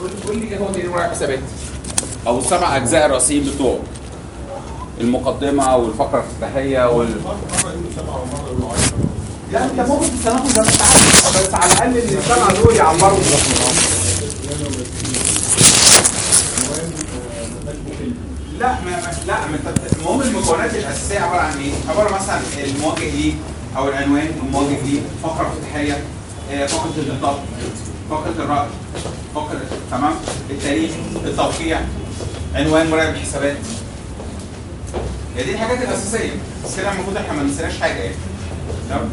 قول قول لي ايه هو تقرير مراجعه حسابات او السبع اجزاء الرئيسيين بتوعه المقدمه والفقره الافتتاحيه وال مره يقولوا سبعه ومره يقولوا 10 لا انت ممكن تستخدمه زي ما انت عايز بس على الاقل اللي السبعه دول يعبروا لا ما ما لا ما انت المهم المكونات الاساسيه عباره عن ايه؟ عباره مثلا المواجه ليه او العنوان المواجه ليه فقره افتتاحيه آه، فقره النطاق فقره الراي فقره تمام التاريخ التوقيع عنوان مراقب الحسابات هي دي الحاجات الاساسيه بس كده المفروض احنا ما ننساش حاجه يعني تمام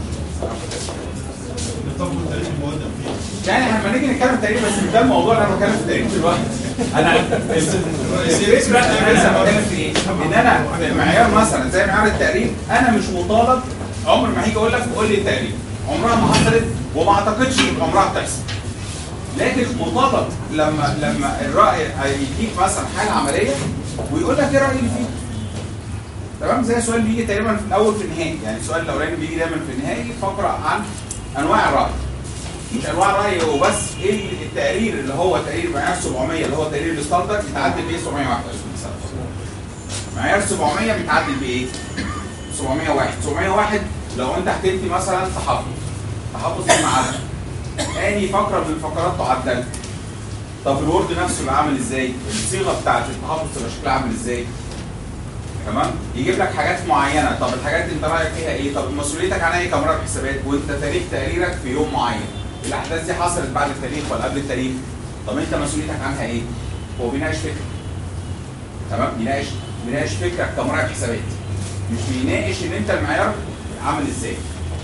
نطبق التاريخ المقدم فيه يعني احنا لما نيجي نتكلم تاريخ بس مش ده الموضوع اللي انا بتكلم في التاريخ دلوقتي انا الفكره انا لسه بتكلم في ايه؟ ان انا في معيار مثلا زي معيار التقريب انا مش مطالب عمر ما هيجي اقول لك قول لي التقريب عمرها ما حصلت وما اعتقدش ان عمرها بتحصل لكن مطالب لما لما الراي هيديك مثلا حاله عمليه ويقول لك ايه رايي فيه تمام زي سؤال بيجي تقريبا في الاول في النهائي يعني السؤال الاولاني بيجي دايما في النهائي فقره عن انواع الراي مش انواع الراي وبس ايه التقرير اللي هو تقرير معيار 700 اللي هو تقرير الستاندرد بيتعدل بايه 701 معيار 700 بيتعدل بايه 701 701 لو انت هتدي مثلا تحفظ تحفظ في المعادله اني فقره من الفقرات تعدل طب الوورد نفسه يبقى عامل ازاي الصيغه بتاعت التحفظ تبقى شكلها عامل ازاي تمام يجيب لك حاجات معينه طب الحاجات دي انت رايك فيها ايه طب مسؤوليتك عنها ايه كمراقب حسابات وانت تاريخ تقريرك في يوم معين الاحداث دي حصلت بعد التاريخ ولا قبل التاريخ طب انت مسؤوليتك عنها ايه هو بيناقش فكره تمام بيناقش بيناقش فكرك كمراقب حسابات مش بيناقش ان انت المعيار عامل ازاي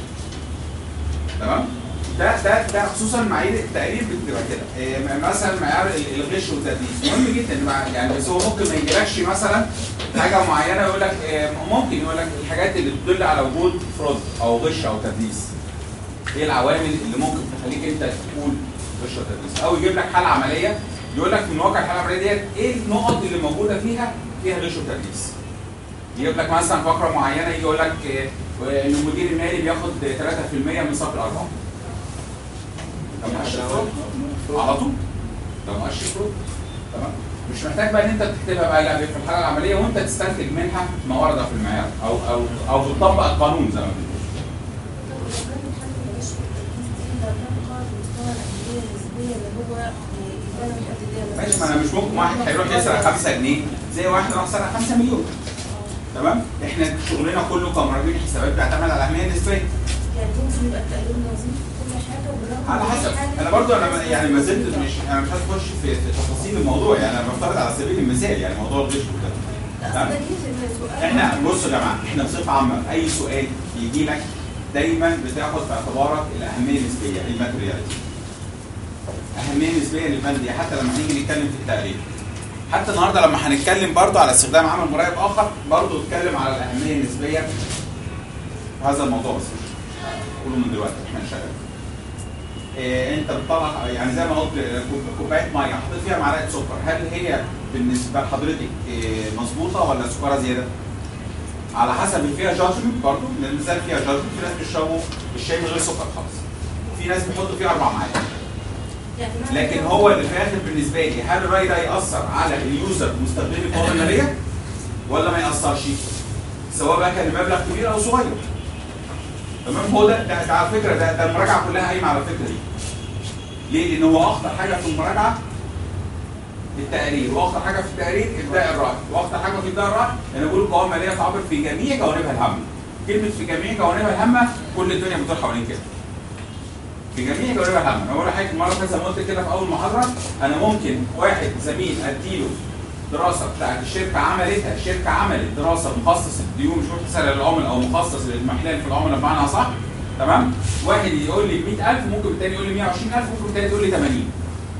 تمام ده ده ده خصوصا معايير التقرير بتبقى كده إيه، مثلا معيار ال- الغش والتدليس مهم جدا مع- يعني بس هو ممكن ما يجيلكش مثلا حاجه معينه يقول لك إيه، ممكن يقول لك الحاجات اللي بتدل على وجود فرود او غش او تدليس ايه العوامل اللي ممكن تخليك انت تقول غش وتدليس او يجيب لك حاله عمليه يقول لك من واقع الحاله العمليه ديت ايه النقط اللي موجوده فيها فيها غش وتدليس يجيب لك مثلا فقره معينه يجي يقول لك إيه، ان المدير المالي بياخد 3% من صافي الارباح ده مؤشر فرود على طول ده مؤشر فرود تمام مش محتاج بقى ان انت تكتبها بقى لا في الحاله العمليه وانت تستنتج منها ما ورد في المعيار او او او بتطبق القانون زي ما بنقول ماشي ما انا مش ممكن واحد هيروح يسرق 5 جنيه زي واحد راح سرق 5 مليون تمام احنا شغلنا كله كمراجعين حسابات بيعتمد على الاهميه النسبيه يعني ممكن يبقى التقرير موازين في كل حاجه وبالرغم على من حسب حاجة- انا برضو انا ما- يعني ما زلت مش انا مش عايز اخش في في تفاصيل الموضوع يعني انا بفترض على سبيل المثال يعني موضوع الغش وكده لا، تمام؟ ده جه في السؤال. احنا بصوا يا جماعه احنا بصفه عامه اي سؤال يجي لك دايما بتاخد في اعتبارك الاهميه النسبيه الماترياليتي اهميه نسبيه للبند دي حتى لما هنيجي نتكلم في التقرير حتى النهارده لما هنتكلم برضو على استخدام عمل مراقب اخر برضو اتكلم على الاهميه النسبيه في هذا الموضوع بس قوله من دلوقتي احنا شغال إيه انت بتطلع يعني زي ما قلت كوب- كوبايه ميه حطيت فيها معلقه سكر هل هي بالنسبه لحضرتك إيه مظبوطه ولا سكرها زياده؟ على حسب اللي فيها جادجمنت برضه لان المثال فيها جادجمنت في ناس بيشربوا الشاي من غير سكر خالص في ناس بيحطوا فيه اربع معالق يعني معنى لكن كده- هو اللي في الاخر بالنسبه لي هل الراي ده ياثر على اليوزر مستخدمي القوائم الماليه ولا ما ياثرش؟ سواء بقى كان المبلغ كبير او صغير. تمام هو ده, ده, ده على فكره ده, ده المراجعه كلها قايمه على الفكره دي. ليه؟ لان هو اخطر حاجه في المراجعه التقرير واخطر حاجه في التقرير ابداء الراي واخطر حاجه في ابداء الراي انا بقول القوائم الماليه تعبر في جميع جوانبها الهامه. كلمه في جميع جوانبها الهامه كل الدنيا بتدور حوالين كده. في جميع جوانبها الهامه، انا بقول حاجه مره زي ما قلت كده في اول محاضره انا ممكن واحد زميل اديله دراسه بتاعت الشركه عملتها، الشركه عملت دراسه مخصص الديون مش مخصصه للعملاء او مخصص للمحلال في العملاء بمعنى صح تمام؟ واحد يقول لي 100000 ممكن التاني يقول لي 120000 ممكن التاني يقول لي 80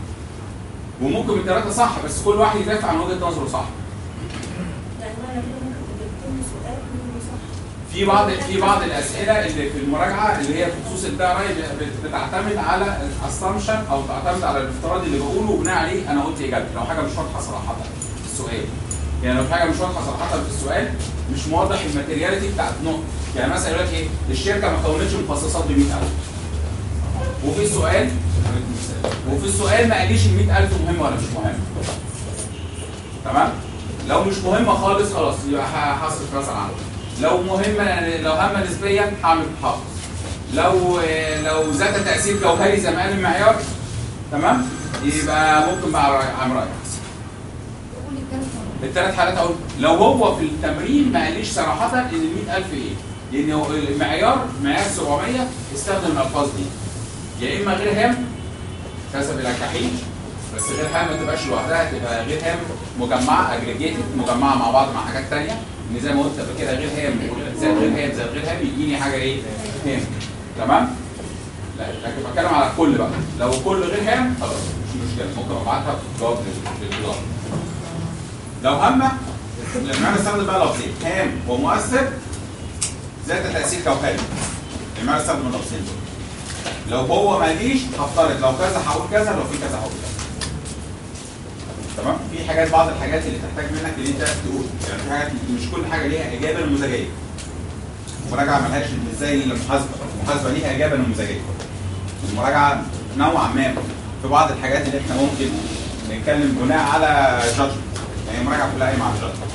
وممكن الثلاثه صح بس كل واحد يدافع عن وجهه نظره صح يعني معنى كده ممكن تجيب لي سؤال منه صح في بعض في بعض الاسئله اللي في المراجعه اللي هي في خصوص الداء راي بتعتمد على الاسامبشن او تعتمد على الافتراض اللي بقوله وبناء عليه انا قلت اجابتي لو حاجه مش واضحه صراحه في السؤال يعني لو في حاجه مش واضحه صراحه في السؤال مش موضح الماتيرياليتي بتاعت نقطه يعني مثلا يقول لك ايه الشركه ما كونتش مخصصات ب 100000 وفي سؤال وفي السؤال ما قاليش ال 100000 مهمه ولا مش مهمه تمام لو مش مهمه خالص خلاص يبقى ه- هصرف مثلا عنها لو مهمه يعني لو هامه نسبيا هعمل محافظ لو آه، لو ذات تاثير جوهري زي ما قال المعيار تمام يبقى ممكن بقى رأي- اعمل راي قول الثلاث مرات الثلاث حالات اقول لو هو في التمرين ما قاليش صراحه ان ال 100000 ايه لان هو المعيار معيار 700 استخدم الالفاظ دي يا اما غير هام حسب الكحيل بس غير هام ما تبقاش لوحدها تبقى غير هام مجمعه اجريجيتد مجمعه مع بعض مع حاجات ثانيه ان زي ما قلت قبل كده غير هام زائد غير هام زائد غير هام يجيني حاجه ايه؟ هام تمام؟ لا لكن بتكلم على الكل بقى لو كل غير هام خلاص مش مشكله ممكن ابعتها في جواب لل- للاداره لو هامه المعنى استخدم بقى لفظين هام ومؤثر ذات تاثير جوهري المعنى استخدم اللفظين دول لو هو ماليش هفترض لو كذا هقول كذا لو في كذا هقول كذا تمام في حاجات بعض الحاجات اللي تحتاج منك ان انت تقول يعني في حاجات مش كل حاجه ليها اجابه نموذجيه المراجعه ملهاش مش زي المحاسبه المحاسبه ليها اجابه نموذجيه المراجعه نوعا ما في بعض الحاجات اللي احنا ممكن نتكلم بناء على جادجمنت يعني المراجعه كلها قايمه على جادجمنت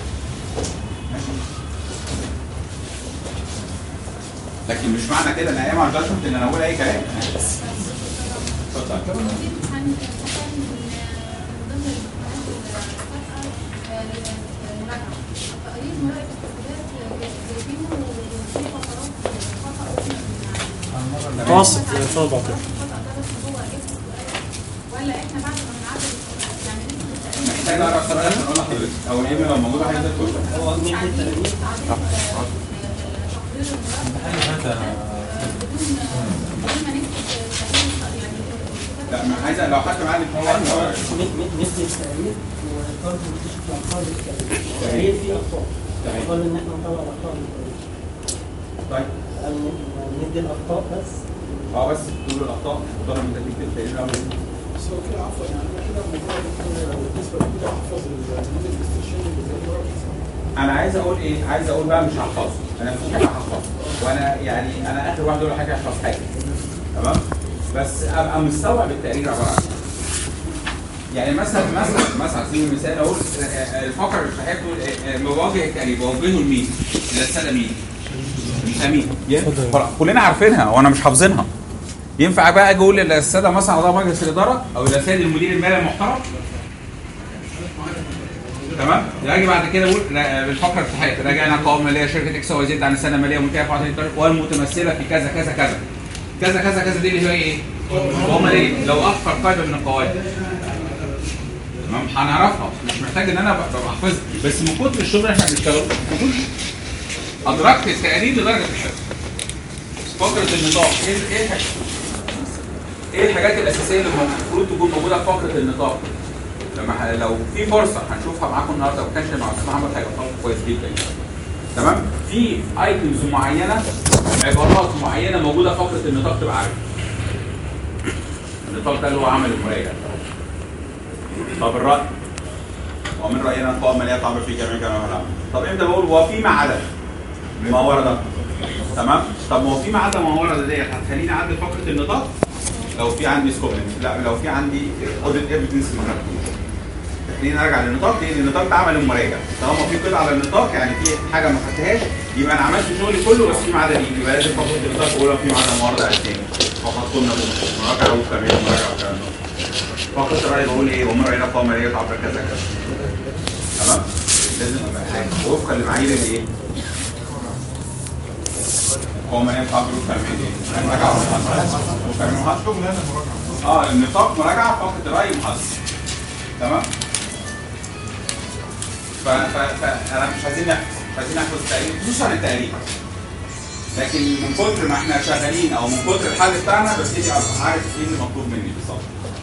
لكن مش معنى كده ان قايمه على جادجمنت ان انا اقول اي كلام اتفضل في امتحان امتحان من ضمن الامتحانات الفرقه المراجعه تقرير مراقب التسجيلات جايبينه وفي فترات خطا متوسط 2014 الخطا ده بس هو اسم السؤال ولا احنا بعد ما بنعدل السؤال يعني نسبه التقرير محتاج اقرا السؤال عشان اقول لحضرتك او الايميل لو موجود هينزل كله هو مين تعديل التلاميذ؟ تعديل تقرير المراقب بدون بدون ما نكتب تقرير يعني لا ما عايز لو حد معاه الامتحان هو- نسبة التأمين وبرضه نكتشف الأخطاء بالتأمين التأمين فيه أخطاء تمام. أفضل إن إحنا نطلع الأخطاء بالتأمين طيب ندي الأخطاء بس اه بس تقول الاخطاء وطلب من تكليف التقرير الاول بس هو كده عفوا يعني انا كده مجرد بالنسبه لكده احفظ النموذج الاستشهادي اللي زي ده انا عايز اقول ايه عايز اقول بقى مش هحفظه انا في حاجه هحفظها وانا يعني انا اخر واحد اقول حاجه احفظ حاجه تمام بس ابقى مستوعب التقرير عباره عن إيه. يعني مثلا مثلا مثلا على سبيل المثال اقول آه، آه، الفقره اللي بتقول آه، آه، مواجهه التقرير بوجهه لمين؟ للساده مين؟ مين؟ كلنا عارفينها وانا مش حافظينها ينفع بقى اجي اقول للساده مثلا اعضاء مجلس الاداره او الى سيد المدير المالي المحترم تمام يجي بعد كده اقول لا، بالفقره التحيه راجعنا قوائم ماليه شركه اكس واي زد عن السنه الماليه منتهيه في 31 والمتمثله في كذا كذا كذا كذا كذا كذا دي اللي هي ايه؟ قوائم ماليه لو اكثر قاعده من القواعد تمام هنعرفها مش محتاج ان انا ابقى أبقى احفظها بس من كتر الشغل اللي احنا بنشتغله ما كنتش ادركت التقرير لدرجه الحفظ فقره النطاق ايه ايه الحاجات ايه الحاجات الاساسيه اللي المفروض تكون موجوده في فقره النطاق لما ح- لو في فرصه هنشوفها معاكم النهارده وما كانش مع استاذ محمد هيبقى طبعاً كويس جدا يعني. تمام في ايتمز معينه عبارات معينه موجوده في فقره النطاق تبقى عارف النطاق ده اللي هو عمل المراجعه طب الراي ومن راينا القوائم الماليه تعمل في جميع جميع العمل طب امتى بقول وفيما عدا ما ورد تمام طب ما هو فيما عدا ما ورد ديت هتخليني اعدل فقره النطاق لو في عندي سكوبنت لا لو في عندي اوديت ايفيدنس ما خدتوش خلينا نرجع للنطاق لان النطاق ده عمل المراجع طالما في قطعه على النطاق يعني في حاجه ما خدتهاش يبقى انا عملت شغلي كله بس فيما عدا دي يبقى لازم فقره النطاق اقولها فيما عدا ما ورد على الثاني فقط قلنا مراجعه وكمان مراجعه والكلام ده فقط الراي بقول ايه ومن راينا قوم ماليه تعبر كذا كذا تمام لازم ابقى حاجه وفقا لمعايير الايه قوم ماليه تعبر وفقا لمعايير ايه مراجعه ومحاسبه وفقا لمحاسبه شغلانه مراجعه اه النطاق مراجعه فقط الراي محاسبه تمام ف ف فانا مش عايزين نحفظ مش عايزين نحفظ التقريب خصوصا التقريب لكن من كتر ما احنا شغالين او من كتر الحل بتاعنا ببتدي ابقى عارف ايه اللي مطلوب مني بالظبط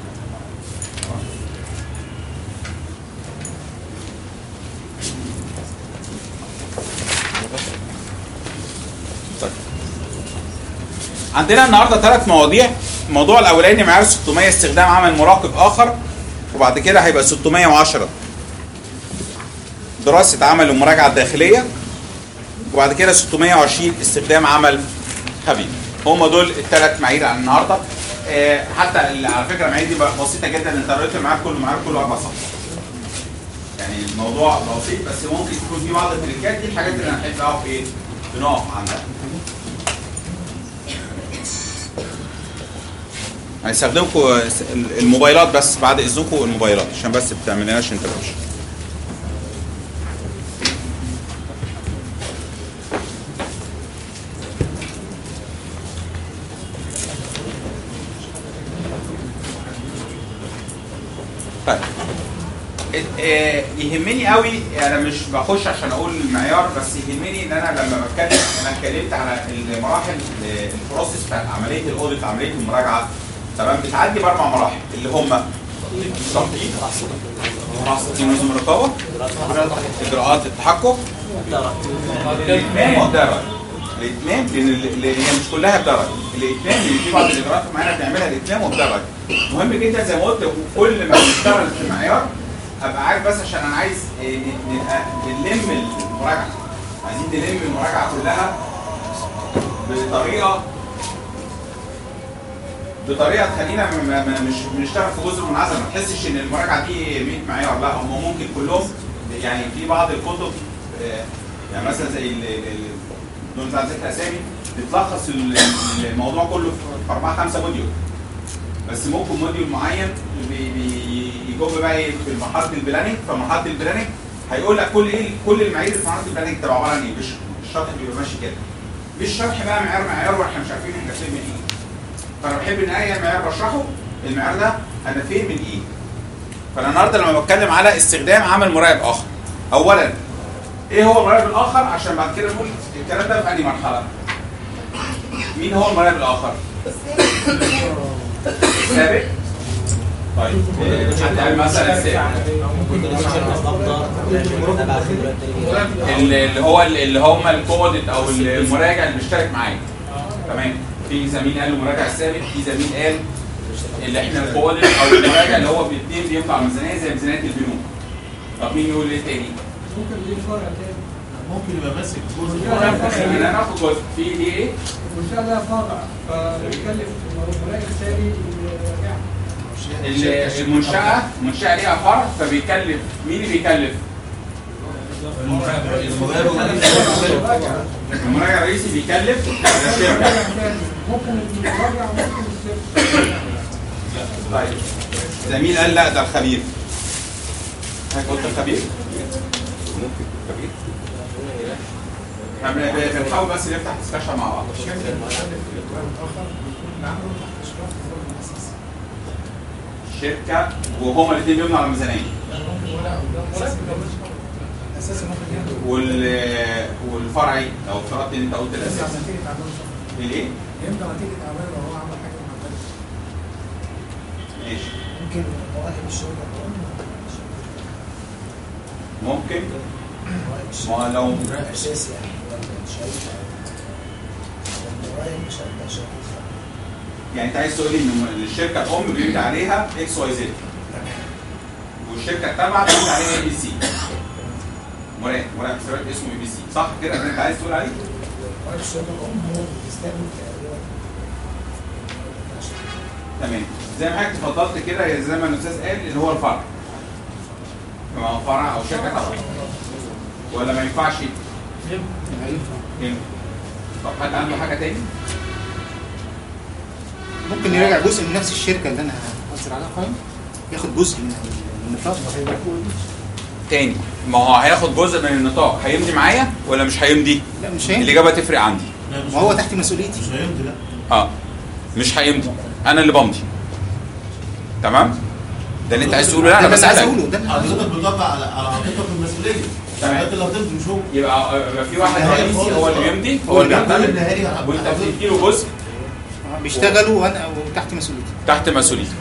طيب. عندنا النهارده ثلاث مواضيع الموضوع الاولاني معيار 600 استخدام عمل مراقب اخر وبعد كده هيبقى 610 دراسه عمل المراجعه الداخليه وبعد كده 620 استخدام عمل خبير هم دول الثلاث معايير عن النهارده آه، حتى ال- على فكره المعايير دي بقى بسيطه جدا انت قريت المعاد كله معاد كله اربع صفحات يعني الموضوع بسيط بس ممكن تكون في بعض التريكات دي الحاجات اللي هنحب نقف ايه بنقف عندها هيستخدمكم الموبايلات بس بعد اذنكم الموبايلات عشان بس بتعملناش انتربشن طيب ات- آه، يهمني قوي انا مش بخش عشان اقول المعيار بس يهمني ان انا لما بتكلم انا اتكلمت على المراحل آه، البروسيس بتاعت عمليه الاوديت عمليه المراجعه تمام بتعدي باربع مراحل اللي هم التخطيط تنظيم نظم الرقابه اجراءات التحكم الاتمام والدرج الاتمام لان ال- لان هي مش كلها بدرج الاتمام لان في بعض الاجراءات معينه بنعملها الاتمام وبدرج مهم جدا زي ما قلت كل ما بنشتغل في المعيار ابقى عارف بس عشان انا عايز آه، ن- نبقى بنلم المراجعه عايزين نلم المراجعه كلها بطريقه بطريقه تخلينا م- م- م- مش بنشتغل في جزء منعزل ما تحسش ان المراجعه دي 100 معيار لا هم ممكن كلهم يعني في بعض الكتب آه، يعني مثلا زي ال- ال- بدون زي ذكر اسامي بتلخص ال- الموضوع كله في اربعه خمسه موديول بس ممكن موديول معين بي- بي- يجوب بقى إيه في مرحله البلاننج فمرحله البلاننج هيقول لك كل ايه كل المعايير اللي في مرحله البلاننج تبقى عباره عن ايه مش الشرح بيبقى ماشي كده مش شرح بقى معيار معيار واحنا مش عارفين احنا فين من ايه فانا بحب ان اي معيار بشرحه المعيار ده انا فين من ايه فانا النهارده لما بتكلم على استخدام عمل مراقب اخر اولا ايه هو المراقب الاخر عشان بعد كده نقول الكلام ده في انهي مرحله مين هو المراقب الاخر السابق طيب إيه، حد قال مثلا السابق اللي اللي هو اللي هم الكودت او المراجع اللي بيشترك معايا تمام في زميل قال المراجع السابق في زميل قال اللي احنا الكودت او المراجع اللي هو بالاثنين بينفع ميزانيه زي ميزانيه البنوك طب مين يقول ايه تاني؟ ممكن ليه فرع تاني ممكن يبقى ماسك جزء خلينا ناخد جزء في دي ايه؟ المنشأة لها فرع فبيكلف مراقب تاني يعني ال- المنشأة المنشأة ليها فرع فبيكلف مين اللي بيكلف؟ المراجع الرئيسي بيكلف الشركة ممكن المراجع ممكن السيرفس طيب زميل قال لا ده الخبير هاك قلت الخبير ممكن خبير احنا بن- بنحاول بس نفتح ديسكشن مع بعض شركة وهما الاثنين بيبنوا على ميزانية اساسي ممكن ياخد وال والفرعي لو افترضت ان انت قلت الاساس نتيجة اعمال الايه؟ يمكن نتيجة اعمال لو هو عمل حاجة ما عملش ماشي ممكن مؤهل الشركة ممكن ما لو اساسي يعني شركة مش هتبقى شركة يعني انت عايز تقول لي ان الشركه الام بيمضي عليها اكس واي زد والشركه التابعه بيمضي عليها اي بي سي مراقب مراقب حسابات اسمه اي بي سي صح كده اللي انت عايز تقول عليه؟ الشركة الأم هو اللي بيستعمل تقريبا تمام زي ما حضرتك اتفضلت كده زي ما الاستاذ قال اللي هو الفرع ما هو فرع او شركه تابعه ولا ما ينفعش؟ ينفع طب حد عنده حاجه تاني؟ ممكن يراجع جزء من نفس الشركه اللي انا هأثر عليها قائم ياخد جزء من النطاق تاني ما هو هياخد جزء من النطاق هيمضي معايا ولا مش هيمضي؟ لا مش هينفع الاجابه تفرق عندي ما هو تحت مسؤوليتي مش هيمضي لا اه مش هيمضي انا اللي بمضي تمام ده اللي انت عايز تقوله لا انا ده اللي عايز بسالك اقوله ده حضرتك بتطبق على على عاتقك المسؤوليه تمام. انت اللي هتمضي مش هو يبقى يبقى في واحد النهائي رئيسي خالص. هو اللي بيمضي هو هو اللي اللي بيعتمد النهائي وانت بتديله جزء آه، بيشتغلوا وانا وتحت مسؤوليتي تحت مسؤوليته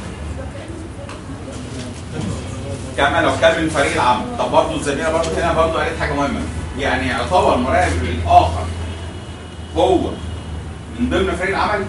كما لو كان من فريق العمل طب برضه الزميله برضه هنا برضه قالت حاجه مهمه يعني يعتبر المراقب الاخر هو من ضمن فريق العمل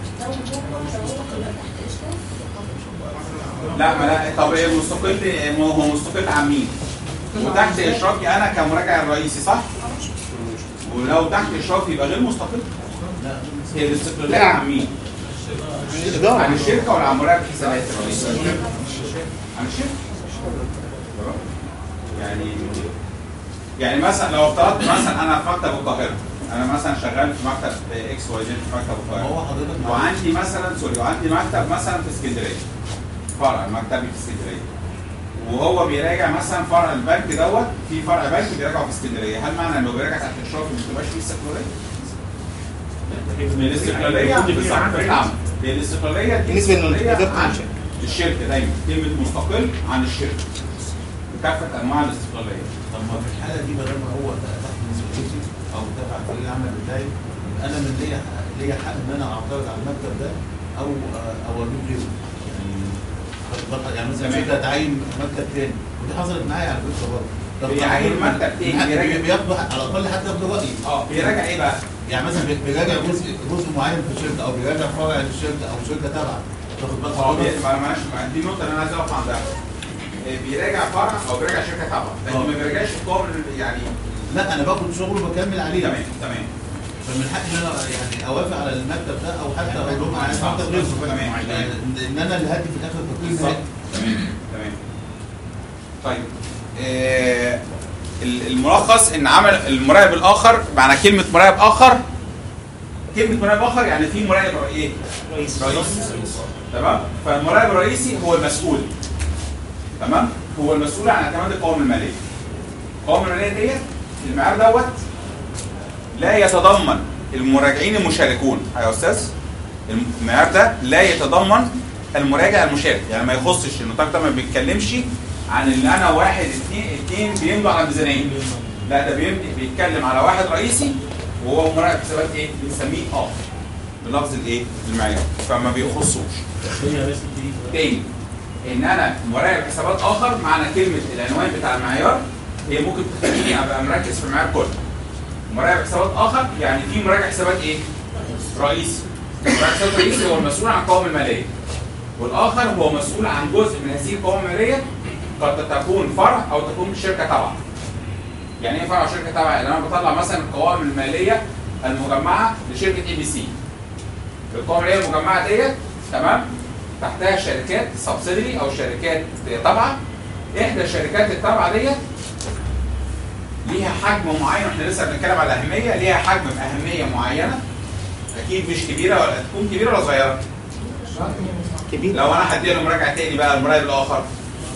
لا ما لا طب ايه مستقل ما هو مستقل عن مين؟ وتحت اشرافي انا كمراجع الرئيسي صح؟ ولو تحت اشرافي يبقى غير مستقل هي الاستقلاليه لا. عن مين؟ الإدارة عن الشركه ولا عن مراقب الحسابات الرئيسي؟ عن الشركه تمام؟ يعني يعني مثلا لو افترضت مثلا انا في مكتب القاهره انا مثلا شغال في مكتب اكس واي زد في مكتب هو القاهره حضرتك وعندي مثلا سوري وعندي مكتب مثلا في اسكندريه فرع مكتبي في اسكندريه وهو بيراجع مثلا فرع البنك دوت في فرع بنك بيراجعه في اسكندريه هل معنى انه بيراجع تحت اشراف ما بتبقاش فيه استقلاليه؟ الاستقلاليه بالظبط بالعمل الاستقلاليه دي بالنسبة استقلالية لإدارة عن الشركة. الشركه دايما كلمه مستقل عن الشركه بكافه انواع الاستقلاليه طب ما في الحاله دي ما دام هو تحت مسؤوليتي او تبع فريق العمل بتاعي يبقى انا من ليا ليا حق ان انا اعترض على المكتب ده او او اجيب غيره يعني بقى- يعني مثلا تمام. شركه تعين مكتب تاني ودي حصلت معايا على فكره برضه طب بيعين طب- مكتب تاني، من حق- بيراجع- بياخدوا حق- على الاقل حتى ياخدوا رايي اه بيراجع ايه بقى؟ يعني مثلا بي- بيراجع جزء جزء معين في الشركه او بيراجع فرع للشركه او شركه تابعه تاخد بالك اه حضرتك؟ بي- ما- معلش ما- دي النقطه اللي انا عايز اقف عندها إيه، بيراجع فرع او بيراجع شركه تابعه لكن اه. ما بيراجعش القوم يعني لا انا باخد شغله وبكمل عليه تمام تمام فمن حقي ان انا يعني اوافق على المكتب ده او حتى اقول لهم انا عايز مكتب غيره تمام. يعني ان انا اللي هدي في الاخر التقييم بالظبط ده تمام تمام طيب آه، ال- الملخص ان عمل المراقب الاخر معنى كلمه مراقب اخر كلمه مراقب اخر يعني في مراقب رئي- ايه؟ رئيس رئيس تمام فالمراقب الرئيسي هو المسؤول تمام هو المسؤول عن اعتماد القوائم الماليه القوائم الماليه ديت المعيار دوت لا يتضمن المراجعين المشاركون يا استاذ المعيار ده لا يتضمن المراجع المشارك يعني ما يخصش النطاق ده ما بيتكلمش عن ان انا واحد اثنين اثنين بيمضوا على ميزانيه لا ده بيمضي بيتكلم على واحد رئيسي وهو مراقب حسابات ايه بنسميه اه بلفظ الايه المعيار فما بيخصوش تاني ان انا مراقب حسابات اخر معنى كلمه العنوان بتاع المعيار هي ممكن تخليني ابقى مركز في المعيار كله مراقب حسابات اخر يعني في مراجع حسابات ايه؟ رئيسي مراجع حسابات رئيسي هو المسؤول عن القوائم الماليه والاخر هو مسؤول عن جزء من هذه القوائم الماليه قد تكون فرع او تكون شركه تابعه يعني ايه فرع او شركه تابعه؟ يعني انا بطلع مثلا القوائم الماليه المجمعه لشركه اي بي سي القوائم الماليه المجمعه ديت تمام تحتها شركات سبسيدري او شركات تابعه احدى الشركات التابعه ديت ليها حجم معين واحنا لسه بنتكلم على الاهميه ليها حجم باهميه معينه اكيد مش كبيره ولا تكون كبيره ولا صغيره كبير لو انا هدي له مراجعه تاني بقى المراقب الاخر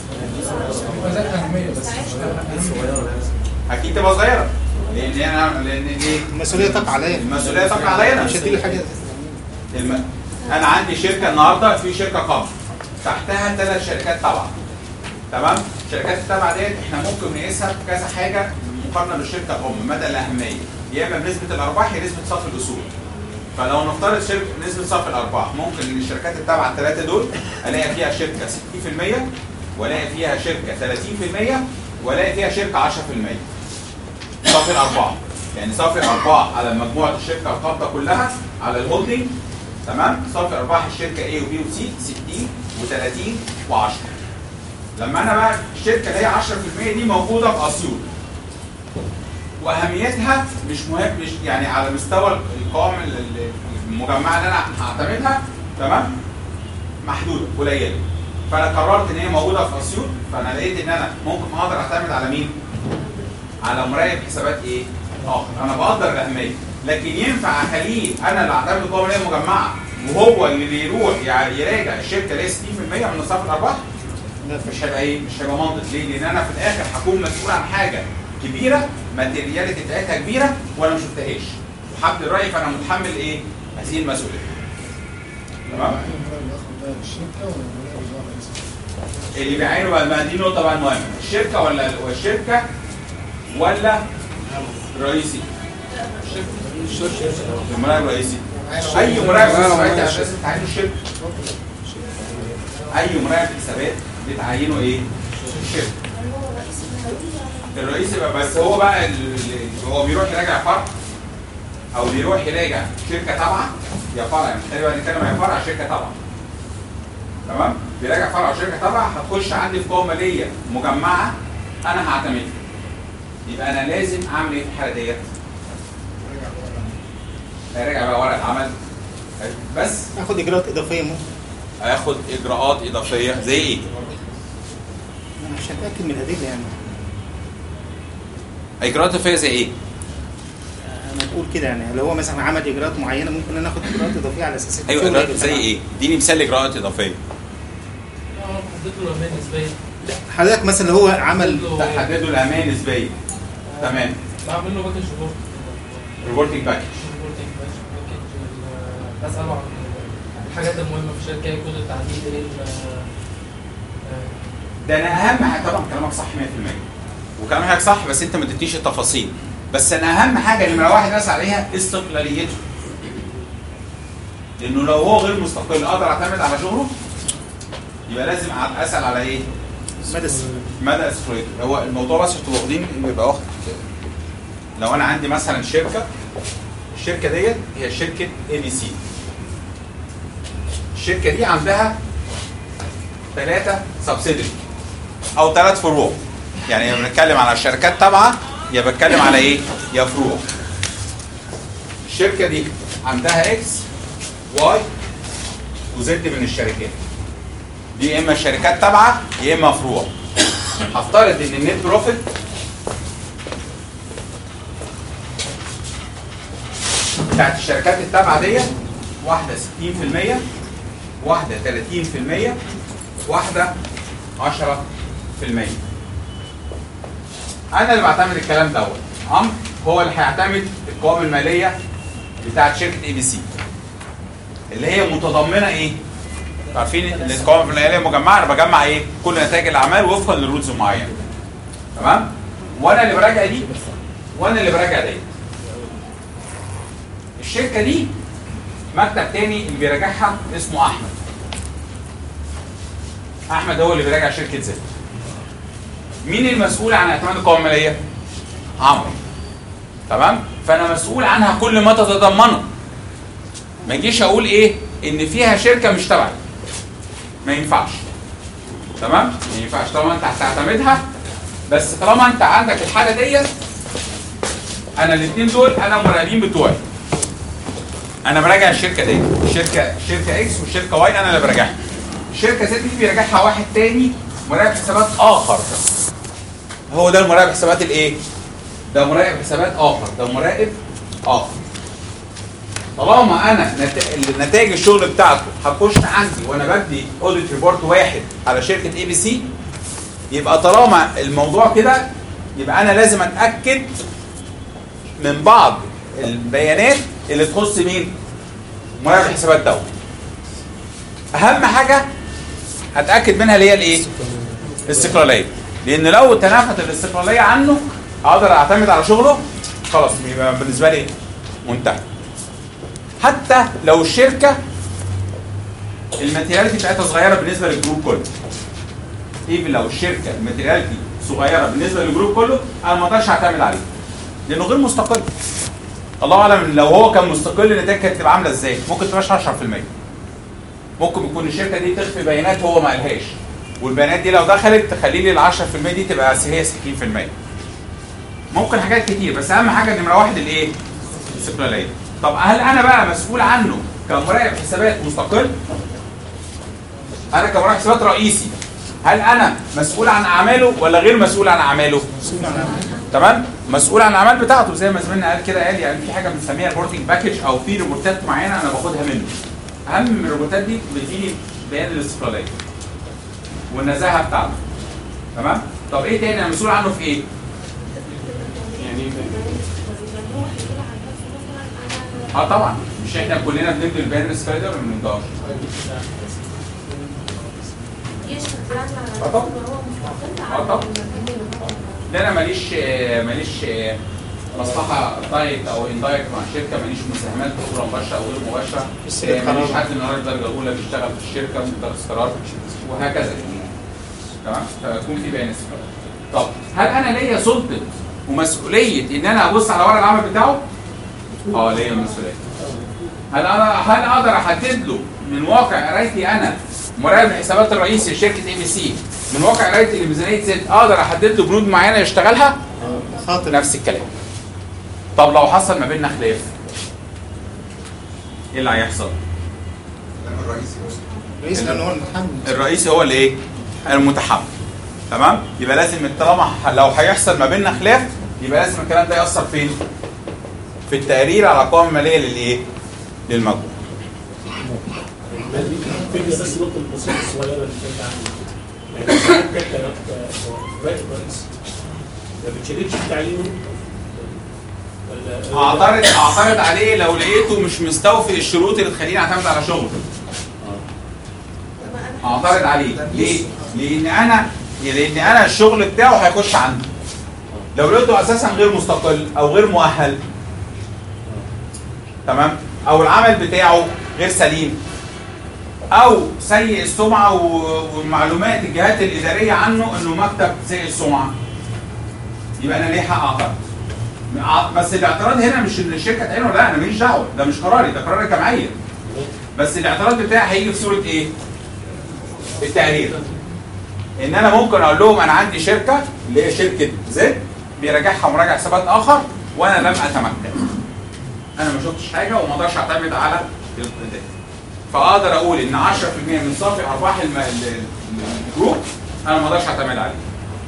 اكيد تبقى صغيره لان انا لان ليه؟ المسؤولية تقع عليا المسؤوليه تقع عليا انا مش هديله حاجة الم... انا عندي شركه النهارده في شركه قبض تحتها ثلاث شركات تابعه تمام الشركات التابعه ديت احنا ممكن نقيسها بكذا حاجه مقارنه بالشركه الام مدى الاهميه يا اما بنسبه الارباح يا نسبه صافي الاصول فلو نفترض شركه نسبه صافي الارباح ممكن ان الشركات التابعه الثلاثه دول الاقي فيها شركه 60% والاقي فيها شركه 30% والاقي فيها شركه 10% صافي الارباح يعني صافي الارباح على مجموعه الشركه القابضه كلها على الهولدنج تمام صافي ارباح الشركه A وB وC 60 و30 و10 لما انا بقى الشركه اللي هي 10% دي موجوده في اسيوط واهميتها مش مهم مش يعني على مستوى القوائم ال- ال- المجمعه اللي انا هعتمدها تمام محدوده قليله فانا قررت ان هي موجوده في اسيوط فانا لقيت ان انا ممكن اقدر اعتمد على مين؟ على مراقب حسابات ايه؟ اه انا بقدر الاهميه لكن ينفع اخليه انا اللي اعتمد القوائم اللي هي مجمعه وهو اللي يروح يعني يراجع الشركه اللي هي 60% من نصاب الارباح مش هيبقى ايه؟ مش هيبقى منطق ليه؟ لان انا في الاخر هكون مسؤول عن حاجه كبيره ماتيرياليتي بتاعتها كبيره وانا ما شفتهاش وحد الراي فانا متحمل ايه؟ هذه المسؤوليه تمام؟ اللي بيعينوا بقى ما دي نقطه بقى مهمه الشركه ولا والشركه ولا الرئيسي؟ المراقب الرئيسي اي مراقب حسابات اساسا تعينه الشركه اي مراقب حسابات بتعينه ايه؟ الشركه الرئيس يبقى بس هو بقى ال- ال- هو بيروح يراجع فرع او بيروح يراجع شركه تابعه يا فرع يعني تقريبا نتكلم عن فرع شركه تابعه تمام بيراجع فرع شركه تابعه هتخش عندي في قوه ماليه مجمعه انا هعتمدها يبقى انا لازم اعمل ايه في الحاله ديت؟ هيراجع بقى ورقه عمل بس اخد اجراءات اضافيه ممكن هياخد اجراءات اضافيه زي ايه؟ أنا عشان اتاكد من الادله يعني اجراءات اضافيه زي ايه؟ انا بقول كده يعني لو هو مثلا عمل اجراءات معينه ممكن انا اخد اجراءات اضافيه على اساس ايوه الشغل اجراءات هيبقى زي تبع. ايه؟ اديني مثال لاجراءات اضافيه اه حددت له الامان نسبيا حضرتك مثلا هو عمل تحددوا الامان نسبيا تمام بعمل له باكج ريبورت ريبورتنج باكج ريبورتنج باكج بساله عن الحاجات المهمه في الشركه ايه كود التعديل ايه ال- آه، ده انا اهم حاجه طبعا كلامك صح 100% وكلام حضرتك صح بس انت ما اديتنيش التفاصيل بس انا اهم حاجه نمره واحد اسال عليها استقلاليته لانه لو هو غير مستقل اقدر اعتمد على شغله يبقى لازم أع- اسال على ايه؟ مدى الس- مدى استقلاليته هو الموضوع بس انتوا واخدين انه يبقى واخد لو انا عندي مثلا شركه الشركه ديت هي شركه اي بي سي الشركه دي عندها ثلاثه سبسيدري او ثلاث فروع يعني يا بنتكلم على شركات تابعه يا بتكلم على ايه؟ يا فروع الشركه دي عندها اكس واي وزد من الشركات دي يا اما شركات تابعه يا اما فروع هفترض ان النت بروفيت بتاعت الشركات التابعه ديت واحده 60% واحده 30% واحده 10% انا اللي بعتمد الكلام دوت عمرو هو اللي هيعتمد القوائم الماليه بتاعت شركه اي بي سي اللي هي متضمنه ايه؟ عارفين ان القوائم الماليه مجمعه انا بجمع ايه؟ كل نتائج الاعمال وفقا للرولز معينه تمام؟ وانا اللي براجع دي وانا اللي براجع دي الشركه دي مكتب تاني اللي بيراجعها اسمه احمد احمد هو اللي بيراجع شركه زد مين المسؤول عن اعتماد القوائم الماليه؟ عمرو تمام؟ فانا مسؤول عنها كل ما تتضمنه ما اجيش اقول ايه؟ ان فيها شركه مش تبعي ما ينفعش تمام؟ ما ينفعش طالما انت هتعتمدها بس طالما انت عندك الحاله ديت انا الاثنين دول انا المراقبين بتوعي انا براجع الشركه دي الشركه شركه اكس والشركه واي انا اللي براجعها الشركه زد دي بيراجعها واحد تاني مراقب حسابات اخر هو ده المراقب حسابات الايه ده مراقب حسابات اخر ده مراقب اخر طالما انا نت- نتائج الشغل بتاعته هتخش عندي وانا بدي اوديت ريبورت واحد على شركه اي بي سي يبقى طالما الموضوع كده يبقى انا لازم اتاكد من بعض البيانات اللي تخص مين؟ مراقب الحسابات دوت. اهم حاجه هتاكد منها اللي هي الايه؟ الاستقلاليه. لان لو تنافت الاستقلاليه عنه اقدر اعتمد على شغله خلاص يبقى بالنسبه لي منتهي. حتى لو الشركه الماتيرياليتي بتاعتها صغيره بالنسبه للجروب كله. ايفن لو الشركه الماتيرياليتي صغيره بالنسبه للجروب كله انا ما اقدرش اعتمد عليه. لانه غير مستقل. الله اعلم لو هو كان مستقل النتائج كانت تبقى عامله ازاي؟ ممكن تبقاش 10%. ممكن يكون الشركه دي تخفي بيانات هو ما قالهاش. والبيانات دي لو دخلت تخلي لي ال 10% دي تبقى هي 60%. ممكن حاجات كتير بس اهم حاجه نمره واحد الايه؟ الاستقلاليه. طب هل انا بقى مسؤول عنه كمراقب حسابات مستقل؟ انا كمراقب حسابات رئيسي هل انا مسؤول عن اعماله ولا غير مسؤول عن اعماله؟ تمام مسؤول عن الاعمال بتاعته زي ما زميلنا قال كده قال يعني في حاجه بنسميها ريبورتنج باكج او في ريبورتات معينه انا باخدها منه اهم من الريبورتات دي بتديني بيان الاستقلاليه والنزاهه بتاعته تمام طب ايه تاني انا مسؤول عنه في ايه يعني اه طبعا مش احنا كلنا بنبني البيان الاستقلالي ده ولا ما بنبنيهوش آه طبعا. آه طبعا. ده انا ماليش آه، ماليش آه، مصلحه دايركت او اندايركت مع الشركه ماليش مساهمات بصوره مباشره او غير مباشره السيد آه، ماليش قرار. حد النهارده الدرجه الاولى بيشتغل في الشركه مدرس قرار وهكذا يعني تمام فيكون في بيان استقلالي طب هل انا ليا سلطه ومسؤوليه ان انا ابص على ورق العمل بتاعه؟ اه ليا مسؤوليه هل انا هل اقدر احدد له من واقع قرايتي انا مراقب الحسابات الرئيسي لشركه اي بي سي من واقع قرايتي لميزانيه زد اقدر احدد له بنود معينه يشتغلها خاطر نفس الكلام طب لو حصل ما بيننا خلاف ايه اللي هيحصل؟ ده الرئيسي الرئيس لان هو المتحمل الرئيسي هو اللي ايه؟ المتحمل تمام؟ يبقى لازم طالما ح- لو هيحصل ما بيننا خلاف يبقى لازم الكلام ده يأثر فين؟ في التقرير على القوائم الماليه للايه؟ للمجموع. فكرة بس النقطة البسيطة الصغيرة اللي كانت عندي يعني ساعات انت رئيس الرئيس ما بتشاركش في تعيينه ولا اعترض اعترض عليه لو لقيته مش مستوفي الشروط اللي تخليني اعتمد على شغله. اعترض عليه ليه؟ لان انا لان انا الشغل بتاعه هيخش عندي. لو لقيته اساسا غير مستقل او غير مؤهل تمام؟ او العمل بتاعه غير سليم او سيء السمعه و- ومعلومات الجهات الاداريه عنه انه مكتب سيء السمعه يبقى انا ليه حق اعترض ع- بس الاعتراض هنا مش ان الشركه تعينه لا انا ماليش دعوه ده مش قراري ده قرار الجمعيه بس الاعتراض بتاعي هيجي في صوره ايه؟ التقرير ان انا ممكن اقول لهم انا عندي شركه اللي هي شركه زد بيراجعها مراجع حسابات اخر وانا لم اتمكن انا ما شفتش حاجه وما اقدرش اعتمد على ده فاقدر اقول ان 10% من صافي ارباح الم- ال- ال- الجروب انا ما اقدرش اعتمد عليه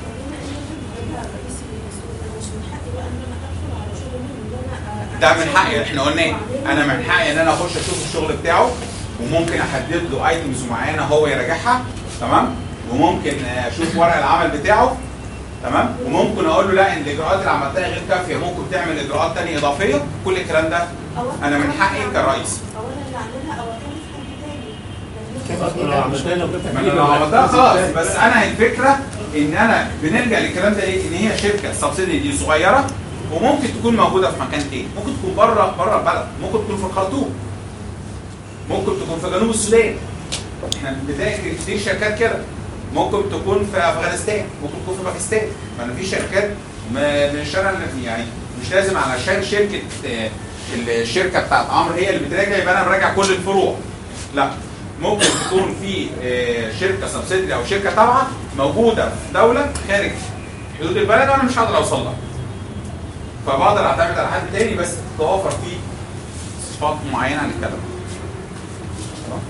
ده من حقي احنا قلنا ايه؟ انا من حقي ان انا اخش اشوف الشغل بتاعه وممكن احدد له ايتمز معينه هو يراجعها تمام وممكن اشوف ورق العمل بتاعه تمام وممكن اقول له لا ان الاجراءات اللي عملتها غير كافيه ممكن تعمل اجراءات ثانيه اضافيه كل الكلام ده انا من حقي كرئيس اولا اللي عاملها او اكلف حد تاني خلاص ما لو عملتها لو كانت ما انا لو عملتها خلاص بس انا الفكره ان انا بنرجع للكلام ده ليه؟ ان هي شركه السبسيدي دي صغيره وممكن تكون موجوده في مكان تاني، ممكن تكون بره بره البلد، ممكن تكون في الخرطوم. ممكن تكون في جنوب السودان. احنا بنلاقي كتير شركات كده. ممكن تكون في افغانستان، ممكن تكون في باكستان، ما انا في شركات ما- من الشارع اللي- يعني مش لازم علشان شركه آه، الشركه بتاعت عمرو هي اللي بتراجع يبقى انا براجع كل الفروع. لا ممكن تكون في آه، شركه سبسيدري او شركه تابعه موجوده في دوله خارج حدود البلد وانا مش هقدر اوصل لها. فبقدر اعتمد على حد تاني بس توافر فيه صفات معينه عن الكلام. تمام؟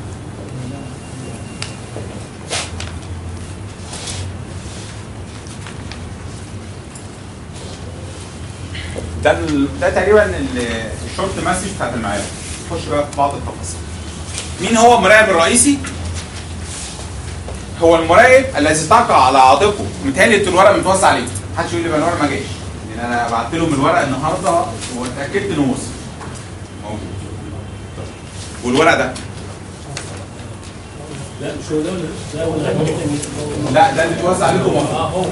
ده ال- ده تقريبا ال- الشورت مسج بتاعت المعارف. نخش بقى في بعض التفاصيل. مين هو المراقب الرئيسي؟ هو المراقب الذي تقع على عاتقه متهيألي الورق متوزع عليه محدش يقول لي بقى الورق ما جاش لان انا بعت لهم الورق النهارده واتاكدت انه وصل موجود والورق ده لا مش هو ده ولا ده ولا حاجة تانية. لا ده اللي اتوزع عليكم مرة. اه هو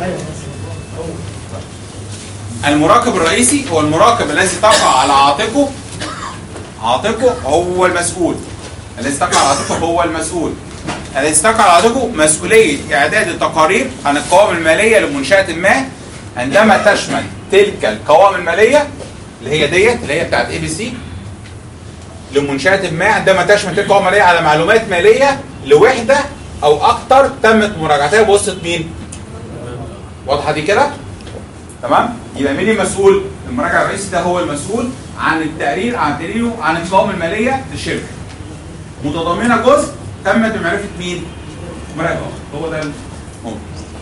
المراقب الرئيسي هو المراقب الذي تقع على عاتقه عاتقه هو المسؤول الذي تقع على عاتقه هو المسؤول الذي تقع على عاتقه مسؤولية إعداد التقارير عن القوائم المالية لمنشأة ما عندما تشمل تلك القوائم المالية اللي هي ديت اللي هي بتاعت اي بي سي لمنشأة ما عندما تشمل تلك القوائم المالية على معلومات مالية لوحدة أو أكثر تمت مراجعتها بواسطة مين؟ واضحة دي كده؟ تمام يبقى مين المسؤول المراجع الرئيسي ده هو المسؤول عن التقرير عن تقريره عن القوائم الماليه للشركه متضمنه جزء تمت بمعرفه مين مراجع آخر. هو ده الموضوع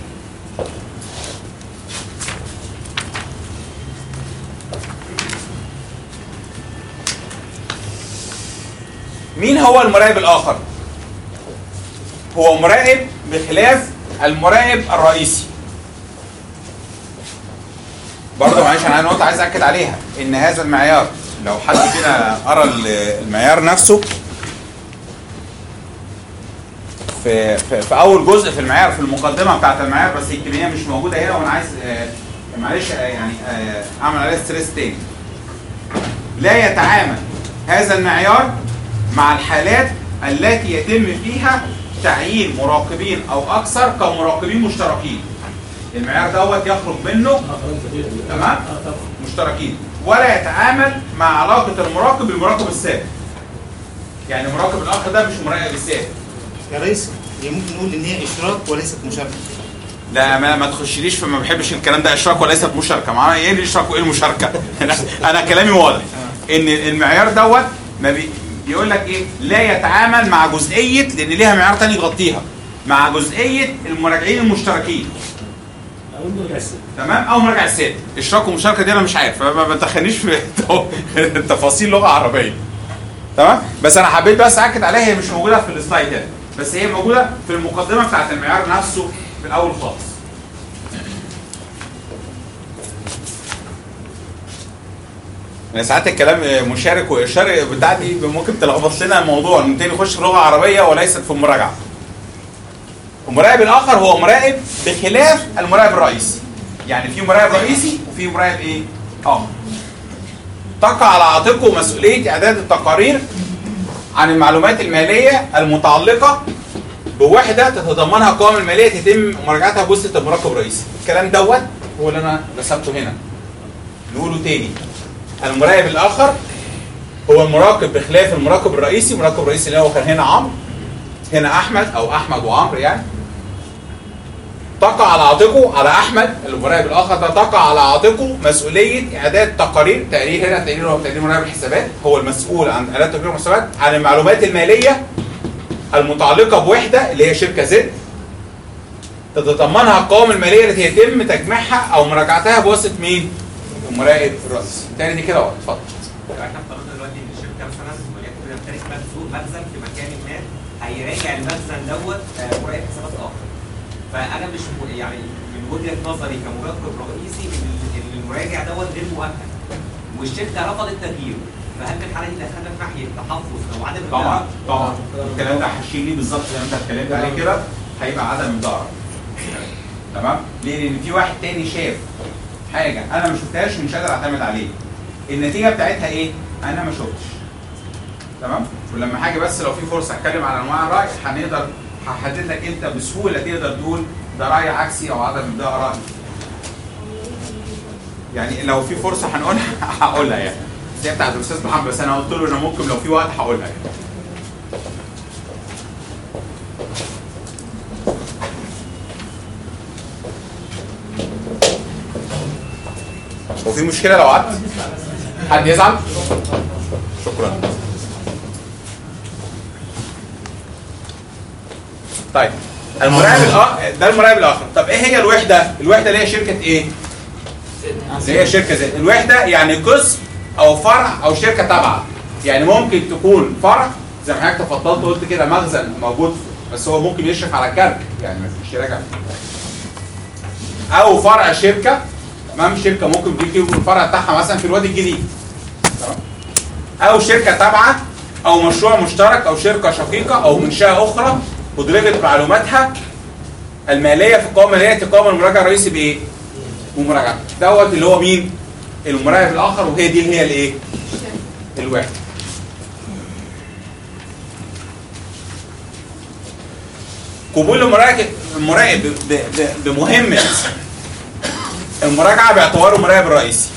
مين هو المراقب الاخر هو مراقب بخلاف المراقب الرئيسي برضه معلش انا نقطة عايز اكد عليها ان هذا المعيار لو حد فينا قرا ال- المعيار نفسه في, في في اول جزء في المعيار في المقدمه بتاعت المعيار بس يمكن هي مش موجوده هنا وانا عايز آه، معلش آه، يعني آه، اعمل عليها ستريس تاني لا يتعامل هذا المعيار مع الحالات التي يتم فيها تعيين مراقبين او اكثر كمراقبين مشتركين المعيار دوت يخرج منه اه خلاص ده كده. تمام اه طبعا مشتركين ولا يتعامل مع علاقة المراقب بالمراقب السابق يعني مراقب الأخ ده مش مراقب السابق يا ريس هي ممكن نقول ان هي اشراك وليست مشاركه لا ما, ما تخشليش فما بحبش الكلام ده اشراك وليست مشاركه معانا ايه الاشراك وايه المشاركه انا أنا كلامي واضح ان المعيار دوت ما بي يقول لك ايه لا يتعامل مع جزئيه لان ليها معيار تاني يغطيها مع جزئيه المراجعين المشتركين او انه يرسل تمام او مراجع السادة اشتراك ومشاركه دي انا مش عارف فما ما تدخلنيش في تفاصيل لغه عربيه تمام بس انا حبيت بس اكد عليها هي مش موجوده في السلايد هنا بس هي موجوده في المقدمه بتاعت المعيار نفسه في الاول خالص يعني ساعات الكلام مشارك واشاره بتاع دي ممكن تلخبط لنا الموضوع ممكن يخش في لغه عربيه وليست في المراجعه المراقب الاخر هو مراقب بخلاف المراقب الرئيسي يعني في مراقب رئيسي وفي مراقب ايه اخر تقع على عاتقه مسؤوليه اعداد التقارير عن المعلومات الماليه المتعلقه بوحده تتضمنها القوائم الماليه تتم مراجعتها بواسطه المراقب الرئيسي الكلام دوت هو اللي انا رسمته هنا نقوله تاني المراقب الاخر هو المراقب بخلاف المراقب الرئيسي المراقب الرئيسي اللي هو كان هنا عمرو هنا احمد او احمد وعمرو يعني تقع على عاتقه على احمد المراقب الاخر ده تقع على عاتقه مسؤوليه اعداد تقارير تقرير هنا تقرير هو تقرير مراقب الحسابات هو المسؤول عن اعداد تقرير الحسابات عن المعلومات الماليه المتعلقه بوحده اللي هي شركه زد تتضمنها القوائم الماليه التي يتم تجميعها او مراجعتها بواسطه مين؟ المراقب الرئيسي. تاني دي كده اهو اتفضل. احنا افترضنا دلوقتي ان الشركه مثلا وليكن بتمتلك مخزون مخزن في مكان ما هيراجع المخزن دوت آه، مراقب حسابات اخر. فانا مش م- يعني من وجهه نظري كمراقب رئيسي ان ال- إن المراجع دوت غير مؤهل والشركه رفضت تغييره فهل في الحاله دي دخلنا في ناحيه تحفظ او عدم طبعا الإدارة؟ طبعا الكلام ده هشيل ليه بالظبط زي ما انت اتكلمت عليه كده هيبقى عدم الضرر تمام ليه لان في واحد تاني شاف حاجه انا ما شفتهاش ومش قادر اعتمد عليه النتيجه بتاعتها ايه انا ما شفتش تمام ولما حاجه بس لو في فرصه اتكلم على انواع الراي هنقدر هحدد لك انت بسهوله تقدر تقول ده راي عكسي او عدم ده راي يعني لو في فرصه هنقولها هقولها يعني بس هي بتاعت الاستاذ محمد بس انا قلت له انا ممكن لو في وقت هقولها يعني. هو في مشكله لو قعدت حد يزعل شكرا طيب المراقب الآخر ده المراقب الاخر طب ايه هي الوحده الوحده اللي هي شركه ايه اللي هي شركه زي الوحده يعني قسم او فرع او شركه تابعه يعني ممكن تكون فرع زي ما حضرتك تفضلت قلت كده مخزن موجود بس هو ممكن يشرف على كرك يعني ما فيش راجع او فرع شركه تمام شركه ممكن تيجي يكون الفرع بتاعها مثلا في الوادي الجديد تمام او شركه تابعه او مشروع مشترك او شركه شقيقه او منشاه اخرى ادرجت معلوماتها الماليه في القوائم الماليه تقام المراجع الرئيسي بايه؟ بمراجعه دوت اللي هو مين؟ المراقب الاخر وهي دي اللي هي الايه؟ الواحد قبول المراقب المراقب ب- ب- بمهمه المراجعه باعتباره المراقب الرئيسي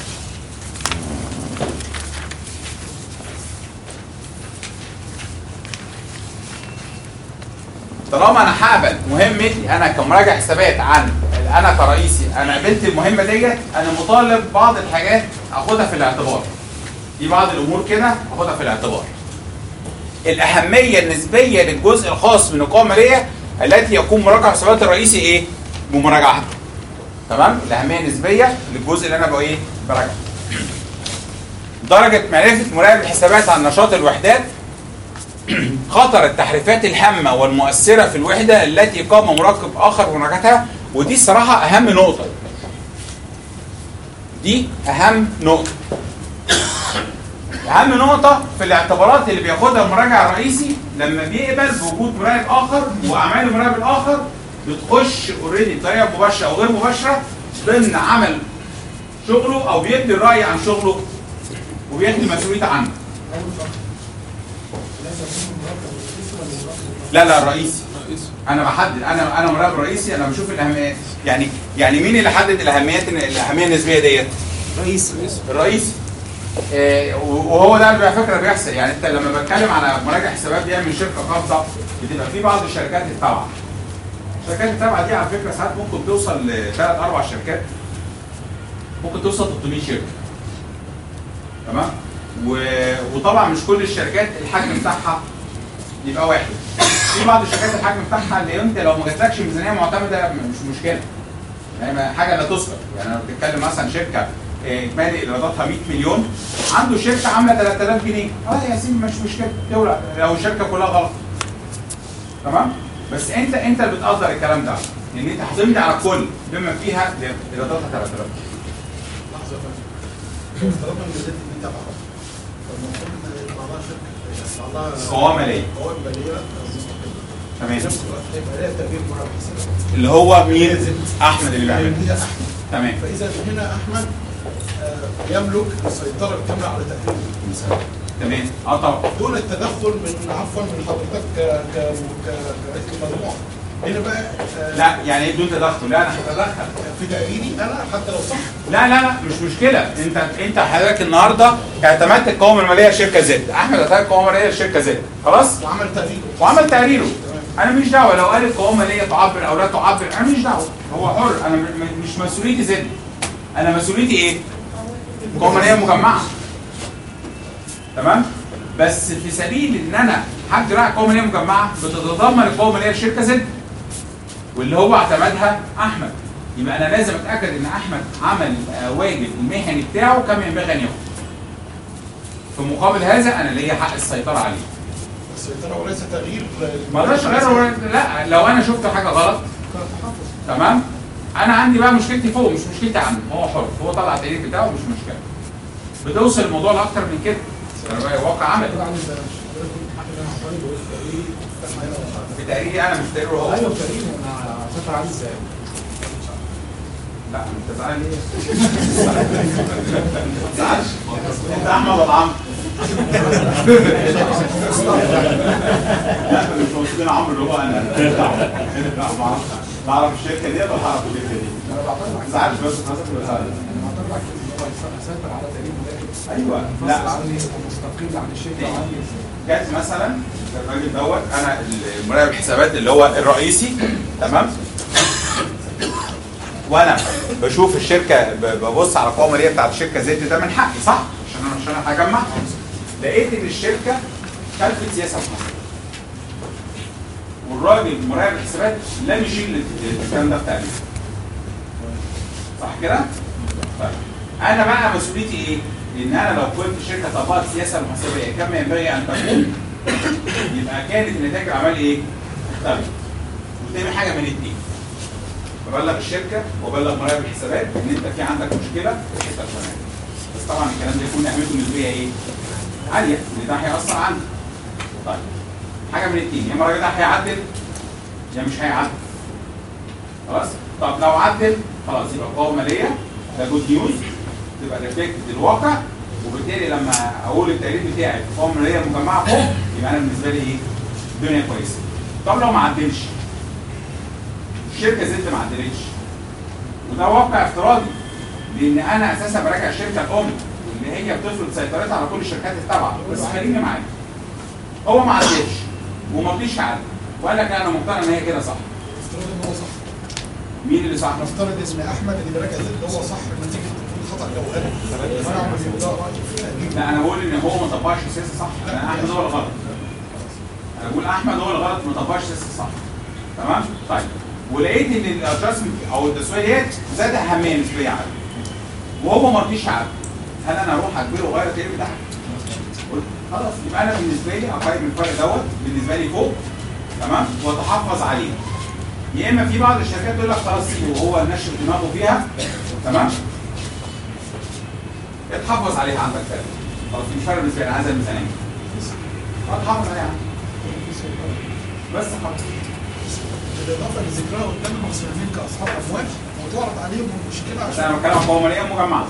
طالما انا هقبل مهمتي انا كمراجع حسابات عن انا كرئيسي انا قبلت المهمه ديت انا مطالب بعض الحاجات اخدها في الاعتبار في بعض الامور كده اخدها في الاعتبار الاهميه النسبيه للجزء الخاص من القوائم الماليه التي يقوم مراجع حسابات الرئيسي ايه بمراجعتها تمام الاهميه النسبيه للجزء اللي انا بقى ايه براجعه درجه معرفه مراقب الحسابات عن نشاط الوحدات خطر التحريفات الهامة والمؤثرة في الوحدة التي قام مراقب آخر بمراجعتها ودي الصراحة أهم نقطة دي أهم نقطة أهم نقطة في الاعتبارات اللي بياخدها المراجع الرئيسي لما بيقبل بوجود مراقب آخر وأعمال المراقب الآخر بتخش اوريدي بطريقة مباشرة أو غير مباشرة ضمن عمل شغله أو بيدي الرأي عن شغله وبياخد مسؤوليته عنه لا لا الرئيسي انا بحدد انا انا مراقب رئيسي انا بشوف الاهميات يعني يعني مين اللي حدد الاهميات الاهميه النسبيه ديت رئيس الرئيس آه، وهو ده اللي على فكره بيحصل يعني انت لما بتكلم على مراجع حسابات بيعمل شركه خاصه بتبقى في بعض الشركات التابعه الشركات التابعه دي على فكره ساعات ممكن توصل لثلاث اربع شركات ممكن توصل 300 شركه تمام و... وطبعا مش كل الشركات الحجم بتاعها يبقى واحد في بعض الشركات الحجم بتاعها اللي انت لو ما جاتلكش ميزانيه معتمده مش مشكله يعني حاجه لا تذكر يعني لو بتتكلم مثلا شركه آه، اجمالي ايراداتها 100 مليون عنده شركه عامله 3000 جنيه اه يا سيدي مش مشكله تولع لو الشركه كلها غلط تمام بس انت انت اللي بتقدر الكلام ده ان انت هتمضي على الكل بما فيها ايراداتها 3000 لحظه يا فندم طالما الميزانيه دي تبعها فالمفروض يطلع لها شركه يطلع لها قوام ماليه قوائم ماليه مستقله تمام في نفس الوقت هيبقى لها تغيير مرة حسابات اللي هو مين احمد اللي بيعمل هي احمد تمام فاذا هنا احمد آه، يملك السيطره الكامله على تقريره تمام اه طبعا دون التدخل من عفوا من حضرتك ك ك ك كرئيس المجموعه هنا بقى آه، لا يعني ايه بدون تدخل لا انا هتدخل في تقريري انا حتى لو صح لا لا لا مش مشكله انت انت حضرتك النهارده اعتمدت القوائم الماليه لشركه زد احمد اعتمد القوائم الماليه لشركه زد خلاص وعمل تقريره وعمل تقريره انا مش دعوه لو قال القوائم الماليه تعبر او لا تعبر انا مش دعوه هو حر انا م- م- مش مسؤوليتي زد انا مسؤوليتي ايه؟ القوائم الماليه مجمعه تمام بس في سبيل ان انا حد راعي القوائم الماليه مجمعه بتتضمن القوائم الماليه لشركه زد واللي هو اعتمدها احمد يبقى انا لازم اتاكد ان احمد عمل آه، واجب المهني بتاعه كما ينبغي ان يكون في مقابل هذا انا ليا حق السيطره عليه السيطره وليس تغيير ما اقدرش غير لا لو انا شفت حاجه غلط تمام انا عندي بقى مشكلتي فوق مش مشكلتي عنده هو حر هو طلع التقرير بتاعه مش مشكله بتوصل الموضوع لاكتر من كده انا بقى واقع عملي في تقريري انا مش تقريره هو ايوه كريم انا شاطر عليه ازاي لا انت زعلان ليه؟ ما تزعلش انت احمد ولا عمرو؟ لا مش موجودين عمرو اللي هو انا لا ما اعرفش بعرف الشركه دي ولا بعرف الشركه دي؟ ما تزعلش بس حضرتك ما تزعلش سيطر على تقريب ايوه لا مستقيل عن الشركه وعن جت مثلا الراجل دوت انا المراقب الحسابات اللي هو الرئيسي تمام وانا بشوف الشركه ب- ببص على القوائم الماليه بتاعت الشركه زد ده من حقي صح؟ عشان انا عشان انا هجمع لقيت ان الشركه خلفت سياسه محاسبه والراجل مراقب الحسابات لم يشيل الكلام ده في تقريبا صح كده؟ طيب انا بقى مسؤوليتي ايه؟ ان انا لو كنت شركه طبقت سياسه محاسبيه كما ينبغي ان تكون يبقى كانت النتائج العمل ايه؟ مختلفه. وتعمل حاجه من الاثنين. ببلغ الشركه وبلغ مراقب الحسابات ان انت في عندك مشكله في الحته الفلانيه. بس طبعا الكلام ده يكون نعمته نسبيه ايه؟ عاليه ان ده هيأثر عندي. طيب حاجه من الاثنين يا اما الراجل ده هيعدل يا مش هيعدل. خلاص؟ طب لو عدل خلاص يبقى قوه ماليه ده جود نيوز تبقى ريفلكتد الواقع وبالتالي لما اقول التقرير بتاعي في قوه ماليه مجمعه فوق يبقى انا بالنسبه لي ايه؟ الدنيا كويسه. طب لو ما عدلش الشركه زد ما عدلتش وده واقع افتراضي لان انا اساسا براجع الشركه الام اللي هي بتفرض سيطرتها على كل الشركات التابعه بس خليني معاك هو ما عدلش وما رضيش يعدل وقال لك انا مقتنع ان هي كده صح نفترض ان هو صح مين اللي صح؟ نفترض اسم احمد اللي براجع زد هو صح نتيجه الخطا جوهري وانا اعمل في ده راي في التقرير لا انا بقول ان هو ما طبقش السياسه صح انا احمد هو اللي غلط انا بقول احمد هو اللي غلط ما طبقش السياسه صح تمام طيب ولقيت ان الادجستمنت او التسويه ديت ذات اهميه نسبيه عاليه وهو ما رضيش يعدل هل انا اروح اجبره واغير التقرير بتاعي؟ قلت خلاص يبقى انا بالنسبه لي اقيم الفرق دوت بالنسبه لي فوق تمام واتحفظ عليه يا اما في بعض الشركات تقول لك خلاص سيبه وهو نشف دماغه فيها تمام اتحفظ عليها عندك فعلا خلاص مش فارق بالنسبه لي انا عايز الميزانيه اتحفظ عليها عندك. بس خلاص بالاضافه لذكرها قدام المصريين كاصحاب اموال وتعرض عليهم المشكله بس عشان انا بتكلم عن قوه ماليه مجمعه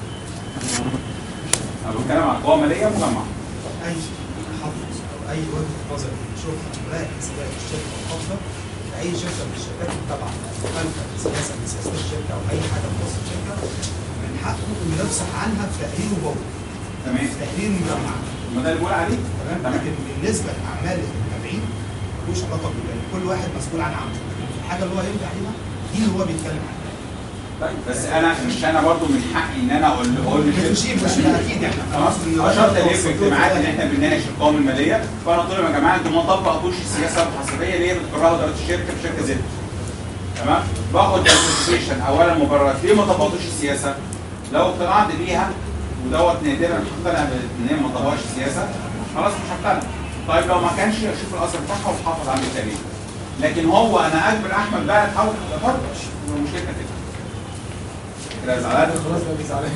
انا بتكلم عن قوه ماليه مجمعه اي تحفظ او اي وجهه نظر شوف مراقب حسابات الشركه الخاصه اي شركه من الشركات التابعه خلفا سياسه من سياسات الشركه او اي حاجه تخص الشركه من حقه انه يفصح عنها في تقريره هو تمام في تقرير مجمع ما ده اللي بقول عليه تمام تمام لكن بالنسبه لاعمال التابعين ملوش علاقه بالباقي كل واحد مسؤول عن عمله الحاجه اللي هو يرجع عليها دي اللي هو بيتكلم عنها طيب بس انا مش انا برضو من حقي ان انا اقول اقول مش للشركه مش اكيد يعني خلاص اشرت ليه في اجتماعات ان احنا بنناقش القوائم الماليه فانا قلت لهم يا جماعه انتوا ما طبقتوش السياسه الحسابيه اللي هي بتقررها اداره الشركه في شركه زد تمام باخد جاستيفيكيشن اولا مبررات ليه ما طبقتوش السياسه لو اقتنعت بيها ودوت نادرا مقتنع ان هي ما طبقش السياسه خلاص مش هقتنع طيب لو ما كانش اشوف الاثر بتاعها واحافظ على التاريخ لكن هو انا اجبر احمد بقى تحاول تفرش مشكلتنا كده كده زعلان خلاص بقى زعلان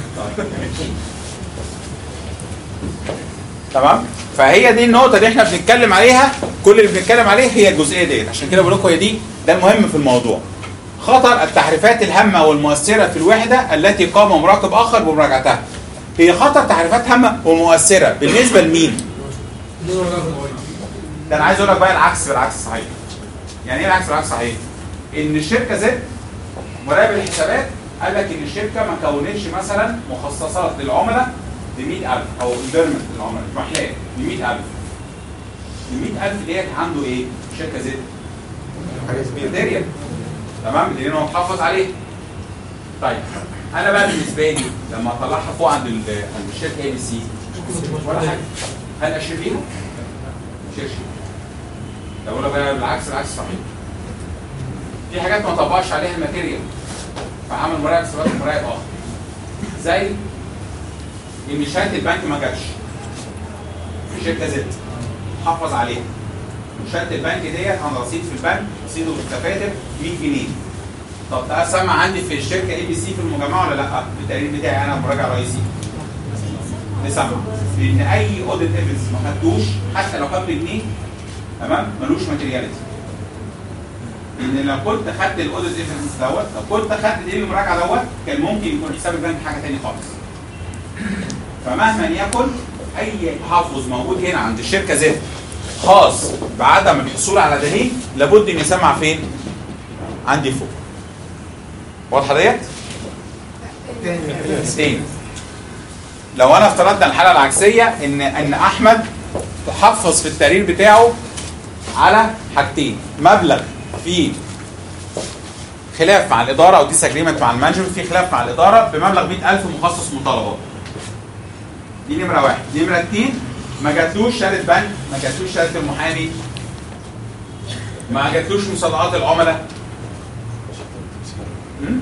تمام فهي دي النقطه اللي احنا بنتكلم عليها كل اللي بنتكلم عليه هي الجزئيه ديت عشان كده بقول لكم هي دي ده المهم في الموضوع خطر التحريفات الهامه والمؤثره في الوحده التي قام مراقب اخر بمراجعتها هي خطر تحريفات هامه ومؤثره بالنسبه لمين ده انا عايز اقول لك بقى العكس بالعكس صحيح يعني ايه العكس بالعكس صحيح ان الشركه زد مراقب الحسابات قال لك ان الشركه ما كونتش مثلا مخصصات للعملاء ب 100000 او انفيرمنت للعملاء محلات ب 100000 ال 100000 ديت عنده ايه؟ شركه زد كريتيريا تمام لان هو محافظ عليه طيب انا بقى بالنسبه لي لما اطلعها فوق عند ال- عند الشركه اي بي سي ولا حاجه هل اشيل بيها؟ مش هشيل لو اقول لك بقى بالعكس العكس صحيح في حاجات ما طبقش عليها الماتيريال فعمل مراقب حسابات ومراقب اخر زي ان شهاده البنك ما جاتش في شركه زد حافظ عليها وشهاده البنك ديت عن رصيد في البنك رصيده بالدفاتر 100 جنيه طب ده سمع عندي في الشركه اي بي سي في المجمع ولا لا؟ في التقرير بتاعي انا مراجع رئيسي نسمع لان اي اوديت ايفيدنس ما خدتوش حتى لو كان بجنيه تمام ملوش ماتيرياليتي ان لو كنت خدت الاوديت ايفيدنس دوت لو كنت خدت دليل المراجعه دوت كان ممكن يكون حساب البنك حاجه تاني خالص فمهما يكن اي تحفظ موجود هنا عند الشركه زد خاص بعدم الحصول على دليل لابد ان يسمع فين؟ عندي فوق واضحه ديت؟ تاني لو انا افترضنا الحاله العكسيه ان ان احمد تحفظ في التقرير بتاعه على حاجتين مبلغ في خلاف مع الاداره او ديس اجريمنت مع المانجمنت في خلاف مع الاداره بمبلغ 100000 مخصص مطالبات دي نمره واحد نمره اتنين ما جاتلوش شهاده بنك ما جاتلوش شهاده المحامي ما جاتلوش مصادقات العملاء م?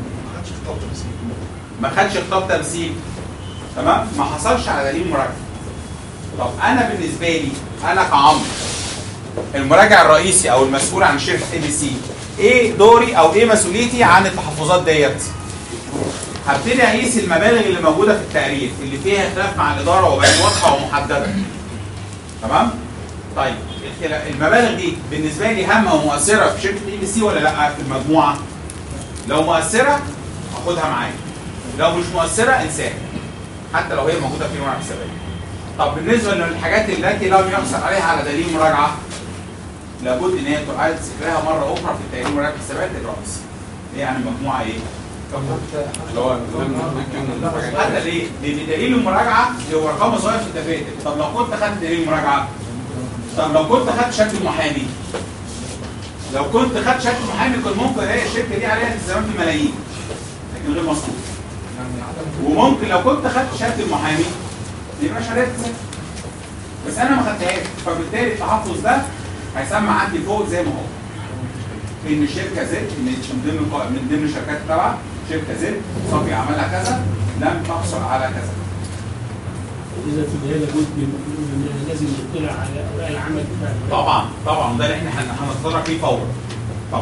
ما خدش خطاب تمثيل تمام ما حصلش على دليل مراجعه طب انا بالنسبه لي انا كعمرو المراجع الرئيسي او المسؤول عن شركه اي بي سي ايه دوري او ايه مسؤوليتي عن التحفظات ديت هبتدي اقيس المبالغ اللي موجوده في التقرير اللي فيها خلاف مع الاداره وبقت واضحه ومحدده تمام طيب الخلا- المبالغ دي بالنسبه لي هامه ومؤثره في شركه اي بي سي ولا لا في المجموعه لو مؤثره اخدها معايا لو مش مؤثره انساها حتى لو هي موجوده في ورقه حسابيه طب بالنسبه للحاجات التي لم يحصل عليها على دليل مراجعه لابد ان هي تعاد ذكرها مره اخرى في التقرير مراجعه حسابات الرئيسي هي يعني مجموعه ايه؟ اللي هو حتى ليه؟ لان دليل المراجعه هو رقم صغير في الدفاتر طب لو كنت خدت دليل المراجعه طب لو كنت خدت شهاده المحامي لو كنت خدت شهاده المحامي كنت ممكن الاقي الشركه دي عليها التزامات بملايين لكن غير مصروف وممكن لو كنت خدت شهاده المحامي يبقى مش عليها التزامات بس انا ما خدتهاش فبالتالي التحفظ ده هيسمى عندي فوق زي ما هو ان الشركه زد ان من ضمن القا- من ضمن الشركات تبعها شركه زد صافي عملها كذا لم تحصل على كذا اذا في النهايه لابد من من لازم نطلع على اوراق العمل بتاع طبعا طبعا ده اللي احنا هن- هنتطرق فيه فورا طبعا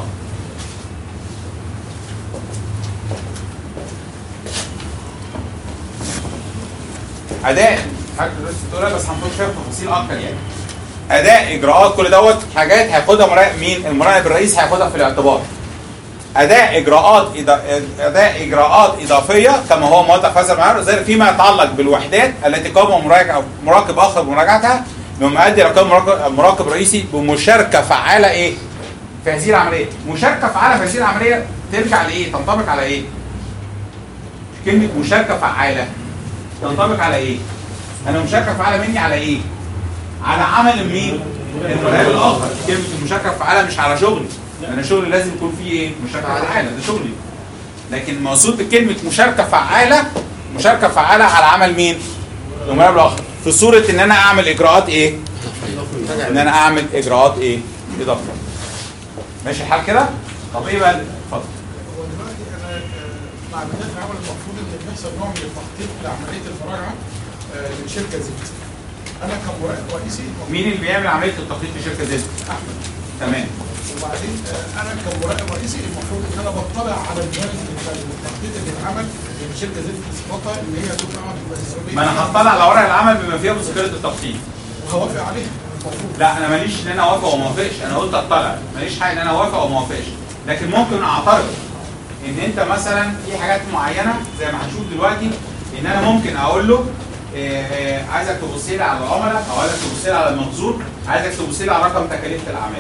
اداء حاجه لسه بتقولها بس هنخش فيها تفاصيل اكتر يعني اداء اجراءات كل دوت حاجات هياخدها مراقب مين المراقب الرئيسي هياخدها في الاعتبار اداء اجراءات إضا- اداء اجراءات اضافيه كما هو موضح في هذا المعيار زي فيما يتعلق بالوحدات التي قام مراجع مراقب اخر بمراجعتها بمؤدي رقم مراقب, مراقب رئيسي بمشاركه فعاله ايه؟ في هذه العمليه، مشاركه فعاله في هذه العمليه ترجع لايه؟ تنطبق على ايه؟ كلمه مشاركه فعاله تنطبق على ايه؟ انا مشاركه فعاله مني على ايه؟ على عمل مين؟ المراقب الاخر، كلمه المشاركه فعاله مش على شغلي، انا شغلي لازم يكون فيه ايه؟ مشاركه فعاله ده شغلي لكن مقصود بكلمه مشاركه فعاله مشاركه فعاله على عمل مين؟ المراقب الاخر في صوره ان انا اعمل اجراءات ايه؟ ان انا اعمل اجراءات ايه؟ اضافيه ماشي الحال كده؟ طب ايه بقى؟ اتفضل هو دلوقتي انا آه، مع بدايه العمل المفروض ان بيحصل نوع من التخطيط لعمليه المراجعه آه، لشركه زد. انا كمراقب رئيسي المفروض- مين اللي بيعمل عمليه التخطيط في شركه زد؟ احمد تمام وبعدين آه، انا كمراقب رئيسي المفروض ان انا بطلع على الجانب التخطيط اللي اتعمل لشركه زد في صفاتها ان هي تطلع بمسؤوليه ما انا هطلع على ورق العمل بما فيها مذكره التخطيط وهوافق عليها المفروض لا انا ماليش ان انا اوافق وما اوافقش انا قلت اطلع ماليش حق ان انا اوافق وما اوافقش لكن ممكن اعترض ان انت مثلا في حاجات معينه زي ما هنشوف دلوقتي ان انا ممكن اقول له آه، آه، عايزك تبص لي على العملاء او عايزك تبص لي على المخزون عايزك تبص لي على رقم تكاليف الاعمال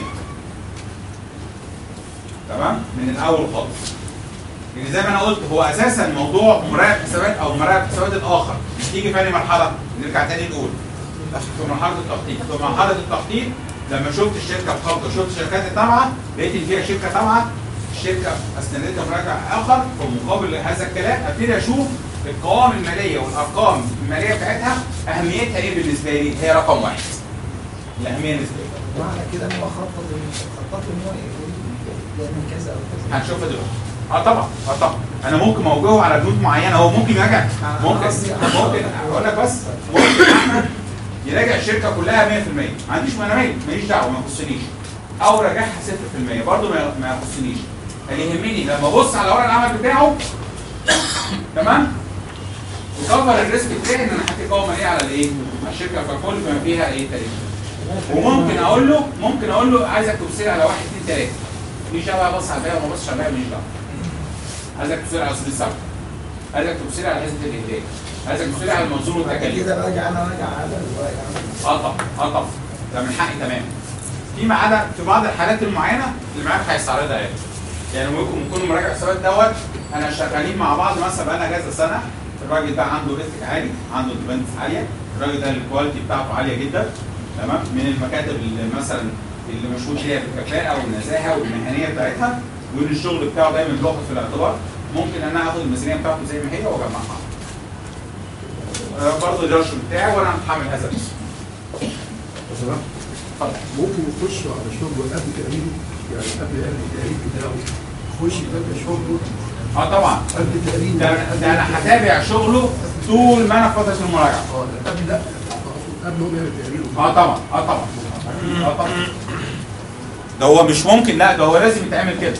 تمام من الاول خالص لان زي ما انا قلت هو اساسا موضوع مراقب حسابات او مراقب حسابات الاخر تيجي في أي مرحله نرجع تاني نقول في مرحله التخطيط في مرحله التخطيط لما شفت الشركه بخط شفت الشركات التابعه لقيت ان فيها شركه تابعه الشركه استندتها مراجع اخر في مقابل هذا الكلام ابتدي اشوف القوائم الماليه والارقام الماليه بتاعتها اهميتها ايه بالنسبه لي؟ هي رقم واحد. الاهميه النسبيه. معنى كده ان هو خطط خطط ان هو يعمل كذا او كذا هنشوفها دلوقتي. اه طبعا اه طبعا انا ممكن موجهه على بنود معينه هو ممكن يراجع ممكن ممكن اقول لك بس ممكن احمد يراجع الشركه كلها 100% ما عنديش ما انا مالي ماليش دعوه ما يخصنيش او راجعها 0% برضه ما ما يخصنيش اللي يهمني لما ابص على ورق العمل بتاعه تمام وكفر الريسك بتاعي ان انا حطيت قوه ماليه على الايه؟ على الشركه ككل بما فيها ايه تاريخ وممكن اقول له ممكن اقول له عايزك تبص لي على واحد اثنين ثلاثه مش دعوه بص على الباقي وما بصش على الباقي ماليش دعوه عايزك تبص لي على اصول السبب عايزك تبص لي على حزمه الانتاج عايزك تبص لي على المنظور والتكاليف كده راجع انا راجع على الورق اه طبعا اه طبعا ده من حقي تماما فيما عدا في بعض الحالات المعينه المعاد هيستعرضها يعني يعني ممكن يكون مراجع حسابات دوت انا شغالين مع بعض مثلا بقالنا كذا سنه الراجل ده عنده ريسك عالي عنده ديبندنس عاليه الراجل ده الكواليتي بتاعته عاليه جدا تمام من المكاتب اللي مثلا اللي مشهود ليها بالكفاءه والنزاهه والمهنيه بتاعتها وان الشغل بتاعه دايما بياخد في الاعتبار ممكن ان انا اخد الميزانيه بتاعته زي ما هي واجمعها آه، برضه الجرش بتاعي وانا متحمل هذا الاسم تمام ممكن يخش على شغله قبل تقريبه يعني قبل قبل التقريب بتاعه يخش يتابع شغله اه طبعا قبل تقريبه ده ده انا هتابع شغله طول ما انا في فتره المراجعه اه ده قبل لا أقصد قبل هو يعمل تقريبه اه طبعا اه طبعا اه طبعا ده هو مش ممكن لا ده هو لازم يتعمل كده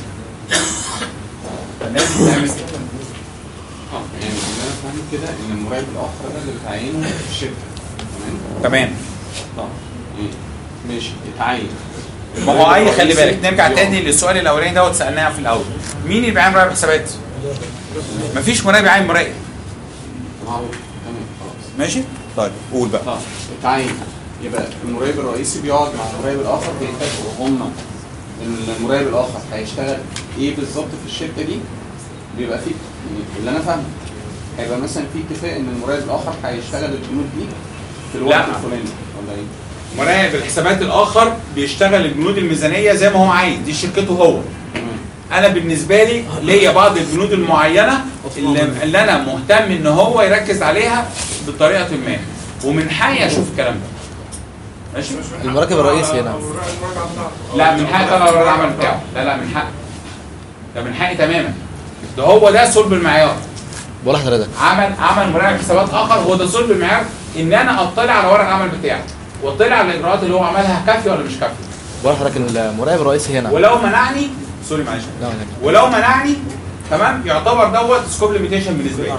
لازم يتعمل كده اه يعني اللي انا فاهم كده ان المراقب الاخر ده اللي بتعينه في الشركه تمام تمام طب إيه؟ ماشي اتعين ما هو اي خلي بالك الرئيسي نرجع يقعد. تاني للسؤال الاولاني دوت سالناه في الاول مين اللي بيعين مراقب حسابات؟ مفيش مراقب يعين مراقب معروف تمام خلاص ماشي؟ طيب قول بقى طب اتعين يبقى المراقب الرئيسي بيقعد مع المراقب الاخر بيتفقوا هم المراقب الاخر هيشتغل ايه بالظبط في الشركه دي بيبقى فيه يعني اللي انا فاهمه هيبقى مثلا في اتفاق ان المراقب الاخر هيشتغل البنود دي في الوقت لا. الفلاني ولا ايه؟ مراقب الحسابات الاخر بيشتغل البنود الميزانيه زي ما هو عايز دي شركته هو تمام انا بالنسبه لي ليا بعض البنود المعينه اللي, اللي انا مهتم ان هو يركز عليها بطريقه ما ومن حقي اشوف الكلام ده ماشي المراقب الرئيسي هنا لا من حقي طلع ورا العمل بتاعه لا لا من حقي ده من حقي تماما ده هو ده صلب المعيار بقول لحضرتك عمل عمل مراقب حسابات اخر هو ده صلب المعيار ان انا اطلع على ورق العمل بتاعه واطلع على الاجراءات اللي هو عملها كافيه ولا مش كافيه بقول لحضرتك المراقب الرئيسي هنا ولو منعني سوري معلش لا لا ولو منعني تمام يعتبر دوت سكوب ليميتيشن بالنسبه لي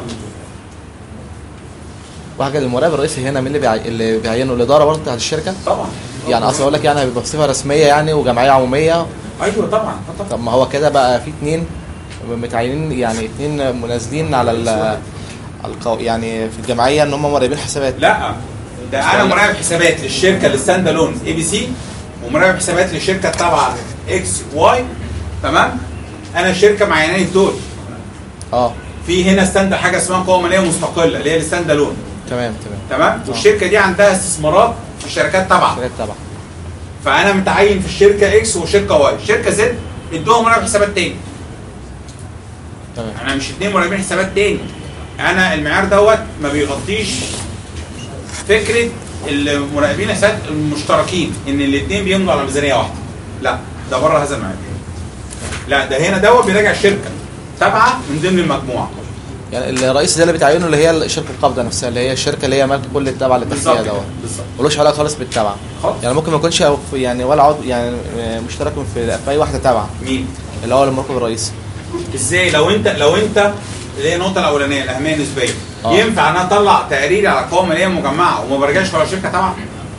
وحاجه المراقب الرئيسي هنا مين اللي بيعي... اللي بيعينه الاداره برضه بتاعت الشركه طبعا يعني اصل اقول لك يعني هيبقى بصفه رسميه يعني وجمعيه عموميه ايوه طبعا آه طبعا طب ما هو كده بقى في اتنين متعينين يعني اتنين منازلين على ال القو... يعني في الجمعيه ان هم مراقبين حسابات لا ده انا مراقب حسابات للشركه الستاند الون اي بي سي ومراقب حسابات للشركه التابعه اكس واي تمام انا الشركه معيناني دول اه في هنا ستاند حاجه اسمها قوه ماليه مستقله اللي هي الستاند الون تمام تمام تمام والشركه دي عندها استثمارات في شركات تابعه حاجات تبع فانا متعين في الشركه اكس وشركه واي شركه زد ادوها مراقب حسابات تاني تمام انا مش اتنين مراقبين حسابات تاني انا المعيار دوت ما بيغطيش فكره المراقبين الحسابات المشتركين ان الاثنين بيمضوا على ميزانيه واحده لا ده بره هذا المعيار لا ده هنا دوت بيراجع الشركه تابعه من ضمن المجموعه يعني الرئيس ده اللي بتعينه اللي هي شركه القبضه نفسها اللي هي الشركه اللي هي مالك كل التابعه بالظبط للتسويق كده، دوت بالظبط ملوش علاقه خالص بالتابعه خالص. يعني ممكن ما يكونش أو- يعني ولا عضو يعني مشترك في في اي واحده تابعه مين اللي هو المراقب الرئيسي ازاي لو انت لو انت اللي هي النقطه الاولانيه الاهميه النسبيه آه. ينفع ان انا اطلع تقرير على قوائم ماليه مجمعه وما برجعش ورا شركه تبع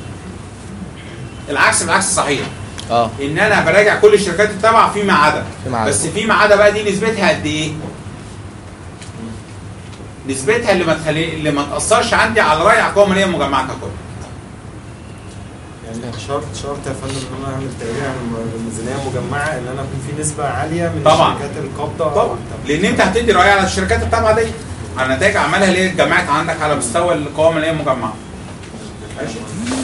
العكس بالعكس صحيح اه ان انا براجع كل الشركات التابعه فيما عدا فيما عدا. بس فيما عدا بقى دي نسبتها قد ايه؟ نسبتها اللي ما تخلي اللي ما تاثرش عندي على راي القوائم الماليه المجمعه ككل يعني شرط شرط يا فندم ان انا اعمل تقرير عن الميزانيه مجمعه ان انا اكون في نسبه عاليه من طبعاً. شركات القبضه طبعا لان انت هتدي رأي على الشركات التابعه دي على نتائج اعمالها اللي هي اتجمعت عندك على مستوى القوائم الماليه المجمعه ماشي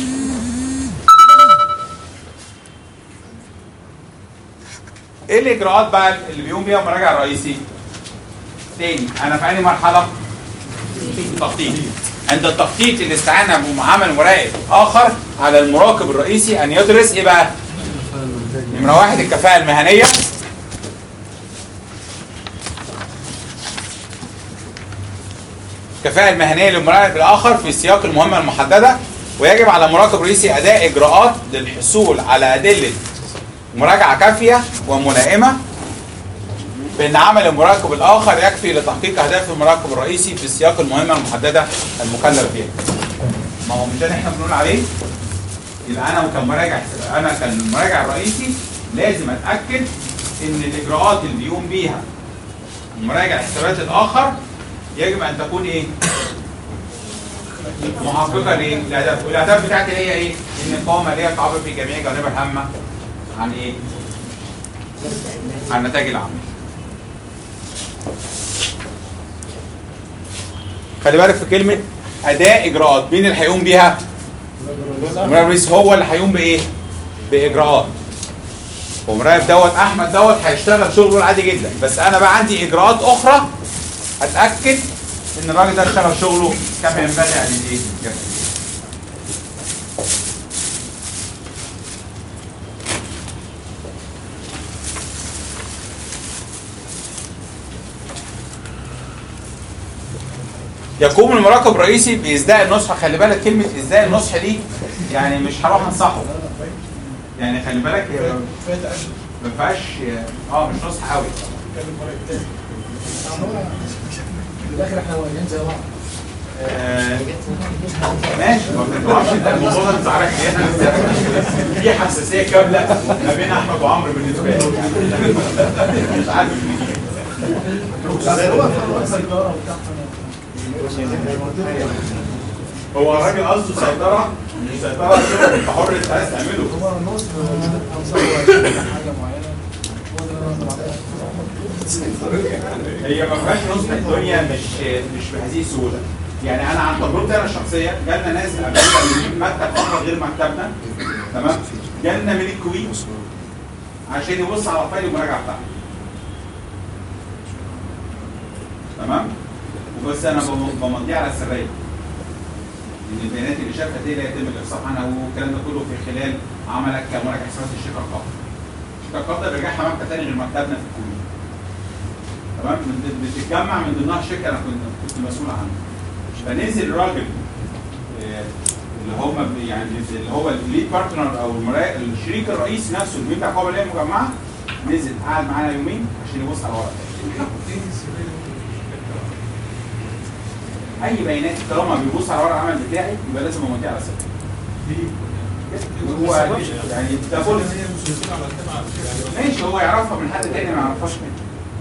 ايه الاجراءات بقى اللي بيقوم بيها المراجع الرئيسي؟ تاني انا في انهي مرحله؟ تخطيط عند التخطيط الاستعانه بمعامل مراقب اخر على المراقب الرئيسي ان يدرس ايه بقى؟ نمره واحد الكفاءه المهنيه الكفاءة المهنية للمراقب الآخر في سياق المهمة المحددة ويجب على المراقب الرئيسي أداء إجراءات للحصول على أدلة مراجعة كافية وملائمة بأن عمل المراقب الآخر يكفي لتحقيق أهداف المراقب الرئيسي في سياق المهمة المحددة المكلف بها. ما هو مش ده اللي احنا بنقول عليه؟ يبقى أنا كمراجع أنا كالمراجع الرئيسي لازم أتأكد إن الإجراءات اللي بيقوم بيها مراجع حسابات الآخر يجب ان تكون ايه؟ محققه ليه؟ الاهداف، والاهداف بتاعتي هي ايه؟ ان القوائم الماليه تعبر في جميع جوانبها الهامه عن ايه؟ عن النتائج العامه. خلي بالك في كلمه اداء اجراءات، مين اللي هيقوم بيها؟ المراقب الرئيسي هو اللي هيقوم بايه؟ باجراءات. ومراقب دوت احمد دوت هيشتغل شغله عادي جدا، بس انا بقى عندي اجراءات اخرى اتاكد ان الراجل ده اشتغل شغله كما ينبغي ان ايه يفعل. يقوم المراقب الرئيسي بإسداء النصح خلي بالك كلمة إسداء النصح دي يعني مش هروح أنصحه يعني خلي بالك هي ما فيهاش اه مش نصح قوي في الاخر احنا واقعين زي بعض آه، ماشي ما تعرفش انت الموضوع ده بتاعك ايه في حساسيه كامله ما بين احمد وعمرو بالنسبه لي مش عارف هو الراجل قصده سيطره مش سيطره كده انت حر انت عايز تعمله هو نص حاجه معينه هو ده اللي أنا هي ما فيهاش نص الدنيا مش مش بهذه السهوله يعني انا عن تجربتي انا الشخصيه جالنا ناس قبلنا من مكتب اخر غير مكتبنا تمام جالنا من الكويت عشان يبص على فايل المراجعه بتاعته تمام وبس انا بم- بمضيه على السريه ان البيانات اللي شافها دي لا يتم الافصاح عنها والكلام ده كله في خلال عملك كمراجع حسابات الشركه القابضه الشركه القابضه بيرجعها مكتب تاني غير مكتبنا في الكويت تمام من- بتتجمع من ضمنها شركه انا كنت كنت مسؤول عنها فنزل راجل آه، اللي هم ب- يعني اللي هو الليد بارتنر او المرا- الشريك الرئيسي نفسه اللي بتاع القوائم الماليه المجمعه نزل قعد معانا يومين عشان يبص على الورق اي بيانات طالما بيبص على ورق العمل بتاعي يبقى لازم امضيه على سبب هو يعني ده بوليسي ماشي هو يعرفها من حد تاني ما يعرفهاش منه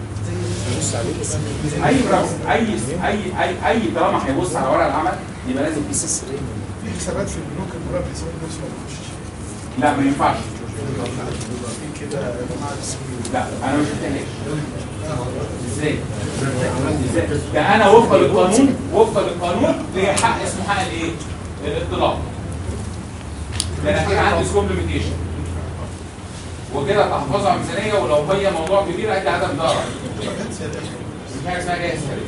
اي برافو اي اي اي اي طالما هيبص على ورق العمل يبقى لازم في سيستم في حسابات في البنوك المراقب حسابات نفسه ما بيخشش لا ما ينفعش في كده يا جماعه لا انا ما شفتهاش ازاي؟ ازاي؟ ده انا وفقا للقانون وفقا للقانون ليا حق اسمه حق الايه؟ الاطلاع ده انا كده عندي سكوب ليميتيشن وكده تحفظها ميزانيه ولو هي موضوع كبير ادي عدم ضرر في حاجه اسمها جهه سريه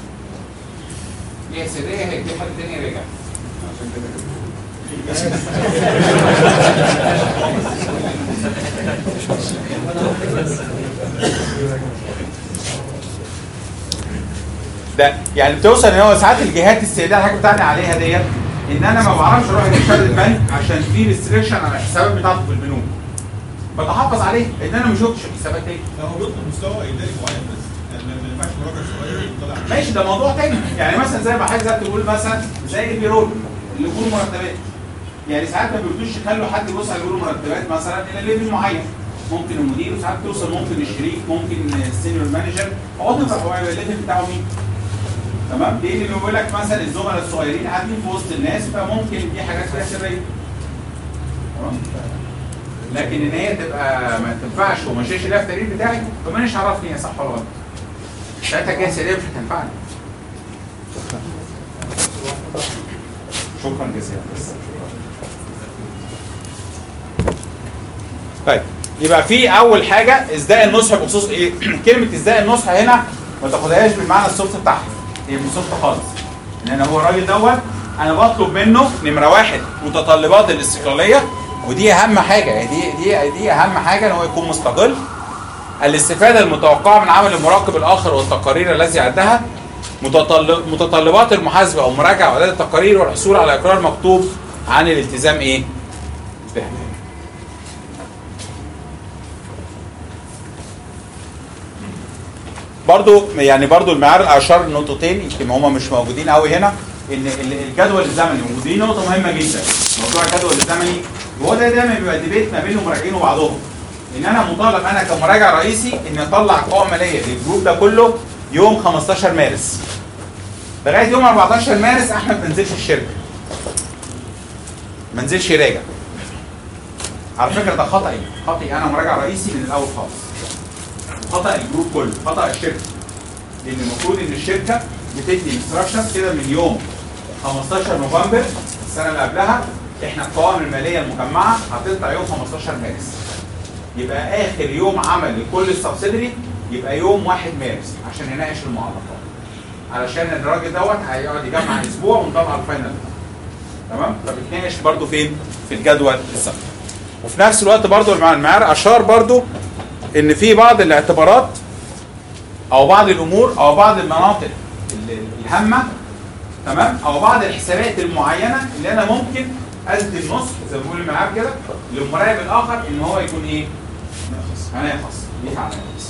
جهه سريه هي دي حد تاني رجع عشان كده ده يعني بتوصل ان هو ساعات الجهات السياديه اللي حضرتك بتعني عليها ديت ان انا ما بعرفش اروح اجيب شهاده البنك عشان في ريستريكشن على الحسابات بتاعته في البنوك بتحفظ عليه ان انا ما شفتش الحسابات دي لا هو بيطلب مستوى اداري معين بس يعني ما ينفعش مراجع صغير يطلع ماشي ده موضوع تاني يعني مثلا زي ما حضرتك تقول مثلا زي البيرول اللي يكون مرتبات يعني ساعات ما بيردوش يخلوا حد يبص على بيرول مرتبات مثلا الى ليفل معين ممكن المدير وساعات توصل ممكن الشريك ممكن السينيور مانجر هو تبقى هو الليفل بتاعه مين تمام ليه اللي بيقول لك مثلا الزملاء الصغيرين قاعدين في وسط الناس فممكن دي حاجات فيها سريه تمام لكن ان هي تبقى ما تنفعش وما شيش لها في التقرير بتاعي فمانيش عرفني هي صح ولا غلط ساعتها جهه سريه مش هتنفعني شكرا جزيلا طيب يبقى في اول حاجه ازداء النصح بخصوص ايه كلمه ازداء النصح هنا ما تاخدهاش بالمعنى السوفت بتاعها هي مش سوفت خالص ان انا هو الراجل دوت انا بطلب منه نمره واحد متطلبات الاستقلاليه ودي اهم حاجه يعني دي دي دي اهم حاجه ان هو يكون مستقل الاستفاده المتوقعه من عمل المراقب الاخر والتقارير الذي عدها متطل- متطلبات المحاسبه او مراجعه واعداد التقارير والحصول على اقرار مكتوب عن الالتزام ايه؟ به. برضو يعني برضو المعيار اشار نقطتين يمكن هما مش موجودين قوي هنا ان ال- الجدول الزمني ودي نقطه مهمه جدا موضوع الجدول الزمني هو ده دايما بيبقى ديبيت ما بين المراجعين وبعضهم ان انا مطالب انا كمراجع رئيسي ان اطلع قوائم ماليه للجروب ده كله يوم 15 مارس لغايه يوم 14 مارس احمد ما نزلش الشركه ما نزلش يراجع على فكره ده خطأي خطأي انا مراجع رئيسي من الاول خالص خطأ الجروب كله خطأ الشركه لان المفروض ان الشركه بتدي انستراكشن كده من يوم 15 نوفمبر السنه اللي قبلها احنا القوائم الماليه المجمعه هتطلع يوم 15 مارس يبقى اخر يوم عمل لكل السبسيدري يبقى يوم 1 مارس عشان نناقش المعلقات علشان الراجل دوت هيقعد يجمع اسبوع ونطلع الفاينل تمام فبتناقش برضو فين في الجدول السنوي وفي نفس الوقت برضو المع- المعيار اشار برضو ان في بعض الاعتبارات او بعض الامور او بعض المناطق ال- الهامه تمام او بعض الحسابات المعينه اللي انا ممكن ادي النص زي ما بيقول المعيار كده للمراقب الاخر ان هو يكون ايه؟ هناقص يفعل هناقص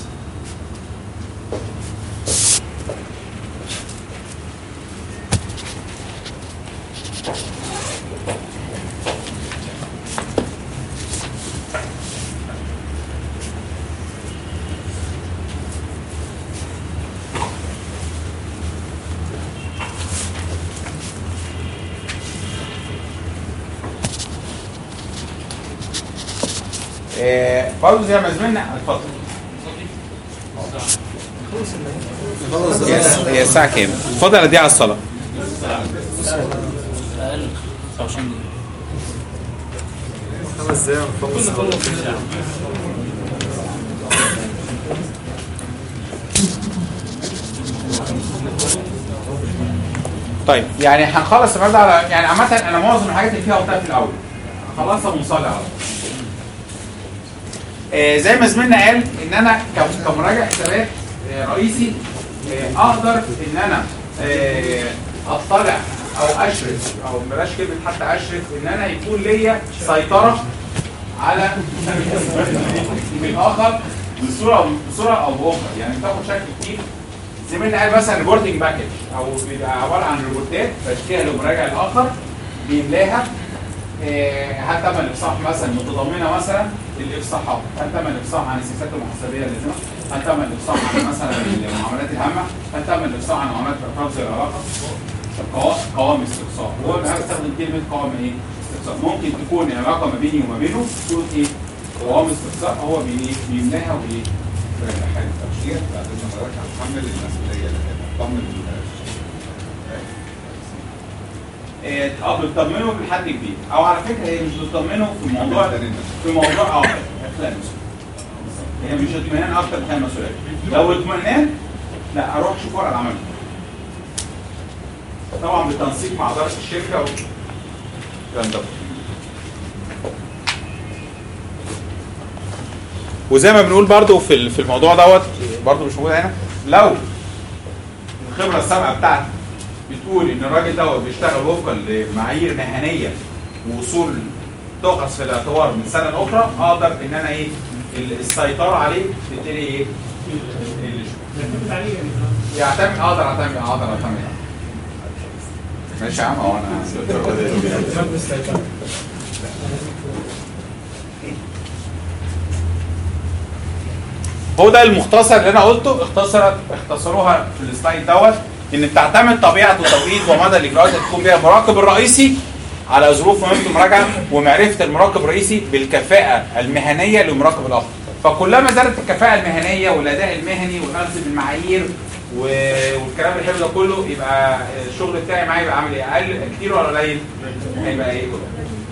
آه، برضه زي ما زميلنا اتفضل هي- هي الساعة كام؟ اتفضل ادي على الصلاة خمس دقايق ونخلص طيب يعني هنخلص النهارده على يعني عامة انا معظم الحاجات اللي فيها قلتها في الاول خلصها ونصلي على طول. آه زي ما زميلنا قال ان انا ك- كمراجع حسابات آه رئيسي آه اقدر ان انا آه اطلع او اشرف او بلاش كلمه حتى اشرف ان انا يكون ليا سيطره على الاخر بصوره بصوره او باخرى يعني بتاخد شكل كتير زميلنا قال مثلا ريبورتنج باكج او بيبقى عباره عن ريبورتات بديها للمراجع الاخر بيملاها آه، هل تم الافصاح مثلا متضمنه مثلا الافصاحات هل تم الافصاح عن السياسات المحاسبيه اللازمه هل تم الافصاح عن مثلا المعاملات الهامه هل تم الافصاح عن معاملات رفض العلاقه قوا- قوام استقصاء هو انا بستخدم كلمه قوام ايه استقصاء ممكن تكون العلاقه ما بيني وما بينه تكون ايه قوام استقصاء هو بي- بيملاها وايه حاجه تبشير بعد ما حضرتك هتحمل المسؤوليه لكن هتطمن آه، اه بتطمنه لحد كبير او على فكره هي مش بتطمنه في موضوع في موضوع اه اخلاق المسؤوليه هي مش اطمئنان اكتر من المسؤوليه لو اطمئنان لا اروح اشوف ورق العمل طبعا بالتنسيق مع اداره الشركه و... الكلام ده وزي ما بنقول برضو في ال- في الموضوع دوت برضو مش موجود هنا لو الخبره السابقه بتاعتي بتقول ان الراجل دوت بيشتغل وفقا لمعايير مهنيه ووصول تؤخذ في الاعتبار من سنه لاخرى اقدر ان انا ايه ال- السيطره عليه تبتدي ايه يعتمد اقدر اعتمد اقدر اعتمد ماشي يا عم هو انا هو ده المختصر اللي انا قلته اختصرت اختصروها في السلايد دوت ان بتعتمد طبيعه وتوقيت ومدى الاجراءات اللي تقوم بها المراقب الرئيسي على ظروف مهمه المراجعه ومعرفه المراقب الرئيسي بالكفاءه المهنيه للمراقب الاخر فكلما زادت الكفاءه المهنيه والاداء المهني والاخذ بالمعايير و- والكلام الحلو ده كله يبقى الشغل بتاعي معايا يبقى عامل ايه؟ اقل كتير ولا قليل؟ هيبقى ايه كله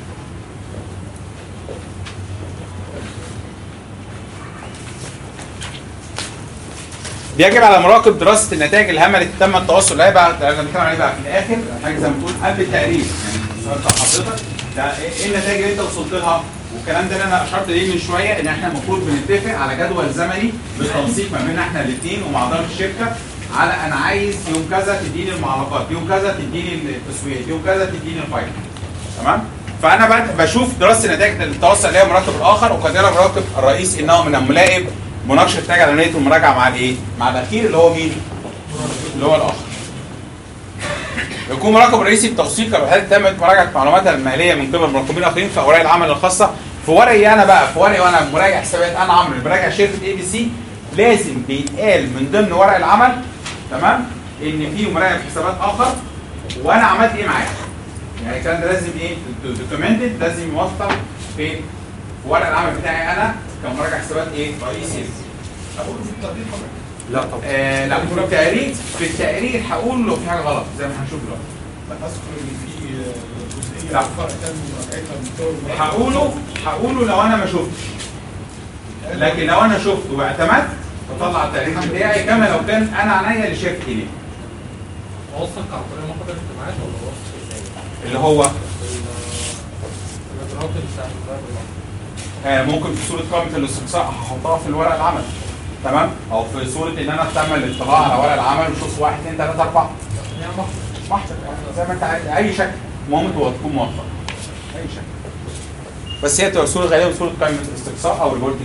بيجب على مراقب دراسه النتائج الهامه التي تم التوصل اليها بقى انا بنتكلم عليه بقى في الاخر حاجه زي ما بتقول قبل التقرير يعني السؤال بتاع حضرتك ده ايه إيه النتائج اللي انت وصلت لها والكلام ده اللي انا اشرت ليه من شويه ان احنا المفروض بنتفق على جدول زمني بالتنسيق ما بيننا احنا الاثنين ومع اداره الشركه على انا عايز يوم كذا تديني المعلقات يوم كذا تديني التسويق يوم كذا تديني الفايل تمام فانا بد- بشوف دراسه النتائج اللي توصل اليها المراقب الاخر وقد يرى المراقب الرئيس انه من الملائم مناقشه نتائج عمليه المراجعه مع الايه؟ مع الاخير اللي هو مين؟ اللي هو الاخر. يكون مراقب رئيسي بتوثيق الوحدات تمت مراجعه معلوماتها الماليه من قبل المراقبين الاخرين في اوراق العمل الخاصه في ورقي انا بقى في ورقي وانا مراجع حسابات انا عمرو اللي براجع شركه اي بي سي لازم بيتقال من ضمن ورق العمل تمام ان في مراجع حسابات اخر وانا عملت ايه معاه يعني الكلام ده لازم ايه دوكيومنتد لازم يوثق في في ورق العمل بتاعي انا كمراجع حسابات ايه رئيسي اقول في التقدير حضرتك لا طبعا آه لا في التقرير في التقرير هقول له في حاجه غلط زي ما هنشوف دلوقتي لا اذكر ان في جزئيه لا. فرق كان مراجعتها من طور المراجعة. هقوله هقوله لو انا ما شفتش لكن لو انا شفت واعتمدت بطلع التقرير بتاعي كما لو كان انا عينيا اللي شايف ايدي اوثق عن طريق مقابل الاجتماعات ولا اوثق ازاي؟ اللي هو الاجراءات بتاع المراقب الآخر. آه ممكن في صوره قائمه الاستقصاء هحطها في الورق العمل تمام او في صوره ان انا تم الاطلاع على ورق العمل وشوف واحد اثنين ثلاثه اربعه يعني محضر محضر زي ما انت عايز اي شكل المهم تبقى تكون موفق اي شكل بس هي تبقى صوره غالبا صوره قائمه الاستقصاء او ريبورتنج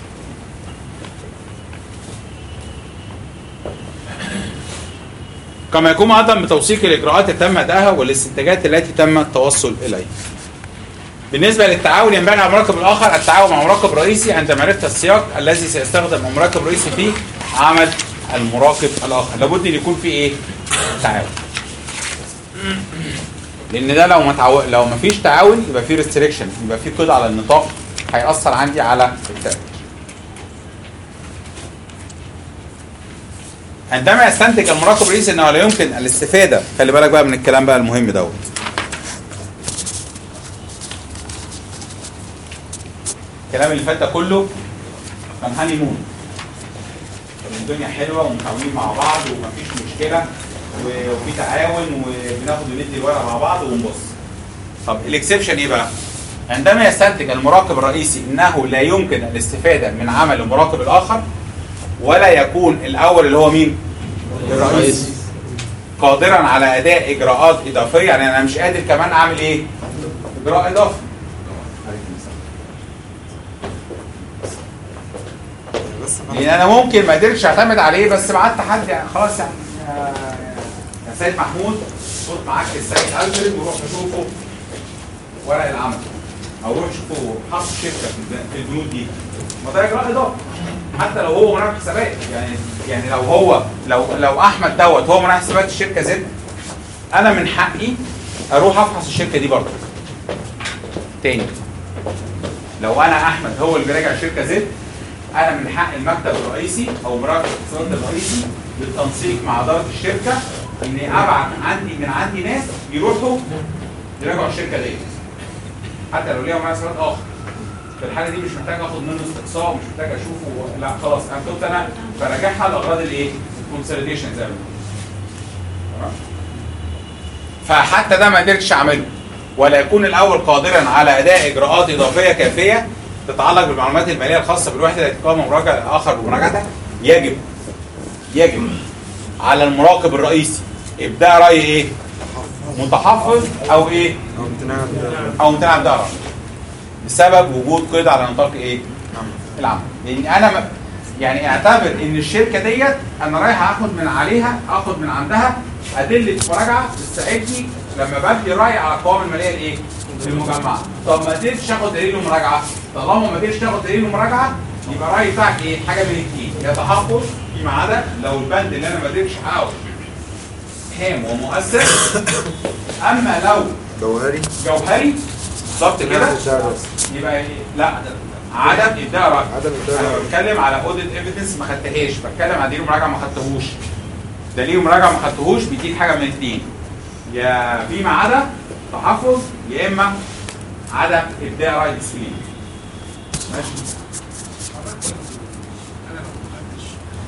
كما يكون ايضا بتوثيق الاجراءات التي تم ادائها والاستنتاجات التي تم التوصل اليها. بالنسبه للتعاون ينبغي على المراقب الاخر التعاون مع مراقب رئيسي عند معرفه السياق الذي سيستخدم المراقب الرئيسي فيه عمل المراقب الاخر، لابد ان يكون في ايه؟ تعاون. لان ده لو ما تعاو... لو ما فيش تعاون يبقى في ريستريكشن يبقى في قيد على النطاق هيأثر عندي على التقدير. عندما يستنتج المراقب الرئيسي انه لا يمكن الاستفاده خلي بالك بقى من الكلام بقى المهم دوت الكلام اللي فات ده كله كان هاني مون كان الدنيا حلوه ومتعاونين مع بعض ومفيش مشكله و- وفي تعاون وبناخد وندي الورقه مع بعض ونبص طب الاكسبشن ايه بقى؟ عندما يستنتج المراقب الرئيسي انه لا يمكن الاستفاده من عمل المراقب الاخر ولا يكون الاول اللي هو مين؟ الرئيس قادرا على اداء اجراءات اضافيه يعني انا مش قادر كمان اعمل ايه؟ اجراء اضافي لان انا ممكن ما قدرتش اعتمد عليه بس بعت حد يعني خلاص يعني يا يا سيد محمود خد معاك السيد الفريد وروح نشوفه ورق العمل او روح شوفوا حصر الشركه في الب- في البنود دي ما ده اجراء اضافي حتى لو هو مراقب حسابات يعني يعني لو هو لو لو احمد دوت هو مراقب حسابات الشركه زد انا من حقي اروح افحص الشركه دي برضه تاني لو انا احمد هو اللي بيراجع الشركه زد انا من حق المكتب الرئيسي او مراقب الاقتصاد الرئيسي بالتنسيق مع اداره الشركه اني ابعت عندي من عندي ناس يروحوا يراجعوا الشركه دي حتى لو ليها معايا سبب اخر في الحاله دي مش محتاج اخد منه استقصاء مش محتاج اشوفه لا خلاص انا كنت انا براجعها لاغراض الايه؟ كونسوليديشن زي ما بنقول تمام؟ فحتى ده ما قدرتش اعمله ولا يكون الاول قادرا على اداء اجراءات اضافيه كافيه تتعلق بالمعلومات الماليه الخاصه بالوحده التي تقام مراجع الاخر بمراجعتها يجب يجب على المراقب الرئيسي ابداء راي ايه؟ متحفظ او ايه؟ او امتناع او امتناع ابداء راي بسبب وجود قيد على نطاق ايه؟ العمل لان انا م- يعني اعتبر ان الشركه ديت انا رايح اخد من عليها اخد من عندها ادله مراجعه تساعدني لما ببني راي على القوائم الماليه الايه؟ المجمعه طب ما قدرتش اخد دليل ومراجعه طالما ما قدرتش تاخد دليل ومراجعه يبقى الراي بتاعك ايه؟ حاجه من الاثنين يا تحفظ فيما عدا لو البند اللي انا ما قدرتش احققه هام ومؤثر اما لو جوهري جوهري بالظبط كده يبقى إيه؟ لا عدم ابداء راي عدم إبداء انا رأي. بتكلم على اوديت ايفيدنس ما خدتهاش بتكلم على دليل مراجعه ما خدتهوش دليل مراجعه ما خدتهوش بيديك حاجه من الاثنين يا فيما عدا تحفظ يا اما عدم ابداء راي تسليم ماشي انا لو ما خدتش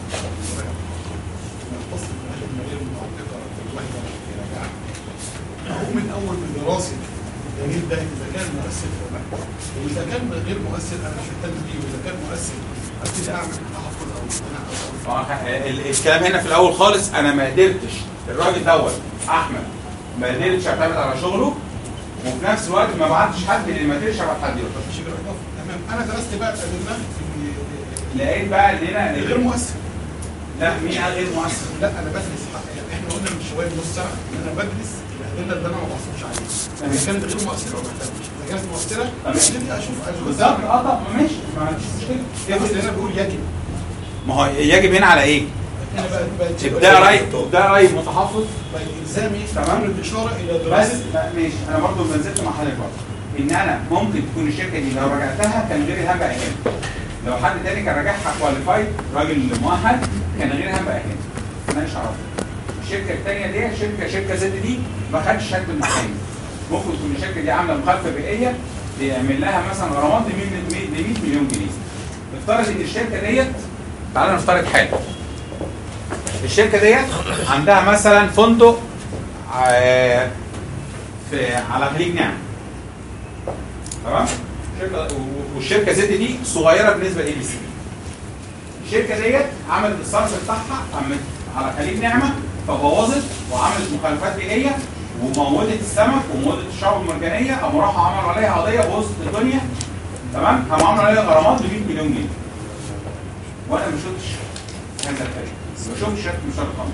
مختص بالماليه الماليه المنطقه في الوحده في رجعها اقوم من اول من دراسه الدليل ده اذا كان مؤثر ولا لا واذا كان غير مؤثر انا مش مهتم بيه واذا كان مؤثر ابتدي اعمل تحفظ او امتناع او آه، ال- الكلام هنا في الاول خالص انا ما قدرتش الراجل دوت احمد ما قدرتش اعتمد على شغله وفي نفس الوقت ما بعتش حد اللي ما قدرش ابعت حد يقدر مش اجراء اضافي تمام انا درست بقى الادله في لقيت بقى ان هنا غير مؤثر لا مين قال غير مؤثر؟ لا انا بدرس حق- يعني احنا قلنا من شويه نص ساعه ان انا بدرس الادله اللي انا ما بحصلش عليها اذا كانت غير مؤثره ما بهتمش اذا كانت مؤثره ابتدي اشوف اشوف بالظبط اه طب ماشي ما عنديش مشكله ياخد اللي انا بقول يجب ما هو يجب هنا على ايه؟ هنا بقى بقى ابداء راي ابداء راي متحفظ بقى الزامي تمام. تمام الاشاره الى بس دراسه لا ماشي انا برضو ما نزلت مع حضرتك برضه ان انا ممكن تكون الشركه دي لو رجعتها كان غير الهم بقى هنا لو حد تاني كان راجعها كواليفايد راجل مؤهل كان غير الهم بقى هنا انا مش عارف الشركه الثانيه دي شركه شركه زد دي ما خدش شهاده المحامي ممكن تكون الشركه دي عامله مخالفه بيئيه بيعمل لها مثلا غرامات ب 100 مليون جنيه افترض ان الشركه ديت تعالى نفترض حاجه الشركه ديت عندها مثلا فندق آه، في على خليج نعم تمام شركه و- والشركه زد دي صغيره بالنسبه لاي بي سي الشركه ديت عملت الصرف بتاعها عملت على خليج نعمه فبوظت وعملت مخالفات بيئيه وموتت السمك وموتت الشعب المرجانيه قاموا راحوا عملوا عليها قضيه بوظت الدنيا تمام قاموا عملوا عليها غرامات ب 100 مليون جنيه وانا ما شفتش هذا الفريق ما شفتش شركه مشترك خالص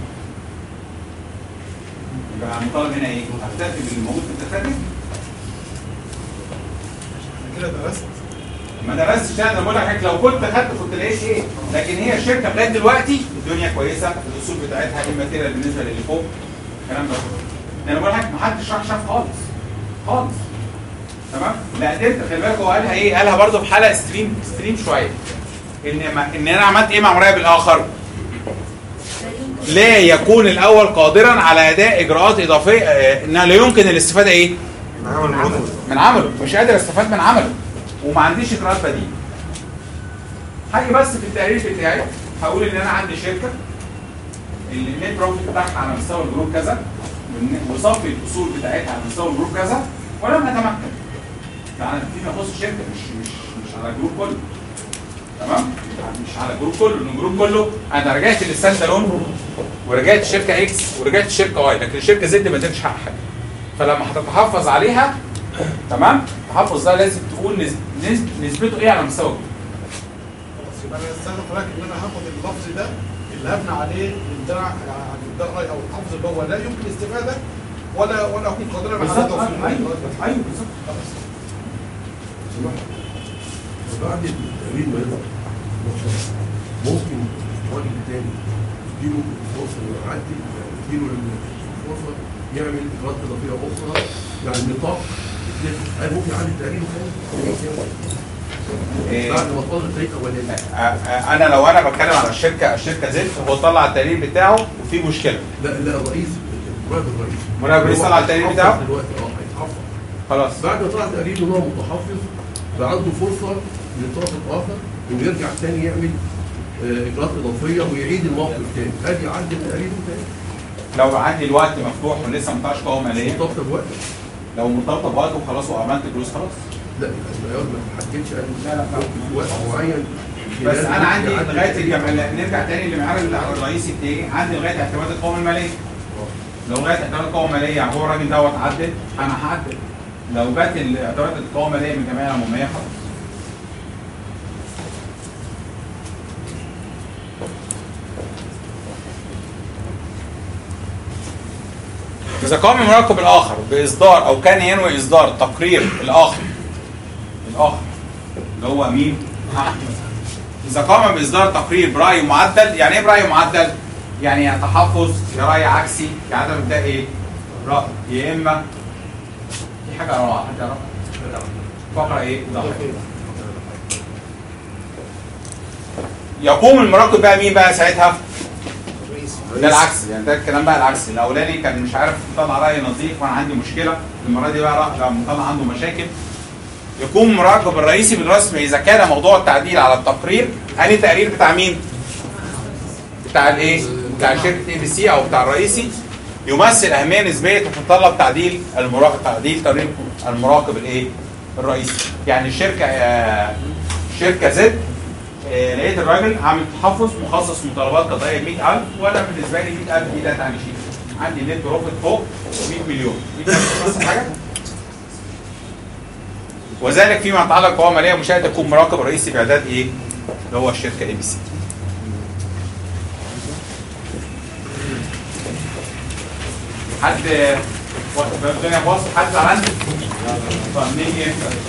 يبقى المطالب هنا ايه؟ اكتفي باللي موجود في التفاتي انا كده درست ما درستش انا بقول لك لو كنت خدت كنت لقيت ايه لكن هي الشركه لغايه دلوقتي الدنيا كويسه الاصول بتاعتها الماتيريال بالنسبه للي فوق الكلام ده انا بقول لك ما حدش راح شاف خالص خالص تمام لا قدرت خلي بالك هو قالها ايه قالها برضه في حلقه ستريم ستريم شويه ان ما ان انا عملت ايه مع مراقب الاخر لا يكون الاول قادرا على اداء اجراءات اضافيه آه، انها لا يمكن الاستفاده ايه من عمله مش قادر استفاد من عمله وما عنديش اجراءات بديله هاجي بس في التقرير بتاعي هقول ان انا عندي شركه النت بروفيت بتاعها على مستوى الجروب كذا والن- وصافي الاصول بتاعتها على مستوى الجروب كذا ولم اتمكن يعني فيما يخص الشركه مش مش مش على الجروب كله تمام مش على الجروب كله لان الجروب كله انا رجعت للستاند الون ورجعت الشركه اكس ورجعت الشركه واي لكن الشركه زد ما قدرتش احقق حاجه فلما هتتحفظ عليها تمام التحفظ ده لازم تقول نسب- نسب- نسبته ايه على مستوى الجروب خلاص يبقى انا استاذن حضرتك ان انا هاخد اللفظ ده اللي هبني عليه الابداع يعني الابداع راي او الحفظ اللي هو لا يمكن استفاده ولا ولا اكون قادرا على بالظبط توفير ايوه المال. ايوه بالظبط خلاص. بعد التقرير ما يظهر ممكن الراجل التاني يديله فرصه انه يعدي يعني يديله الفرصه يعمل اجراءات اضافيه اخرى يعني النطاق يتلف. هل ممكن يعدي التقرير إيه. تاني؟ بعد ما طال التقرير الاولاني آه، آه، انا لو انا بتكلم على الشركه الشركه زد هو طلع التقرير بتاعه وفي مشكله لا لا الرئيس مراقب الرئيس مراقب الرئيس طلع التقرير هيتحفظ بتاعه؟ دلوقتي اه هيتحفظ خلاص بعد ما طلع تقرير ان هو متحفظ بقى عنده فرصه للطرف الاخر انه يرجع تاني يعمل آه، اجراءات اضافيه ويعيد الموقف تاني ادي عد التقرير تاني لو عندي الوقت مفتوح ولسه ما طلعش قوه ماليه مرتبطه بوقت لو مرتبطه بوقت وخلاص وعملت فلوس خلاص لا المعيار ما تحددش لا لا في وقت معين بس انا عندي لغايه الجمع نرجع تاني للمعيار الرئيسي بتاعي عندي لغايه اعتماد القوه الماليه لو لغايه اعتماد القوه الماليه يعني هو الراجل دوت عدل انا هعدل لو جت اعتماد القوه الماليه من الجمعيه العموميه خلاص إذا قام المراقب الآخر بإصدار أو كان ينوي إصدار تقرير الآخر الآخر اللي هو مين؟ أحمد إذا قام بإصدار تقرير برأي معدل يعني إيه برأي معدل؟ يعني يا تحفظ يا رأي عكسي يا عدم ده إيه؟ رأي يا إما في حاجة أقراها حد يعرفها؟ فقرة إيه؟ ضحك يقوم المراقب بقى مين بقى ساعتها؟ ده العكس يعني ده الكلام بقى العكس الاولاني كان مش عارف مطلع راي نظيف وانا عندي مشكله المره دي بقى راح لا مطلع عنده مشاكل يقوم المراقب الرئيسي بالرسم اذا كان موضوع التعديل على التقرير انهي تقرير بتاع مين؟ بتاع الايه؟ بتاع شركه اي بي سي او بتاع الرئيسي يمثل اهميه نسبيه تتطلب تعديل المراقب تعديل تقرير المراقب الايه؟ الرئيسي يعني الشركه آه شركه زد آه، لقيت الراجل عامل تحفظ مخصص مطالبات قضائيه ب 100000 وانا بالنسبه لي 100000 دي لا تعني شيء عندي نت بروفيت فوق 100 مليون 100000 بس حاجه وذلك فيما يتعلق بقوائم ماليه مشاهد يكون مراقب رئيسي باعداد ايه؟ اللي هو الشركه اي بي سي حد الدنيا باظت حد زعلان؟ طب نيجي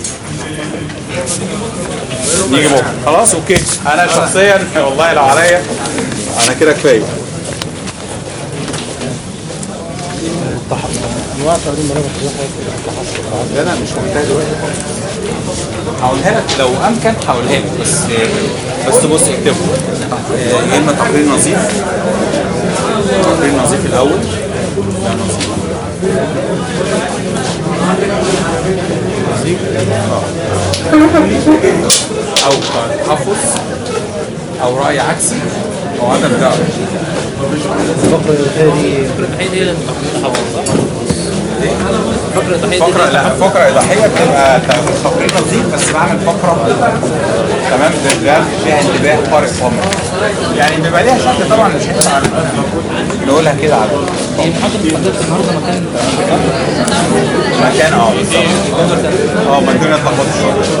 نيجي بكره خلاص اوكي انا شخصيا والله لو عليا انا كده كفايه انواع تقديم برامج التحصل انا مش محتاج دلوقتي هقولها لك لو امكن هقولها لك بس بس بص اكتبه آه، يا اما تقرير نظيف تقرير نظيف الاول ده نظيف نظيف آه. او تحفظ او راي عكسي او عدم دعوه الفقرة الثانية الوحيد هي التحفظ صح؟ فقرة فقرة لا فقرة إضاحية بتبقى تقرير نظيف بس بعمل فقرة تمام ده فيها انتباه فارق عمر يعني بيبقى ليها شكل طبعا مش هينفع نقولها كده على هي محاضرة حضرتك النهارده مكان مكان اه بالظبط اه ما الدنيا اتلخبطت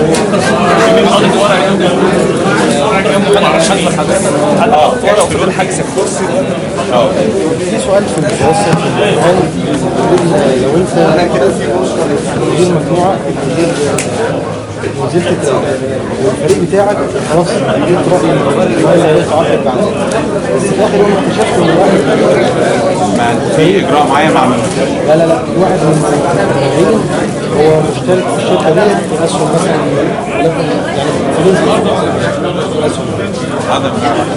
شوية اه في سؤال في المتوسط في الامتحان بيقول لو انت مدير مجموعه مدير نزلت التدريب والفريق بتاعك خلاص جبت راي ما لا يتعاقب بعد بس في اخر يوم اكتشفت ان واحد ما في اجراء معين بعمله لا لا لا في واحد من المديرين هو مشترك في الشركه ديت في اسهم مثلا ولكن يعني فلوس في اسهم هذا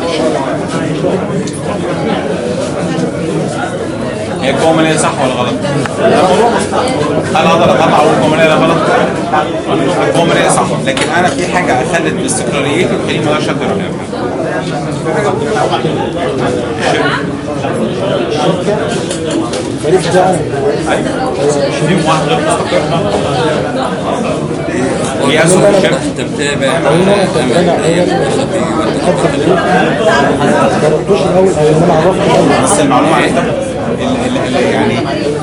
هي الكومنية صح ولا غلط؟ هل اقدر اطلع اقول الكومنية ده غلط؟ الكومنية صح لكن انا في حاجة اخلت باستقراريتي تخليني ما اقدرش اقدر الفريق بتاعك شريك واحد غير مستقر هي اسهم الشركة انت متابع خلينا انت انا اول خمسه في البيت ما جربتوش الاول او ان انا عرفت الاول بس المعلومة عرفتها ال- ال- ال- يعني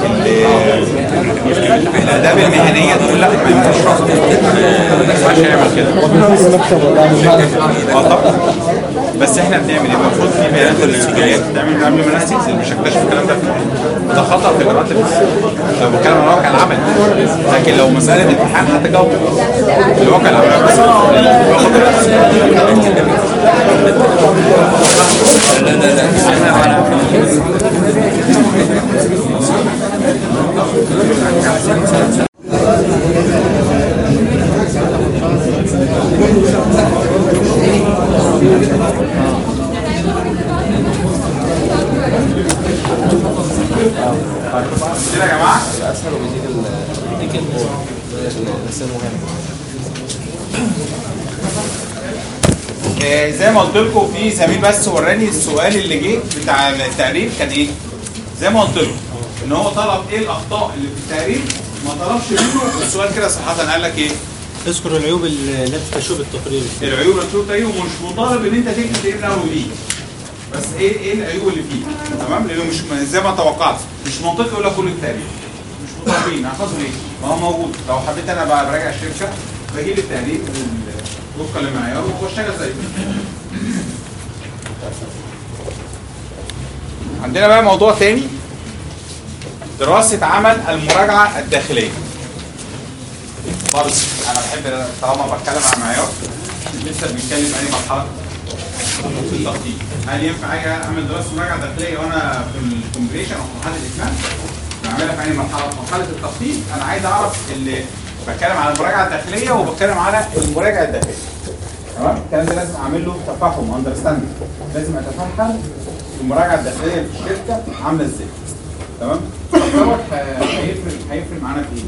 ال- الاداب المهنيه تقول لا ما ينفعش رفض ما ينفعش يعمل كده هو بيفوز مكسب ولا عامل معنا اه طبعا بس احنا بنعمل ايه؟ المفروض في بيانات الاستيكاليات بتعمل قبل ما الناس تنزل مش هكتشف الكلام ده ده خطا في اجراءات الامتحان لو بتكلم عن الواقع العملي لكن لو مساله امتحان هتجاوب الواقع العملي بس لا لا كده يا جماعه اسهل وبيزيد ال الانسان مهم آه، زي ما قلت لكم في زميل بس وراني السؤال اللي جه بتاع التقرير كان ايه؟ زي ما قلت لكم ان هو طلب ايه الاخطاء اللي في التقرير ما طلبش منه السؤال كده صراحه قال لك ايه؟ اذكر العيوب التي تشوب التقرير العيوب اللي بتشوف تقرير ومش مطالب ان انت تكتب تقرير من اول وجديد بس ايه ايه العيوب اللي فيه تمام لانه مش زي ما توقعت مش منطقي يقول لك كل التقرير مش مطالبين هحفظه ليه؟ ما هو موجود لو حبيت انا بقى براجع الشركه بجيب التقرير ال- وفقا لمعياره واشتغل زيه عندنا بقى موضوع تاني دراسة عمل المراجعة الداخلية برضه أنا بحب طالما بتكلم عن معيار لسه بنتكلم أي مرحلة في التخطيط هل ينفع أجي أعمل دراسة مراجعة داخلية وأنا في الكومبليشن أو في مرحلة الإتمام؟ بعملها في أي مرحلة؟ في مرحلة التخطيط أنا عايز أعرف اللي بتكلم على المراجعة الداخلية وبتكلم على المراجعة الداخلية تمام الكلام ده لازم اعمل له تفهم اندرستاند لازم اتفهم المراجعه الداخليه في الشركه عامله ازاي تمام دوت ه- هيفرق هيفرق معانا في ايه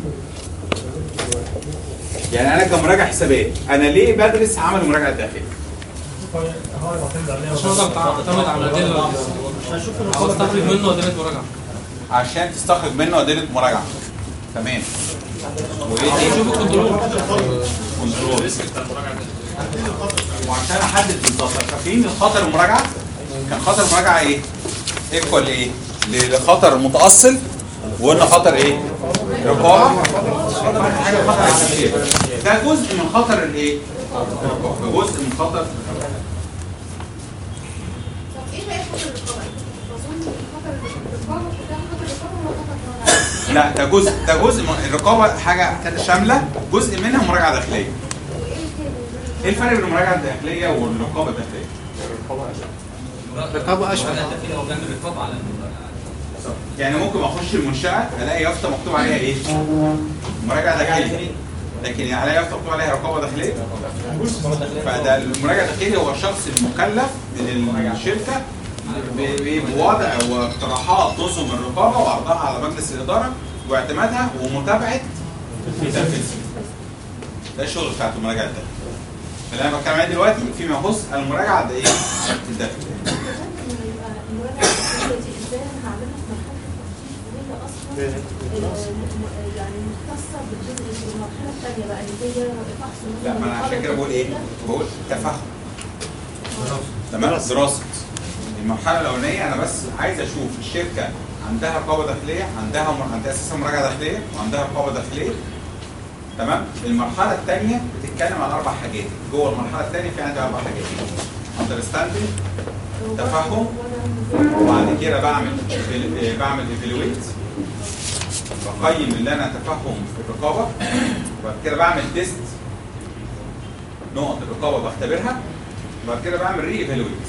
يعني انا كمراجع حسابات انا ليه بدرس عمل المراجعه الداخليه عشان اقدر تعتمد على الادله او استخرج منه ادله مراجعه عشان تستخرج منه ادله مراجعه تمام وايه تاني؟ شوف الكنترول كنترول وعشان احدد بالظبط فاكرين الخطر المراجعه كان خطر المراجعه ايه؟ ايكوال ايه؟ لخطر متاصل وقلنا خطر ايه؟ رقابه حاجه خطر عسكري ده جزء من خطر الايه؟ الرقابه جزء من خطر طب ايه بقى خطر الرقابه؟ بظن خطر الرقابه ده خطر الرقابه ولا خطر المراجعه؟ لا ده جزء ده جزء من الرقابه حاجه شامله جزء منها مراجعه داخليه ايه الفرق بين المراجعه الداخليه والرقابه الداخليه؟ رقابه اشهر الداخلي هو جنب الرقابه على المراجعه يعني ممكن اخش المنشاه الاقي يافطه مكتوب عليها ايه؟ مراجعه داخليه لكن عليها يافطه مكتوب عليها رقابه داخليه فده المراجع الداخلي هو الشخص المكلف من الشركه ب- ب- بوضع واقتراحات نظم الرقابه وعرضها على مجلس الاداره واعتمادها ومتابعه تنفيذها. ده الشغل بتاعت المراجعه الداخليه. اللي انا بتكلم عليه دلوقتي فيما يخص المراجعه الداخليه الداخليه. المراجعه الداخليه دي ازاي انا هعملها في مرحله التخطيط وهي اصلا آه، يعني مختصه بالجزء اللي في المرحله الثانيه بقى اللي هي فحص لا ما انا عشان كده بقول ايه؟ بقول تفهم تمام دراسه المرحله الاولانيه انا بس عايز اشوف الشركه عندها رقابه داخليه عندها عندها اساسا مراجعه داخليه وعندها رقابه داخليه تمام المرحله الثانيه بتتكلم عن اربع حاجات جوه المرحله الثانيه في عندي اربع حاجات اندرستاندنج تفهم وبعد كده بعمل بعمل ايفالويت بقيم اللي انا تفهم في الرقابه وبعد كده بعمل تيست نقط الرقابه بختبرها وبعد كده بعمل ري ايفالويت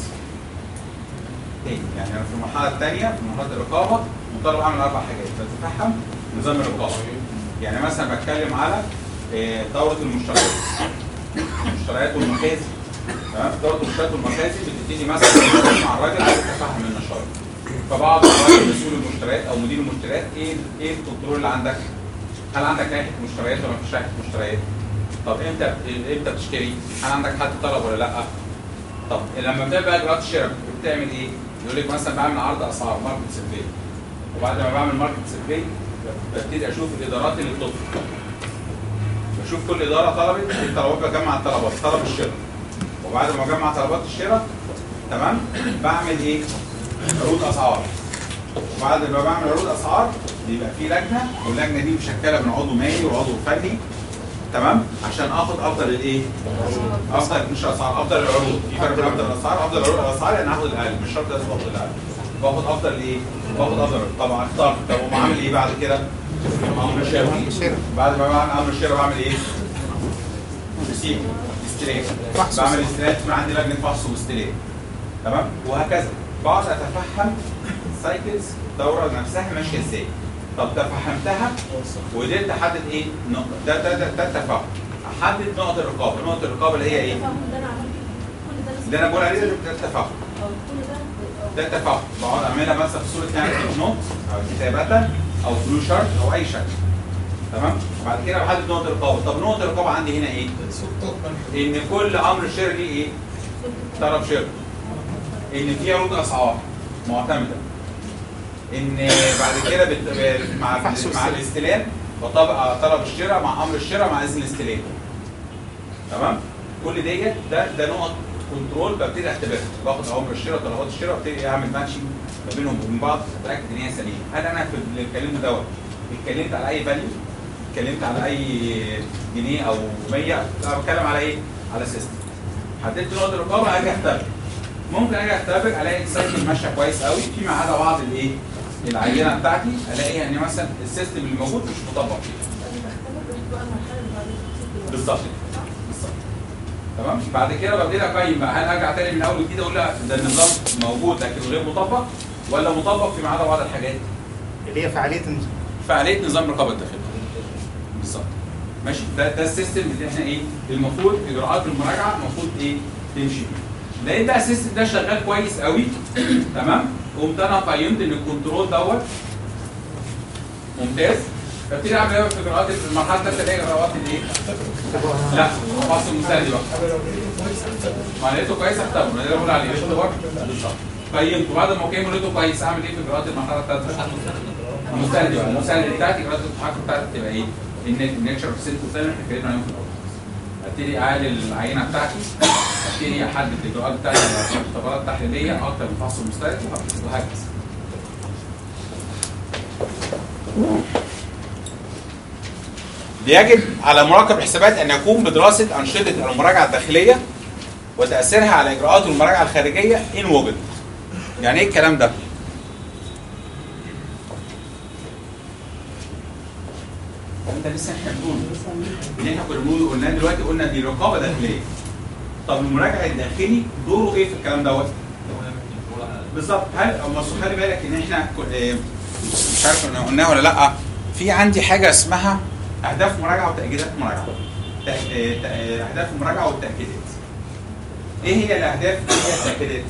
تاني يعني انا في المرحله الثانيه في مرحله الرقابه مطالب اعمل اربع حاجات بتفهم نظام الرقابه يعني مثلا بتكلم على آه، دوره المشتريات المشتريات والمخازن تمام دوره المشتريات والمخازن بتبتدي مثلا تتكلم مع الراجل عايز تفهم من النشاط فبقعد مع الراجل مسؤول المشتريات او مدير المشتريات ايه ايه الكنترول اللي عندك؟ هل عندك لائحه مشتريات ولا مفيش لائحه مشتريات؟ طب امتى امتى بتشتري؟ هل عندك حد طلب ولا لا؟ طب لما بتبدا بقى اجراءات الشراء بتعمل ايه؟ يقول لك مثلا بعمل عرض اسعار ماركت سيرفي وبعد ما بعمل ماركت سيرفي ببتدي اشوف الادارات اللي بتطلب بشوف كل اداره طلبت الطلبات بجمع الطلبات طلب الشراء وبعد ما اجمع طلبات الشراء تمام بعمل ايه؟ عروض اسعار وبعد ما بعمل عروض اسعار بيبقى في لجنه واللجنه دي مشكله من عضو مالي وعضو فني تمام عشان اخد افضل الايه؟ افضل مش اسعار افضل العروض في فرق بين افضل الاسعار افضل العروض الاسعار يعني هاخد الاقل مش شرط لازم اخد الاقل باخد افضل ايه؟ باخد افضل طبعا اختار طب وما عامل ايه بعد كده؟ امر شراء بعد ما بعمل امر شراء بعمل ايه؟ ريسيف استلام بعمل استلام يكون عندي لجنه فحص واستلام تمام وهكذا بقعد اتفهم السايكلز الدوره نفسها ماشيه ازاي طب تفهمتها وقدرت احدد ايه نقطه ده ده ده, ده التفاهم احدد نقط الرقابه نقط الرقابه اللي هي ايه التفاهم ده انا عملته كل ده لازم اللي انا بقول عليه ده ده التفاهم أو كل ده ده التفاهم بقعد اعملها مثلا في صوره يعني نوت او كتابه او فلو شارت او اي شكل تمام بعد كده بحدد نقط الرقابه طب نقط الرقابه عندي هنا ايه ان كل امر شرعي ليه ايه طلب شراء ان في عروض اسعار معتمده ان بعد كده بت... ب- مع مع الاستلام وطبق طلب الشراء مع امر الشراء مع اذن الاستلام تمام كل ديت ده ده نقط كنترول ببتدي اختبرها باخد امر الشراء طلبات الشراء وابتدي اعمل ماتشنج ما بينهم وبين بعض اتاكد ان هي سليمه هل انا في اللي اتكلمت دوت اتكلمت على اي فاليو اتكلمت على اي جنيه او 100 لا بتكلم على ايه على سيستم حددت نقط الرقابه اجي اختبر ممكن اجي اختبر الاقي السايكل ماشيه كويس قوي فيما عدا بعض الايه العينه بتاعتي الاقي ان مثلا السيستم اللي موجود مش مطبق فيه بالظبط كده. بالظبط تمام بعد كده ببتدي اقيم بقى هل ارجع تاني من اول وجديد اقول لا ده النظام موجود لكن غير مطبق ولا مطبق فيما عدا بعض الحاجات اللي هي فعاليه فعاليه نظام رقابه الداخليه بالظبط ماشي ده ده السيستم اللي احنا ايه المفروض اجراءات المراجعه المفروض ايه تمشي بيه لقيت بقى السيستم ده شغال كويس قوي تمام قمت انا قيمت ان الكنترول دوت ممتاز فابتدي اعمل ايه في اجراءات المرحله الثالثه اللي هي اجراءات الايه؟ لا فصل المساعد بقى ما لقيته كويس اختبره ده اللي بقول عليه اختبار بالظبط قيمته بعد ما قيمه لقيته كويس اعمل ايه في اجراءات المرحله الثالثه؟ المساعد بقى المساعد بتاعتي اجراءات التحكم بتاعتي تبقى ايه؟ النيتشر اوف سيلف زي ما احنا اتكلمنا عليهم في الاول ابتدي اعلن العينه بتاعتي ابتدي احدد الاجراءات بتاعتي الاختبارات التحليليه اكتر من فحص المستند وهكذا يجب على مراقب الحسابات ان يقوم بدراسه انشطه المراجعه الداخليه وتاثيرها على اجراءات المراجعه الخارجيه ان وجد. يعني ايه الكلام ده؟ انت لسه احنا بنقول اللي احنا كنا بنقول قلناه دلوقتي قلنا دي رقابه داخليه. طب المراجع الداخلي دوره ايه في الكلام دوت؟ بالظبط هل بس خلي بالك ان احنا ك- آه، مش عارف ان قلناها ولا لا في عندي حاجه اسمها اهداف مراجعه وتاكيدات مراجعه. تأ- آه، تأ- آه، اهداف المراجعه والتاكيدات. ايه هي الاهداف؟ ايه هي التاكيدات؟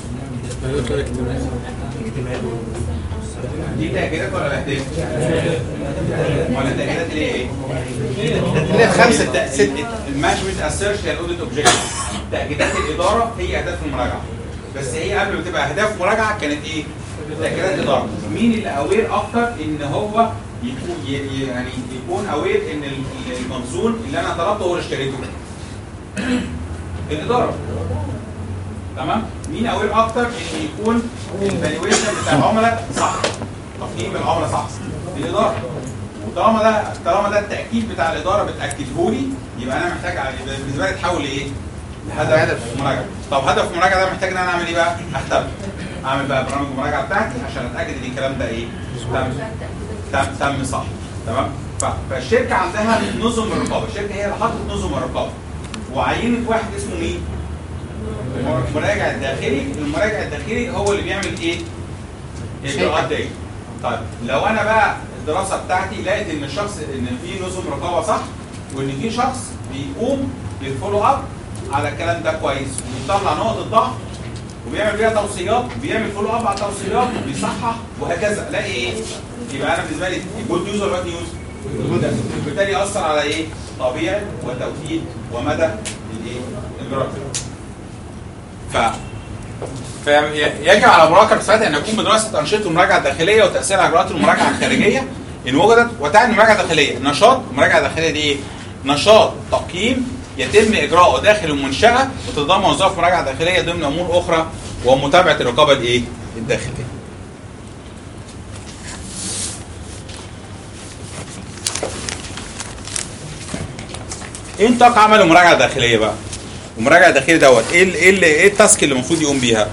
دي تاكيدات ولا اهداف؟ ولا تاكيدات اللي هي ايه؟ اللي هي خمسه المانجمنت اسيرش هي الاوديت اوبجيكتيف تاكيدات الاداره هي اهداف المراجعه بس هي قبل ما تبقى اهداف مراجعه كانت ايه؟ تاكيدات اداره مين اللي اوير اكتر ان هو يكون ي- ي- يعني يكون اوير ان ال- المخزون اللي انا طلبته هو اللي اشتريته الاداره تمام مين اوير اكتر ان يكون الفالويشن بتاع العملاء صح تقييم العملاء صح الاداره وطالما ده طالما ده التاكيد بتاع الاداره بتاكده لي يبقى انا محتاج يبقى بالنسبه لي تحول لايه؟ لهدف مراجعه طب هدف المراجعه ده محتاج ان انا اعمل ايه بقى؟ اختبر اعمل بقى برامج المراجعه بتاعتي عشان اتاكد ان الكلام ده ايه؟ تم تم تم صح تمام ف- فالشركه عندها نظم الرقابه الشركه هي اللي حطت نظم الرقابه وعينت واحد اسمه مين؟ المراجع الداخلي المراجع الداخلي هو اللي بيعمل ايه؟ الاجراءات دي طيب لو انا بقى الدراسه بتاعتي لقيت ان الشخص ان في نظم رقابه صح وان في شخص بيقوم بالفولو اب على الكلام ده كويس وبيطلع نقط الضعف وبيعمل بيها توصيات وبيعمل فولو اب على التوصيات وبيصحح وهكذا الاقي ايه؟ يبقى انا بالنسبه لي جود نيوز ولا باد نيوز؟ بالتالي ياثر على ايه؟ طبيعه وتوكيد ومدى الايه؟ الاجراء ف فيجب على مراقب الحسابات ان يقوم بدراسه انشطه المراجعه الداخليه وتاثير على اجراءات المراجعه الخارجيه ان وجدت وتعني المراجعه الداخليه نشاط المراجعه الداخليه دي ايه؟ نشاط تقييم يتم اجراؤه داخل المنشاه وتتضمن وظائف مراجعه داخليه ضمن امور اخرى ومتابعه الرقابه الايه؟ الداخليه. ايه نطاق عمل المراجعه الداخليه بقى؟ المراجعه الداخليه دوت ايه ال- ايه ال- ايه التاسك اللي المفروض يقوم بيها؟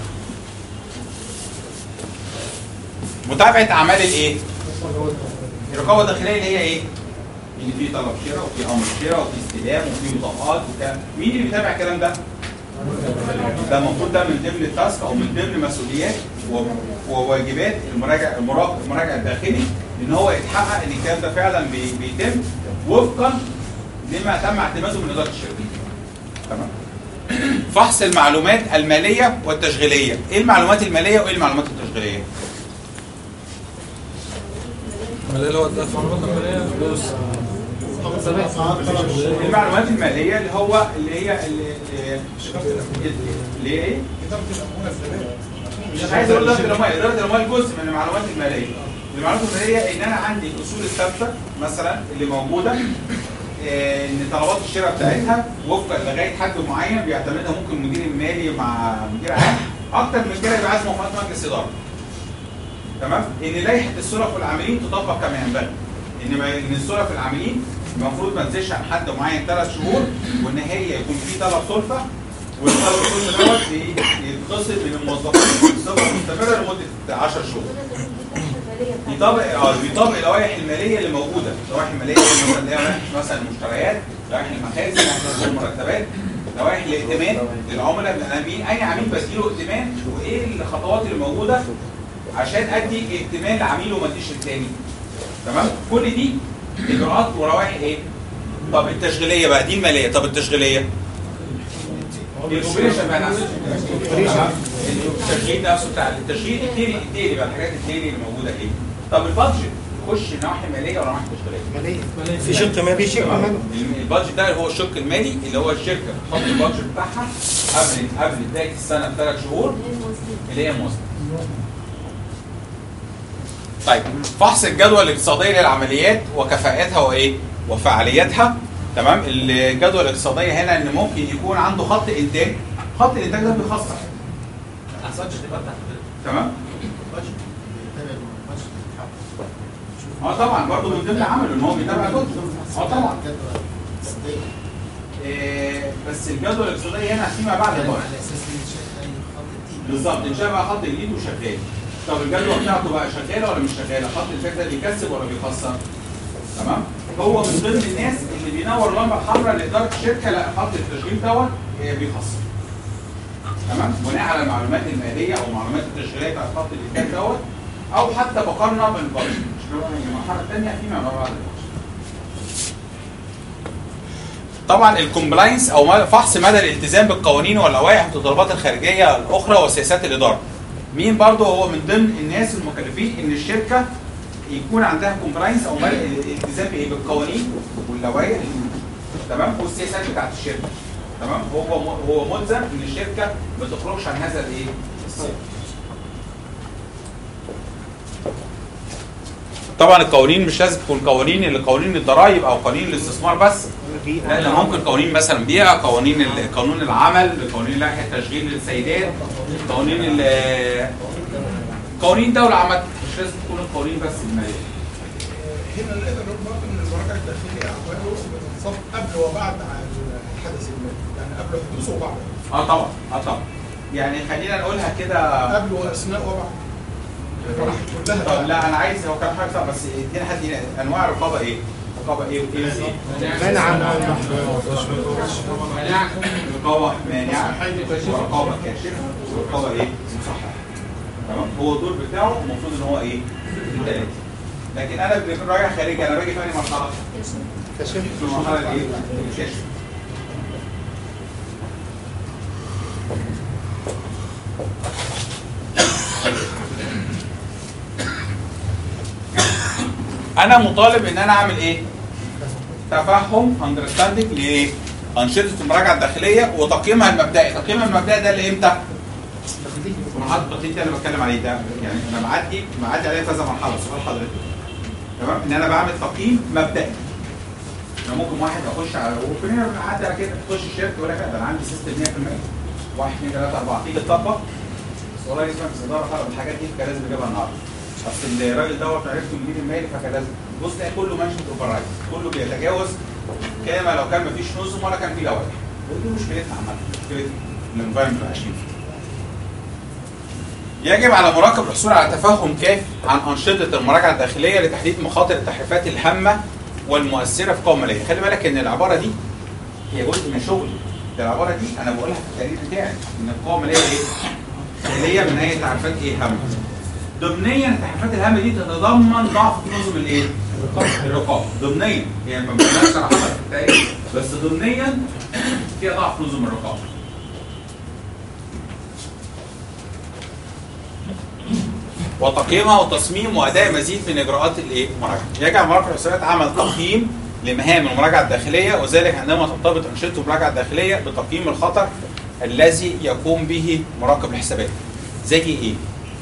متابعه اعمال الايه؟ الرقابه الداخليه اللي هي ايه؟ ان في طلب شراء وفي امر شراء وفي استلام وفي مطابقات وكلام مين اللي بيتابع الكلام ده؟ ده المفروض ده من ضمن التاسك او من ضمن مسؤوليات و- وواجبات المراجع المراقب المراجع الداخلي ان هو يتحقق ان الكلام ده فعلا بي- بيتم وفقا لما تم اعتماده من اداره الشركه. تمام؟ فحص المعلومات الماليه والتشغيليه، ايه المعلومات الماليه وايه المعلومات التشغيليه؟ اللي هو الدفع فلوس المعلومات الماليه اللي هو اللي هي اللي اللي هي ايه؟ اداره الاموال زمان مش عايز اقول اداره الاموال اداره الاموال جزء من المعلومات الماليه المعلومات الماليه ان انا عندي الاصول الثابته مثلا اللي موجوده آه، ان طلبات الشراء بتاعتها وفقا لغايه حد معين بيعتمدها ممكن المدير المالي مع مدير عام اكتر من كده يبقى عايز موافقات مجلس اداره تمام ان لائحه السلف والعاملين تطبق كما ينبغي ان ما ان السلف العاملين المفروض ما تزيدش عن حد معين ثلاث شهور وان هي يكون في طلب سلفه والطلب السلفه دوت يتخصم من الموظفين بصفه مستمره لمده 10 شهور بيطبق اه بيطبق اللوائح الماليه اللي موجوده، اللوائح الماليه اللي مثلا اللي هي لوائح مثلا المشتريات، لوائح المخازن، لوائح المرتبات، لوائح الائتمان للعملاء لان مين اي عميل بديله ائتمان وايه الخطوات اللي موجوده عشان ادي ائتمان لعميل وما اديش التاني. تمام؟ كل دي اجراءات وروائح ايه؟ طب التشغيليه بقى دي الماليه، طب التشغيليه؟ الاوبريشن بقى نفسه التشغيل نفسه بتاع التشغيل الديلي الديلي بقى الحاجات الديلي اللي موجوده ايه؟ طب البادجت يخش نواحي ماليه ولا نواحي تشغيليه؟ مالية. في شق مالي. في شق مالي. البادجت ده هو الشق المالي اللي هو الشركه بتحط البادجت بتاعها قبل قبل بدايه السنه بثلاث شهور اللي هي موازنه. طيب فحص الجدوى الاقتصاديه للعمليات وكفاءتها وايه؟ وفعاليتها تمام الجدوى الاقتصاديه هنا ان ممكن يكون عنده خط انتاج خط الانتاج ده بيخسر تمام اه طبعا برضه من ضمن عمله ان هو بيتابع جدول اه طبعا إيه بس الجدول الاقتصاديه هنا فيما بعد الوقت بالظبط انشاء بقى خط جديد وشغال طب الجدول بتاعته بقى شغاله ولا مش شغاله خط الانتاج ده بيكسب ولا بيخسر تمام هو من ضمن الناس اللي بينور لمبه حمراء لاداره الشركه لا خط التشغيل دوت إيه، بيخسر تمام بناء على المعلومات الماليه او المعلومات التشغيليه بتاعت خط الانتاج دوت او حتى بقارنه بالبادجت مش بقارن المرحله الثانيه فيما بعد البادجت طبعا الكومبلاينس او مدى- فحص مدى الالتزام بالقوانين واللوائح والتطلبات الخارجيه الاخرى وسياسات الاداره مين برضه هو من ضمن الناس المكلفين ان الشركه يكون عندها كومبلاينس او مدى الالتزام بايه بالقوانين واللوائح تمام والسياسات بتاعت الشركه تمام هو م- هو ملزم ان الشركه ما تخرجش عن هذا الايه السياق طبعا القوانين مش لازم تكون قوانين اللي قوانين الضرائب او قوانين الاستثمار بس لا ده ممكن قوانين مثلا بيئه قوانين ال- قانون العمل قوانين لائحه تشغيل السيدات قوانين ال- قوانين دوله عامه مش لازم تكون القوانين بس الماليه هنا نقدر نقول برضه ان المراجعه الداخليه احواله بتنصب قبل وبعد الحدث المالي يعني قبل حدوثه وبعد اه طبعا اه طبعا يعني خلينا نقولها كده قبل واثناء وبعد كلها طب لا انا عايز هو كان حاجه صعبة، بس ادينا حد ينقل. انواع الرقابه ايه؟ رقابه ايه وايه وايه؟ منع رقابه مانعه ورقابه كاشفه ورقابه ايه؟ مصححه تمام هو الدور بتاعه المفروض ان هو ايه؟ الثلاثه لكن انا بكون رايح خارجي انا باجي في أي مرحله؟ في المرحله الايه؟ الكشف انا مطالب ان انا اعمل ايه؟ تفهم اندرستاندنج لايه؟ انشطه المراجعه الداخليه وتقييمها المبدئي، تقييمها المبدئي ده اللي امتى؟ مرحله التقييم دي انا بتكلم عليه ده يعني انا معدي معدي عليه كذا مرحله سؤال حضرتك تمام ان انا بعمل تقييم مبدئي انا ممكن واحد اخش على وكلنا بنعدي على كده تخش الشركه يقول لك لا ده انا عندي سيستم 100% 1 2 3 4 تيجي تطبق بس والله اسمك في الاداره خلاص الحاجات دي كان لازم اجيبها النهارده اصل الراجل دوت عرفته المدير المالي فكان لازم بص تلاقي كله مانجمنت اوفر كله بيتجاوز كما لو كان مفيش نظم ولا كان في لوائح ودي مشكلتنا عامه مشكله الانفايرمنت اللي عايشين فيه يجب على مراقب الحصول على تفهم كافي عن أنشطة المراجعة الداخلية لتحديد مخاطر التحريفات الهامة والمؤثرة في القوى المالية. خلي بالك إن العبارة دي هي جزء من شغلي. ده العبارة دي أنا بقولها في التقرير بتاعي إن القوى المالية إيه؟ خالية من أي تعريفات إيه هامة. ضمنيا التحريفات الهامة دي تتضمن ضعف في نظم الإيه؟ الرقابة. ضمنيا يعني ما بنقولهاش صراحة في التقرير بس ضمنيا فيها ضعف في نظم الرقابة. وتقييمها وتصميم واداء مزيد من اجراءات الايه؟ المراجعه. يجب على مراقب الحسابات عمل تقييم لمهام المراجعه الداخليه وذلك عندما ترتبط انشطه المراجعه الداخليه بتقييم الخطر الذي يقوم به مراقب الحسابات زي ايه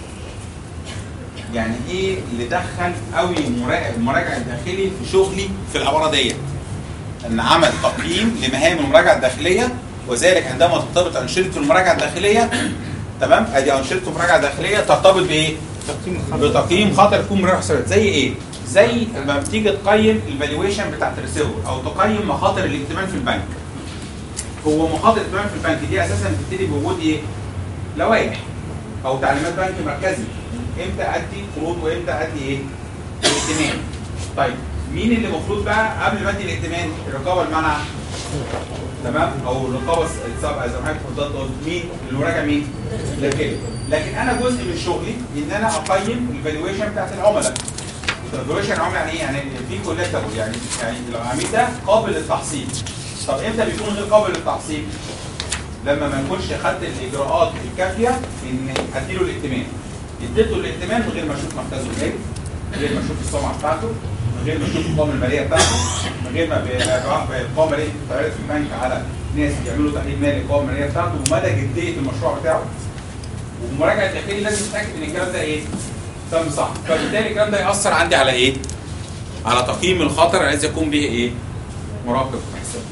يعني ايه اللي دخل قوي المراقب المراجع الداخلي في شغلي في العباره ديت ان عمل تقييم لمهام المراجعه الداخليه وذلك عندما ترتبط انشطه المراجعه الداخليه تمام ادي انشطه المراجعه الداخليه ترتبط بايه بتقييم خطر يكون مراجع حسابات زي ايه زي لما بتيجي تقيم الفالويشن بتاعت الريسيفر او تقيم مخاطر الائتمان في البنك هو مخاطر الائتمان في البنك دي اساسا بتبتدي بوجود ايه لوائح او تعليمات بنك مركزي امتى ادي قروض وامتى ادي ايه الائتمان طيب مين اللي المفروض بقى قبل ما ادي الائتمان الرقابه المنع تمام او الرقابه السابقه زي ما حضرتك اتفضلت قلت مين المراجع مين لكن لكن انا جزء من شغلي ان انا اقيم الفالويشن بتاعت العملاء الفالويشن العملاء يعني ايه يعني في كولكتبل يعني يعني العميل ده قابل للتحصيل طب امتى بيكون غير قابل للتحصيل لما ما نكونش خدت الاجراءات الكافيه ان اديله الائتمان اديته الائتمان من غير ما اشوف مركزه المالي من غير ما اشوف السمعه بتاعته من غير ما اشوف القوائم الماليه بتاعته من غير ما القوائم الماليه بتتعرض في البنك على ناس بيعملوا تحليل مالي القوائم الماليه بتاعته ومدى جديه المشروع بتاعه ومراجعه الداخلي لازم تتاكد ان الكلام ده ايه؟ تم صح فبالتالي الكلام ده ياثر عندي على ايه؟ على تقييم الخطر الذي يقوم به ايه؟ مراقب حسابات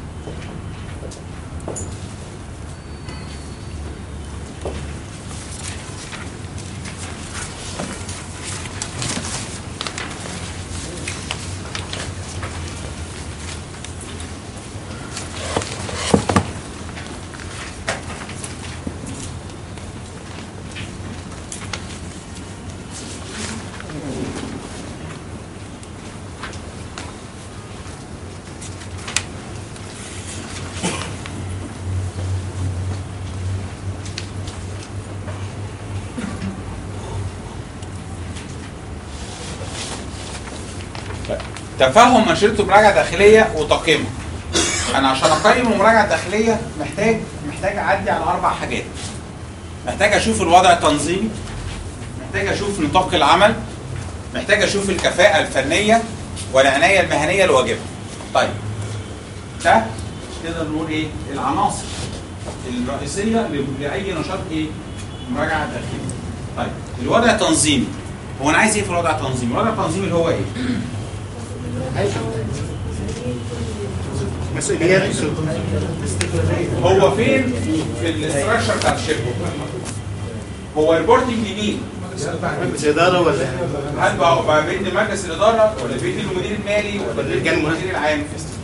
تفهم انشطه مراجعه داخليه وتقييمها انا عشان اقيم المراجعه الداخليه محتاج محتاج اعدي على اربع حاجات محتاج اشوف الوضع التنظيمي محتاج اشوف نطاق العمل محتاج اشوف الكفاءه الفنيه والعنايه المهنيه الواجبه طيب ده نقدر نقول ايه العناصر الرئيسيه ل- لاي نشاط ايه مراجعه داخليه طيب الوضع التنظيمي هو انا عايز ايه في الوضع التنظيمي الوضع التنظيمي اللي هو ايه مسؤوليات هو فين في الاستراكشر بتاع الشركه هو ريبورتنج لمين مجلس اداره ولا هل بقى بقى بيدي مجلس الاداره ولا بيدي المدير المالي ولا بيدي المدير العام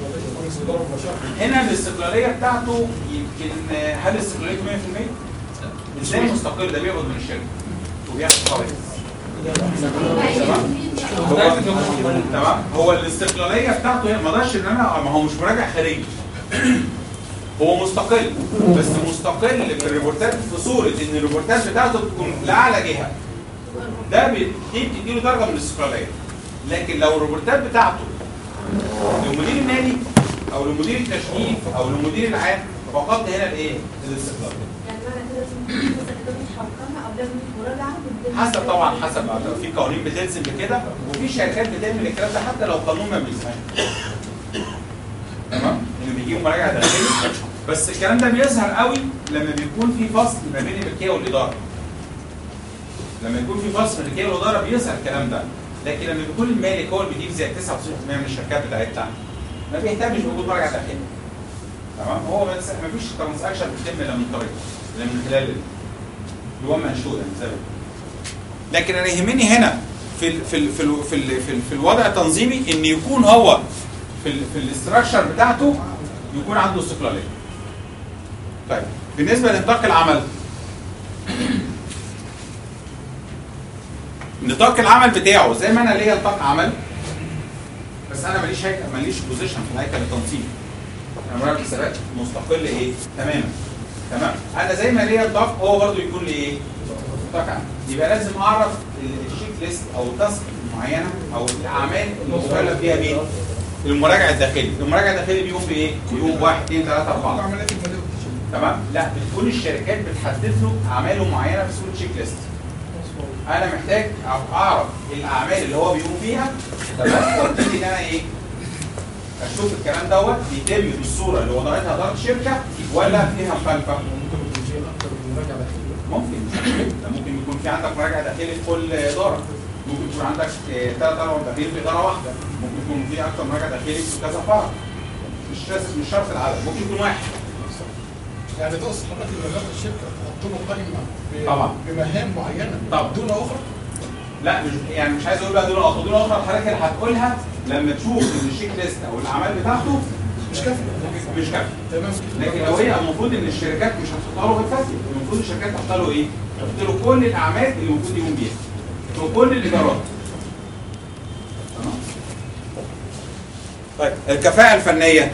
هنا الاستقلاليه بتاعته يمكن هل استقلاليته 100% ازاي مستقل ده بيقبض من الشركه وبياخد فوائد تمام هو تمام هو الاستقلاليه بتاعته هي ما اقدرش ان انا ما هو مش مراجع خارجي هو مستقل بس مستقل في الريبورتات في صوره ان الريبورتات بتاعته تكون لاعلى جهه ده بي- دي بتديله درجه من الاستقلاليه لكن لو الريبورتات بتاعته للمدير المالي او لمدير التشغيل او للمدير العام فقدت هنا الايه؟ الاستقلال يعني معنى كده في مثلا لجنه حكامه او لجنه مراجعه بتدل- حسب طبعا حسب في قوانين بتلزم بكده وفي شركات بتعمل الكلام ده حتى لو قانون ما بيلزمهاش تمام اللي بيجيبوا مراجعه داخليه بس الكلام ده بيظهر قوي لما بيكون في فصل ما بين الملكيه والاداره لما يكون في فصل من الملكيه والاداره بيظهر الكلام ده لكن لما بيكون المالك هو اللي بيجيب زي 99% من الشركات بتاعتنا ما بيهتمش بوجود مراجعه داخليه تمام هو بس ما فيش ترانزاكشن بتتم الا من طريقه الا من خلال اللي هو منشور يعني زي ما بيقولوا. لكن انا يهمني هنا في ال في ال في ال في, ال في, ال في الوضع التنظيمي ان يكون هو في ال في الاستراكشر بتاعته يكون عنده استقلاليه. طيب بالنسبه لنطاق العمل نطاق العمل بتاعه زي ما انا ليا نطاق عمل بس انا ماليش هيكل ماليش بوزيشن في الهيكل التنظيمي. انا مراقب حسابات مستقل ايه؟ تماما. تمام انا زي ما ليا نطاق هو برضه يكون لي ايه؟ نطاق عمل. يبقى لازم اعرف ال- الشيك ليست او التاسك معينه او الاعمال اللي مكلف بيها مين؟ المراجع الداخلي، المراجع الداخلي بيقوم بايه؟ بيقوم 1 2 3 4 تمام؟ لا بتكون الشركات بتحدد له اعماله معينه في صوره شيك ليست. انا محتاج أع- اعرف الاعمال اللي هو بيقوم بيها تمام وابتدي ان انا ايه؟ اشوف الكلام دوت بيتم بالصوره اللي وضعتها اداره الشركه ولا فيها مخالفه ممكن يكون في اكتر من مراجعه داخليه ممكن ده ممكن يكون في عندك مراجعه داخلي في كل اداره ممكن يكون عندك ثلاث اربع داخلي في اداره واحده ممكن يكون في اكتر مراجعه داخلي في كذا فرع مش لازم- مش شرط العدد ممكن يكون واحد يعني تقصد حضرتك ان اداره الشركه تحط له قائمه ب- طبعا. بمهام معينه طبعا. دون اخرى لا مش يعني مش عايز اقول بقى دول اخرى دول اخرى الحضرتك اللي هتقولها لما تشوف ان الشيك ليست او الاعمال بتاعته مش كافيه مش كافيه تمام لكن لو هي المفروض ان الشركات مش هتحطها له غير كافيه المفروض الشركات تحط له ايه؟ تحط له كل الاعمال اللي المفروض يقوم بيها في كل الادارات تمام طيب الكفاءه الفنيه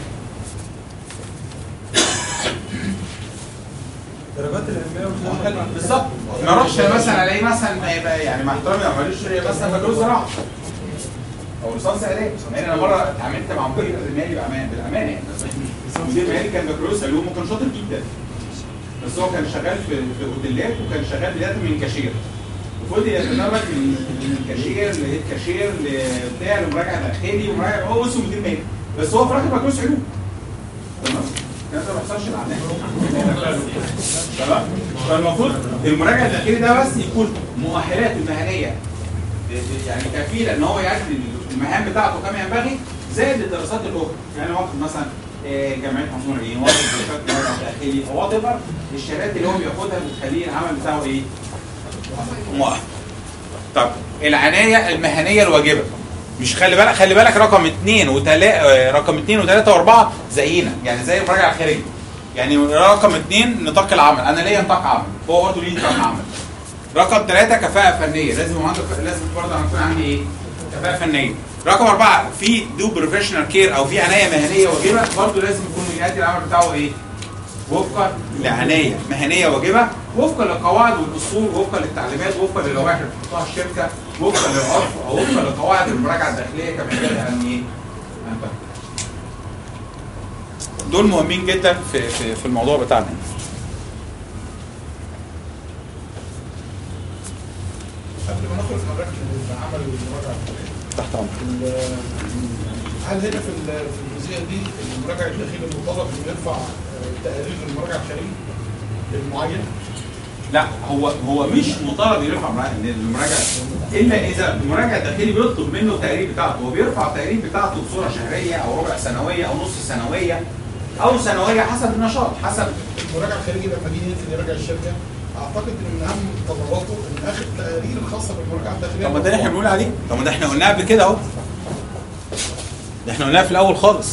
درجات العلميه بالظبط ما اروحش مثلا الاقي مثلا ما يبقى يعني مع احترامي ما ماليش مثلا بكالوريوس زراعه او ليسانس اعلام يعني انا مره اتعاملت مع مدير المالي بامان بالامانه يعني مدير المالي كان بكالوريوس علوم وكان شاطر جدا بس هو كان شغال في في اوتيلات وكان شغال بدايه من كاشير وفضل يتدرج من من كاشير لهيد كاشير لبتاع لمراجعه داخلي ومراجعه هو اسمه مدير مالي بس هو في الاخر بكالوريوس علوم تمام الكلام ده ما بيحصلش الاعلام تمام فالمفروض المراجع الداخلي ده بس يكون مؤهلاته المهنيه يعني كفيله ان هو يأدي المهام بتاعته كما ينبغي زائد الدراسات الاخرى يعني واخد مثلا آه، جمعيه حمصون العين واخد دراسات مراجع داخلي او وات ايفر الشهادات اللي هو بياخدها بتخليه العمل بتاعه ايه؟ مؤهل طب العنايه المهنيه الواجبه مش خلي بالك خلي بالك رقم اثنين وثلاثة رقم اثنين وثلاثة واربعة زينا يعني زي المراجعة الخارجي يعني رقم اثنين نطاق العمل انا ليا نطاق عمل هو برضه ليه نطاق عمل رقم ثلاثة كفاءة فنية لازم يبقى عندك لازم برضه أنا يكون عندي ايه؟ كفاءة فنية رقم أربعة في دو بروفيشنال كير أو في عناية مهنية واجبة برضه لازم يكون يأدي العمل بتاعه ايه؟ وفقا لعناية مهنية واجبة وفقا للقواعد والأصول وفقا للتعليمات وفقا للوائح اللي بتحطها الشركة وفقا للعرف أو وفقا لقواعد المراجعة الداخلية كما ينبغي أن إيه؟ أن تكون. دول مهمين جدا في في في الموضوع بتاعنا قبل ما ندخل في مراكز العمل والمراجعه الداخليه تحت أمرك ال- هل هنا في ال- في الجزئيه دي المراجع الداخلي مطالب انه يرفع آه، تقارير المراجع الخارجي المعين؟ لا هو هو مش مطالب يرفع مرا- المراجع الا اذا المراجع الداخلي بيطلب منه التقرير بتاعته هو بيرفع التقرير بتاعته بصوره شهريه او ربع سنويه او نص سنويه او سنويه حسب النشاط حسب المراجع الخارجي لما يجي ينزل يراجع الشركه اعتقد ان من اهم متطلباته ان اخد تقارير خاصه بالمراجعه الداخليه طب ما ده اللي احنا بنقول عليه طب ما ده احنا قلناها قبل كده اهو ده احنا قلناها في الاول خالص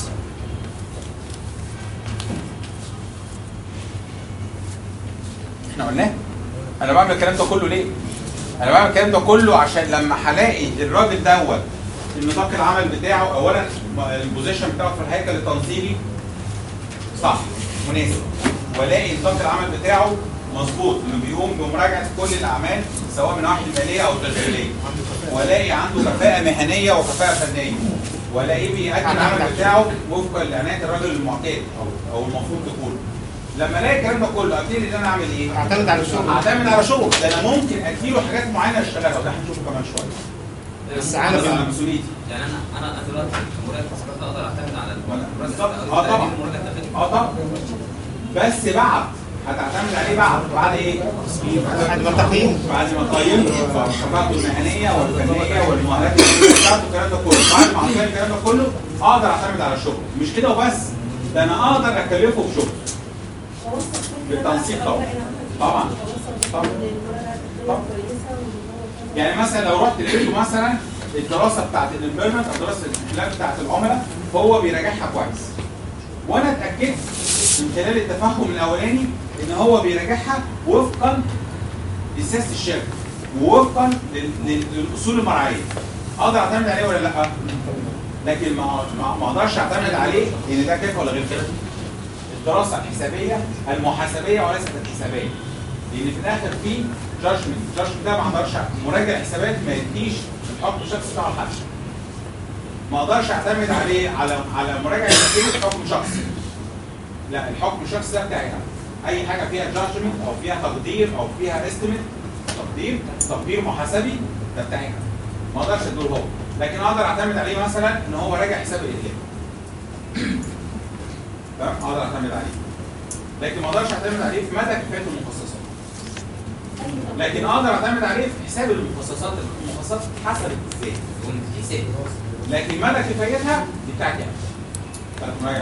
احنا قلناه انا بعمل الكلام ده كله ليه انا بعمل الكلام ده كله عشان لما هلاقي الراجل دوت النطاق العمل بتاعه اولا البوزيشن بتاعه في الهيكل التنظيمي صح مناسب والاقي نطاق العمل بتاعه مظبوط انه بيقوم بمراجعه كل الاعمال سواء من الناحيه الماليه او التشغيليه والاقي عنده كفاءه مهنيه وكفاءه فنيه والاقيه بيأدي العمل بتاعه وفقا لعنايه الراجل المعتاد او او المفروض تكون لما الاقي الكلام ده كله ابتدي ان انا اعمل ايه؟ اعتمد على الشغل. اعتمد على شغل ده انا ممكن اديله حاجات معينه اشتغلها وده هنشوفه كمان شويه بس على على على مسؤوليتي يعني انا انا دلوقتي كمراقب حسابات اقدر اعتمد على بالظبط المراقب اه طبعا اه طبعا بس بعد هتعتمد عليه بعد بعد ايه؟ بعد ما تقييم بعد ما تقيم كفاءته المهنيه والفنيه والمؤهلات بتاعته الكلام ده كله بعد ما عملت الكلام ده كله اقدر اعتمد على الشغل مش كده وبس ده انا اقدر اكلفه بشغل بالتنسيق طبعا طبعا طبعا طبعا يعني مثلا لو رحت لقيته مثلا الدراسه بتاعت الامبيرمنت او دراسه الاحلال بتاعت العملاء فهو بيراجعها كويس وانا اتاكدت من خلال التفهم الاولاني ان هو بيراجعها وفقا لسياسه الشركه ووفقا لل- لل- للاصول المرعيه اقدر اعتمد عليه ولا لا؟ لكن ما ما- ما اقدرش اعتمد عليه ان ده كيف ولا غير كده الدراسه الحسابيه المحاسبيه وليست الحسابيه لان في الاخر في جادجمنت الجادجمنت ده ما اقدرش مراجع حسابات ما يديش الحكم الشخصي بتاعه لحد ما اقدرش اعتمد عليه على على مراجع حسابي حكم شخصي لا الحكم الشخصي ده بتاعي انا اي حاجه فيها جادجمنت او فيها تقدير او فيها استيميت تقدير تقدير محاسبي ده بتاعي انا ما اقدرش ادوله هو لكن اقدر اعتمد عليه مثلا ان هو راجع حساب الاداره تمام اقدر اعتمد عليه لكن ما اقدرش اعتمد عليه في مدى كفايه المخصصات لكن اقدر اعتمد عليه في حساب المخصصات المخصصات اتحسبت ازاي حساب لكن مدى كفايتها دي بتاعتي انا بتاعت مراجع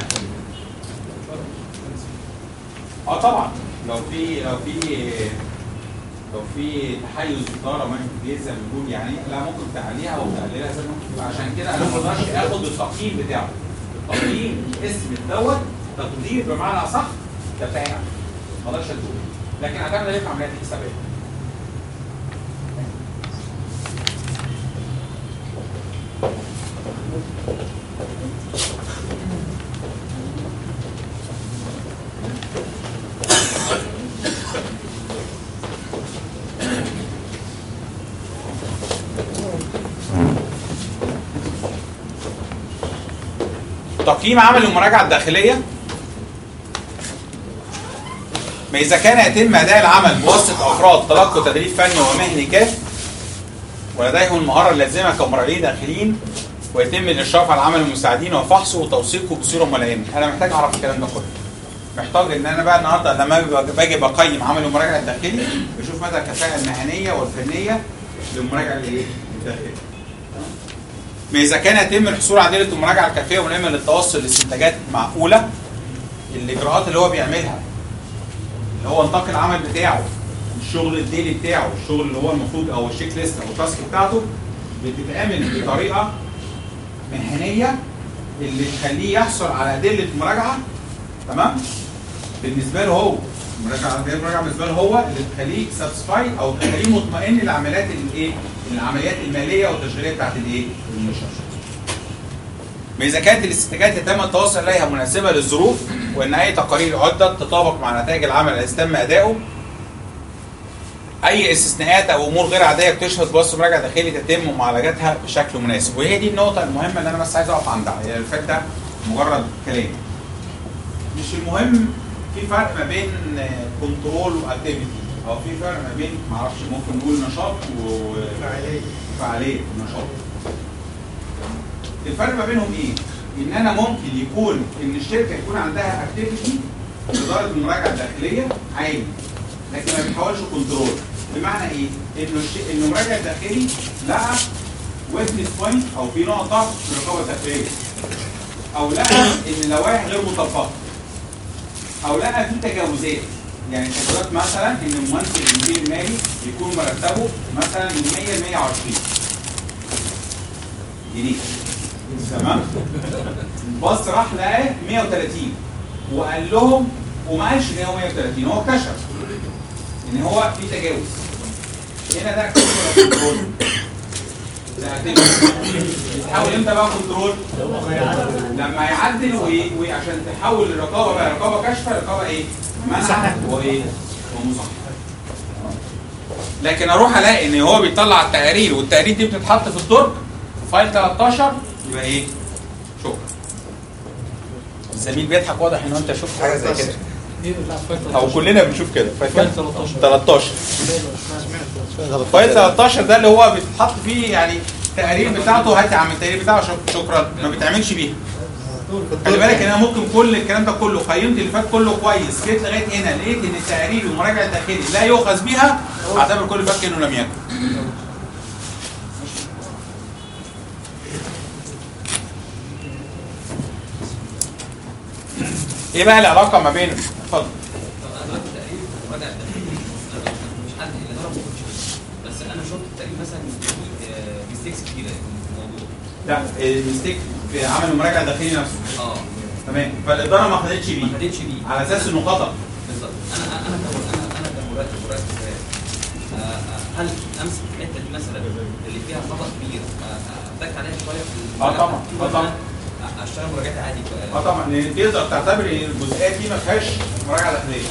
اه طبعا لو في لو في لو في تحيز اداره ما زي ما بنقول يعني لا ممكن تعليها او تقللها زي ما ممكن عشان كده انا ما اقدرش اخد التقييم بتاعه التقييم اسم دوت تقدير بمعنى اصح ده بتاعي انا ما اقدرش ادوه لكن اعتمد عليه في عمليات الحسابيه تقييم عمل المراجعه الداخليه ما اذا كان يتم اداء العمل بواسطه افراد تلقوا تدريب فني ومهني كاف ولديهم المهاره اللازمه كمراجعين داخليين ويتم الاشراف على عمل المساعدين وفحصه وتوثيقه بصوره ملائمه انا محتاج اعرف الكلام ده كله محتاج ان انا بقى النهارده لما باجي بقيم عمل المراجعه الداخلي بشوف مدى الكفاءه المهنيه والفنيه للمراجعه الايه الداخلي ما اذا كان يتم الحصول على دائره المراجعه الكافيه وملائمه للتوصل لاستنتاجات معقوله الاجراءات اللي هو بيعملها اللي هو نطاق العمل بتاعه الشغل الديلي بتاعه الشغل اللي هو المفروض او الشيك ليست او التاسك بتاعته بتتعمل بطريقه مهنيه اللي تخليه يحصل على ادله مراجعه تمام بالنسبه له هو المراجعه ادله المراجعه بالنسبه له هو اللي تخليه ساتسفاي او تخليه مطمئن للعمليات الايه العمليات الماليه والتشغيليه بتاعت الايه المنشاه ما اذا كانت الاستنتاجات يتم التوصل اليها مناسبه للظروف وان اي تقارير عدت تطابق مع نتائج العمل الذي تم اداؤه اي استثناءات او امور غير عاديه بتشهد بواسطه مراجعه داخلي تتم معالجتها بشكل مناسب وهي دي النقطه المهمه اللي انا بس عايز اقف عندها هي اللي فات ده مجرد كلام مش المهم في فرق ما بين كنترول واكتيفيتي او في فرق ما بين معرفش ممكن نقول نشاط وفعاليه فعاليه نشاط الفرق ما بينهم ايه؟ ان انا ممكن يكون ان الشركه يكون عندها اكتيفيتي اداره المراجعه الداخليه عالي لكن ما بيتحولش كنترول بمعنى ايه؟ انه الش... انه المراجع الداخلي لقى ويتنس بوينت او في نقطه في الرقابه الداخليه او لقى ان اللوائح غير مطبقه او لقى في تجاوزات يعني تجاوزات مثلا ان الممثل المدير المالي يكون مرتبه مثلا من 100 ل 120 جنيه تمام بص راح لقاه 130 وقال لهم وما قالش ان هو 130 هو اكتشف ان هو في تجاوز هنا ده كنترول تحول امتى بقى كنترول؟ لما يعدل وعشان تحول الرقابه بقى رقابه كاشفه رقابه ايه؟ منع وايه؟ ومصحح لكن اروح الاقي ان هو بيطلع التقارير والتقارير دي بتتحط في الدرج في فايل 13 يبقى ايه؟ شكرا الزميل بيضحك واضح ان انت شفت حاجه زي كده او كلنا بنشوف كده فايل 13 13 فايل 13 ده اللي هو بيتحط فيه يعني التقارير بتاعته هات يا عم التقرير بتاعه شكرا ما بيتعملش بيها خلي بالك ان انا ممكن كل الكلام ده كله قيمت اللي فات كله كويس جيت لغايه هنا لقيت ان التقارير والمراجعه الداخلي لا يؤخذ بها اعتبر كل اللي فات كانه لم يكن ايه بقى العلاقه ما بين اتفضل بس انا شفت التقريب مثلا في ميستيكس كتيره في الموضوع لا الميستيك في عمل المراجعه الداخلي نفسه اه تمام فالاداره ما خدتش بيه ما خدتش بيه على اساس انه خطا بالظبط انا انا انا انا كمرتب مرتب هل امسك الحته دي مثلا اللي فيها خطا كبير اتك عليها شويه في اه طبعا اه طبعا اشتغل مراجعات عادي اه طبعا لان تقدر تعتبر ان الجزئيات دي ما فيهاش مراجعه داخليه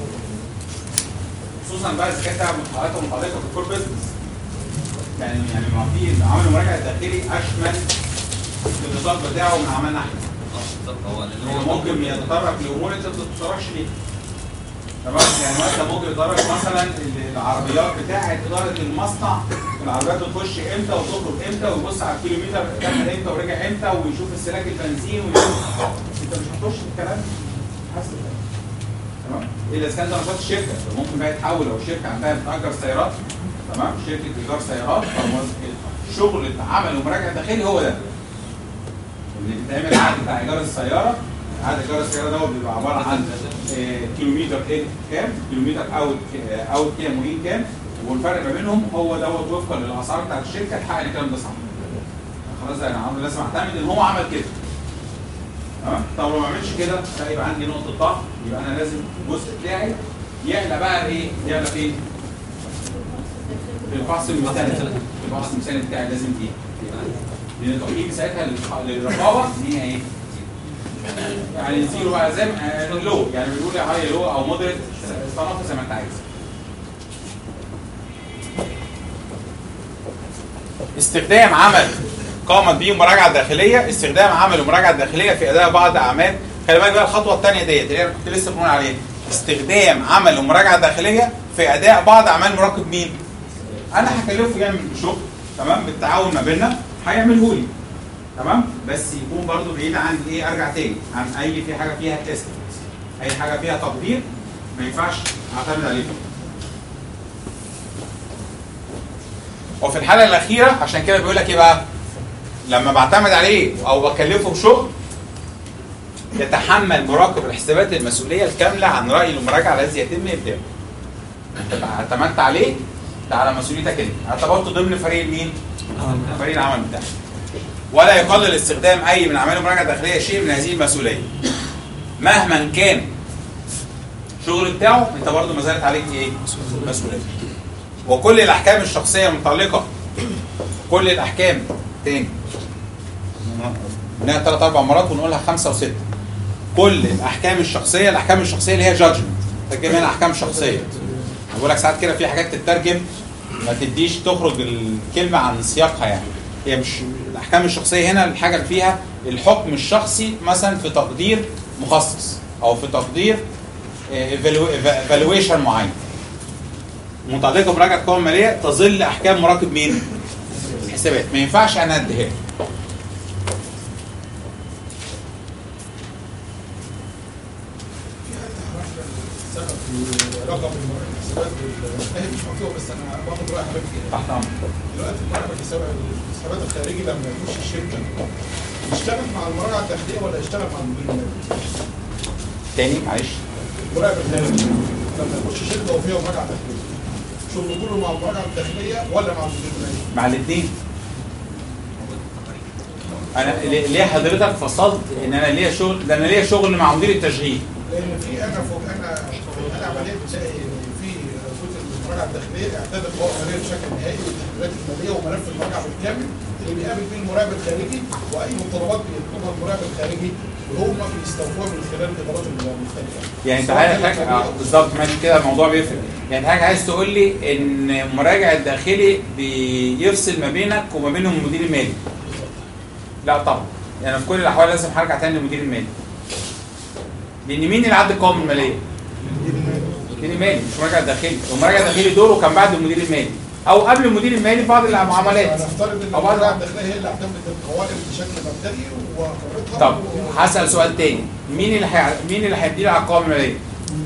خصوصا بقى اذا كانت متحركه متحركه في الكور بزنس يعني يعني ما في عمل المراجعه الداخلي اشمل في النظام بتاعه من عملنا احنا بالظبط هو هو ممكن يتطرق لامور انت ما بتتطرقش ليها تمام يعني مثلا ممكن يتطرق مثلا العربيات بتاعه اداره المصنع العربيات بتخش امتى وتخرج امتى ويبص على الكيلومتر دخل امتى ورجع امتى ويشوف السلاك البنزين ويشوف انت مش هتخش في الكلام حسب تمام الا اذا كان ده نشاط الشركه ممكن بقى يتحول لو الشركه عندها بتأجر سيارات تمام شركه ايجار سيارات شغل عمل ومراجعه داخلي هو ده اللي بيتعمل عقد بتاع ايجار السياره عقد ايجار السياره ده بيبقى عباره عن آه، كيلومتر إيه كام كيلومتر اوت اوت كام وين كام والفرق ما بينهم هو دوت وفقا للاسعار بتاعت الشركه تحقق ان الكلام ده صح خلاص انا عمرو لازم اعتمد ان هو عمل كده تمام طب لو ما عملش كده فيبقى عندي نقطه ضعف يبقى انا لازم الجزء بتاعي يعلى بقى ايه يعلى فين في الفحص المثالي الفحص المثالي بتاعي لازم ايه لان التقييم ساعتها للح- للرقابه ان هي ايه يعني زيرو بقى زي ما لو يعني بنقول هاي لو او مودريت صنف زي ما انت عايز استخدام عمل قامت به مراجعه داخليه استخدام عمل ومراجعه داخليه في اداء بعض اعمال خلي بالك بقى الخطوه الثانيه ديت اللي انا كنت لسه بقول عليها استخدام عمل ومراجعه داخليه في اداء بعض اعمال مراقب مين؟ انا هكلفه يعمل شغل تمام بالتعاون ما بيننا هيعمله لي تمام بس يكون برضو بعيد عن ايه ارجع تاني عن اي في حاجه فيها تيست اي حاجه فيها تطبيق ما ينفعش اعتمد عليه وفي الحاله الاخيره عشان كده بيقول لك ايه بقى لما بعتمد عليه او بكلفه بشغل يتحمل مراقب الحسابات المسؤوليه الكامله عن راي المراجعه الذي يتم ابداؤه انت اعتمدت عليه ده على مسؤوليتك انت اعتبرته ضمن فريق مين؟ فريق العمل بتاعك ولا يقلل استخدام اي من اعمال المراجعه الداخليه شيء من هذه المسؤوليه مهما كان الشغل بتاعه انت برضه ما زالت عليك ايه؟ مسؤوليه وكل الاحكام الشخصيه المتعلقه كل الاحكام تاني بناء ثلاث اربع مرات ونقولها خمسه وسته كل الاحكام الشخصيه الاحكام الشخصيه اللي هي جادجمنت ترجمها الاحكام شخصيه بقول لك ساعات كده في حاجات تترجم ما تديش تخرج الكلمه عن سياقها يعني هي مش الاحكام الشخصيه هنا الحاجه اللي فيها الحكم الشخصي مثلا في تقدير مخصص او في تقدير ايفالويشن معين متعلقه بمراجعه القوائم الماليه تظل احكام مراقب مين؟ الحسابات ما ينفعش انا اديها له. سبب في رقم الحسابات والمنتهي مش مكتوب بس انا باخد راي حضرتك فيها تحت امر دلوقتي المراقب الحساب الحسابات الخارجي لما يخش الشركه يشتغل مع المراجعه الداخليه ولا يشتغل مع المدير المالي؟ تاني معلش المراقب الخارجي لما يخش شركه وفيها مراجعه داخليه شغله كله مع المراجعه الداخليه ولا مع المدير المالي؟ مع الاثنين انا ليه ليه حضرتك فصلت ان انا ليا شغل ده انا ليا شغل مع مدير التشغيل لان في انا فوق انا انا عمليه بتلاقي ان في جزء من المراجعه الداخليه اعتاد القوى الماليه بشكل نهائي والتحليلات الماليه وملف المراجعه بالكامل اللي بيقابل فيه المراقب الخارجي واي مطالبات بيطلبها المراقب الخارجي وهم بيستوفوها من خلال الادارات المختلفه. يعني سواء تعالى كانت حاجه آه، بالظبط ماشي كده الموضوع بيفرق يعني حاجه عايز تقول لي ان المراجع الداخلي بيفصل ما بينك وما بينهم المدير المالي لا طبعا يعني في كل الاحوال لازم هرجع تاني للمدير المالي لان مين اللي عد القوائم الماليه؟ المدير المالي مش المراجع الداخلي المراجع الداخلي دوره كان بعد المدير المالي او قبل المدير المالي في بعض المعاملات نفترض ان او بعض المراجعه الداخليه هي اللي اعتمدت القوائم بشكل مبدئي وقررتها طب هسال سؤال تاني مين اللي حي... مين اللي هيدير على القوائم الماليه؟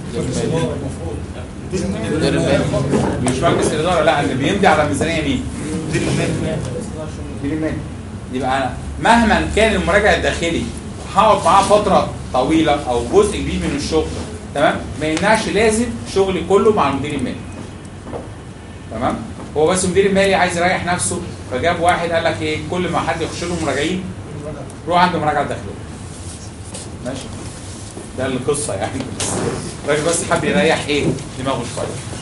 المدير المالي مش مجلس الاداره لا اللي بيمضي على الميزانيه مين؟ مدير المالي مدير المالي يبقى انا مهما كان المراجع الداخلي هقعد معاه فتره طويله او جزء كبير من الشغل تمام ما يمنعش لازم شغلي كله مع المدير المالي تمام هو بس المدير المالي عايز يريح نفسه فجاب واحد قال لك ايه كل ما حد يخش له مراجعين روح عنده مراجعه داخليه ماشي ده القصه يعني بس الراجل بس حب يريح ايه دماغه شويه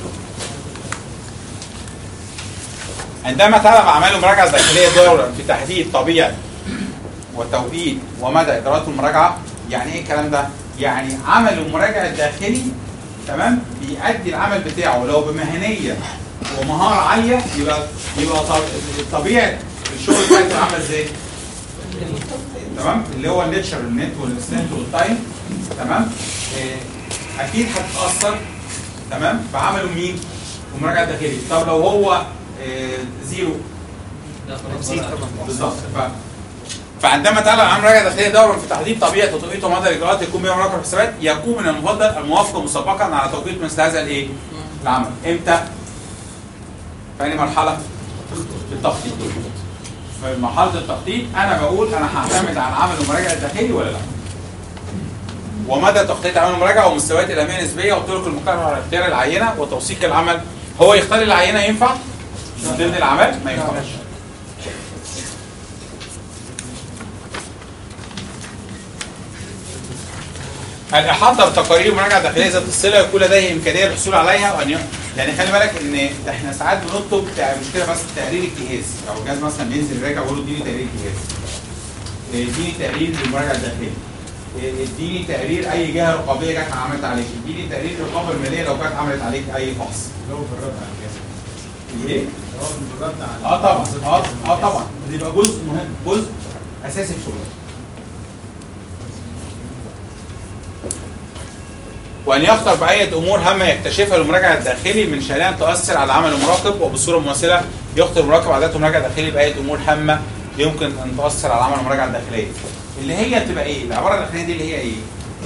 عندما تلعب اعمال المراجعه الداخليه دورا في تحديد طبيعه وتوقيت ومدى ادارات المراجعه يعني ايه الكلام ده؟ يعني عمل المراجع الداخلي تمام بيأدي العمل بتاعه لو بمهنيه ومهاره عاليه يبقى يبقى طب- طبيعه الشغل بتاعته عامله ازاي؟ تمام اللي هو النيتشر النت والستنت والتايم تمام آه، اكيد هتتاثر تمام بعمله مين؟ المراجع الداخلي طب لو هو آه، زيرو بالظبط ف... فعندما تعلن عن مراجعه داخليه دورا في تحديد طبيعه وتوقيت ومدى الاجراءات يكون بها مراقب الحسابات يكون من المفضل الموافقه مسبقا على توقيت مثل هذا الايه؟ العمل امتى؟ في أي مرحله؟ في التخطيط في مرحله التخطيط انا بقول انا هعتمد على العمل المراجع الداخلي ولا لا؟ ومدى تخطيط عمل المراجعه ومستويات الامانه النسبيه والطرق المقترحه على اختيار العينه وتوثيق العمل هو يختار العينه ينفع؟ من ضمن الاعمال ما ينفعش الإحاطة بتقارير المراجعة الداخلية ذات الصلة يكون لديه إمكانية الحصول عليها وأن ي... يعني خلي بالك إن إحنا ساعات بنطلب تع- مش كده بس تقرير اجتهاز أو الجهاز مثلا بينزل يراجع ويقول له اديني تقرير اجتهاز اديني تقرير للمراجعة الداخلية اديني تقرير أي جهة رقابية جت عملت عليك اديني تقرير الرقابة المالية لو كانت عملت عليك أي فحص لو بالرد على الجهاز إيه؟ لو بالرد على اه طبعا اه اه طبعا بيبقى جزء مهم جزء اساسي في شغلك وان يخطر بأية امور هامه يكتشفها المراجع الداخلي من شأنها ان تؤثر على عمل المراقب وبصوره مماثله يخطر المراقب عادات المراجع الداخلي بأية امور هامه يمكن ان تؤثر على عمل المراجعه الداخليه اللي هي بتبقى ايه العباره الاخرانيه دي اللي هي ايه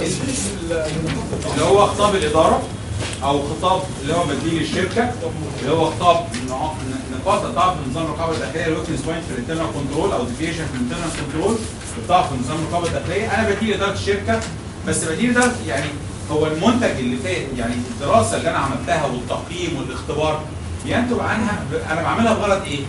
اللي هو خطاب الاداره او خطاب اللي هو بديل الشركه اللي هو خطاب نع- نقاط ضعف في نظام الرقابه الداخليه الويكنس بوينت في الانترنال كنترول او ديفيشن في الانترنال كنترول ضعف في نظام الرقابه الداخليه انا بديل اداره الشركه بس بديل اداره يعني هو المنتج اللي فات يعني الدراسه اللي انا عملتها والتقييم والاختبار ينتج عنها ب- انا بعملها بغرض ايه؟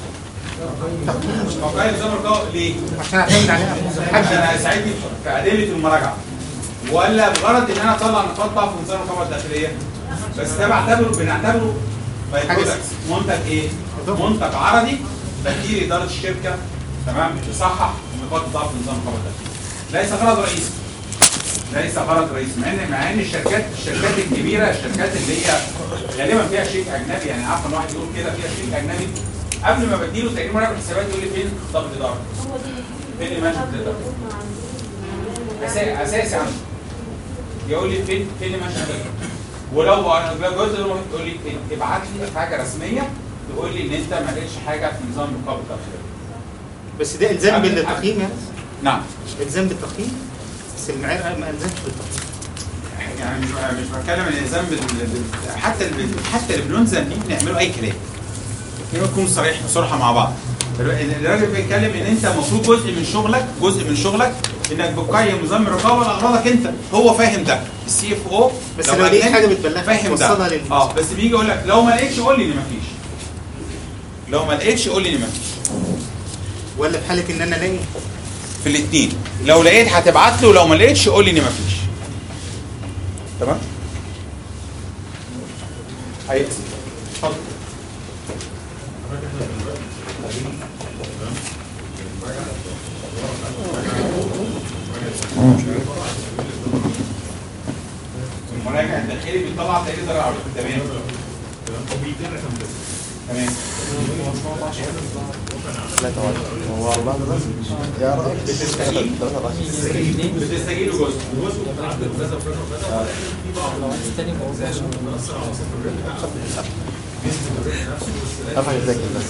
تقييم نظام الرقابه ليه؟ عشان اعتمد عليها عشان هيساعدني في ادله المراجعه ولا بغرض ان انا اطلع نقاط ضعف في نظام الرقابه الداخليه بس ده بعتبره بنعتبره باي برودكتس منتج ايه؟ منتج عرضي بديل اداره الشركه تمام تصحح نقاط ضعف في نظام الرقابه الداخليه ليس غرض رئيسي ليس غرض رئيسي مع ان مع ان الشركات الشركات الكبيره الشركات اللي هي غالبا فيها شريك اجنبي يعني عارف ان واحد يقول كده فيها شريك اجنبي قبل ما بديله تقرير مراقب الحسابات يقول لي فين خطاب الاداره؟ فين ايمان الاداره؟ أسا- اساسي عنده يقول لي فين فين ايمان الاداره؟ ولو جزء تقول لي ابعت لي حاجه رسميه تقول لي ان انت ما لقيتش حاجه في نظام الرقابه الداخليه بس ده الزام بالتقييم يعني نعم الزام بالتقييم بس المعيار ما الزمش بالتقييم يعني مش مش بتكلم الالزام بال... بال... حتى ال... حتى اللي بنلزم بيه بنعمله اي كلام خلينا نكون صريح صراحه مع بعض الراجل بيتكلم ان انت المفروض جزء من شغلك جزء من شغلك انك بتقيم نظام الرقابه لاغراضك انت هو فاهم ده السي اف او بس لو لقيت حاجه بتبلغك فاهم توصلها ده لل اه بس بيجي يقول لك لو ما لقيتش قول لي ان مفيش لو ما لقيتش قول لي ان مفيش ولا في حاله ان انا الاقي في الاثنين لو لقيت هتبعت له لو ما لقيتش قول لي ان مفيش تمام هيقسم اتفضل المراجع الداخلي بيطلع تقرير درجه عرض تمام تمام هو أربعة بس يا رب بتستجيب بتستجيب لجزء وجزء أفهم ذاكر بس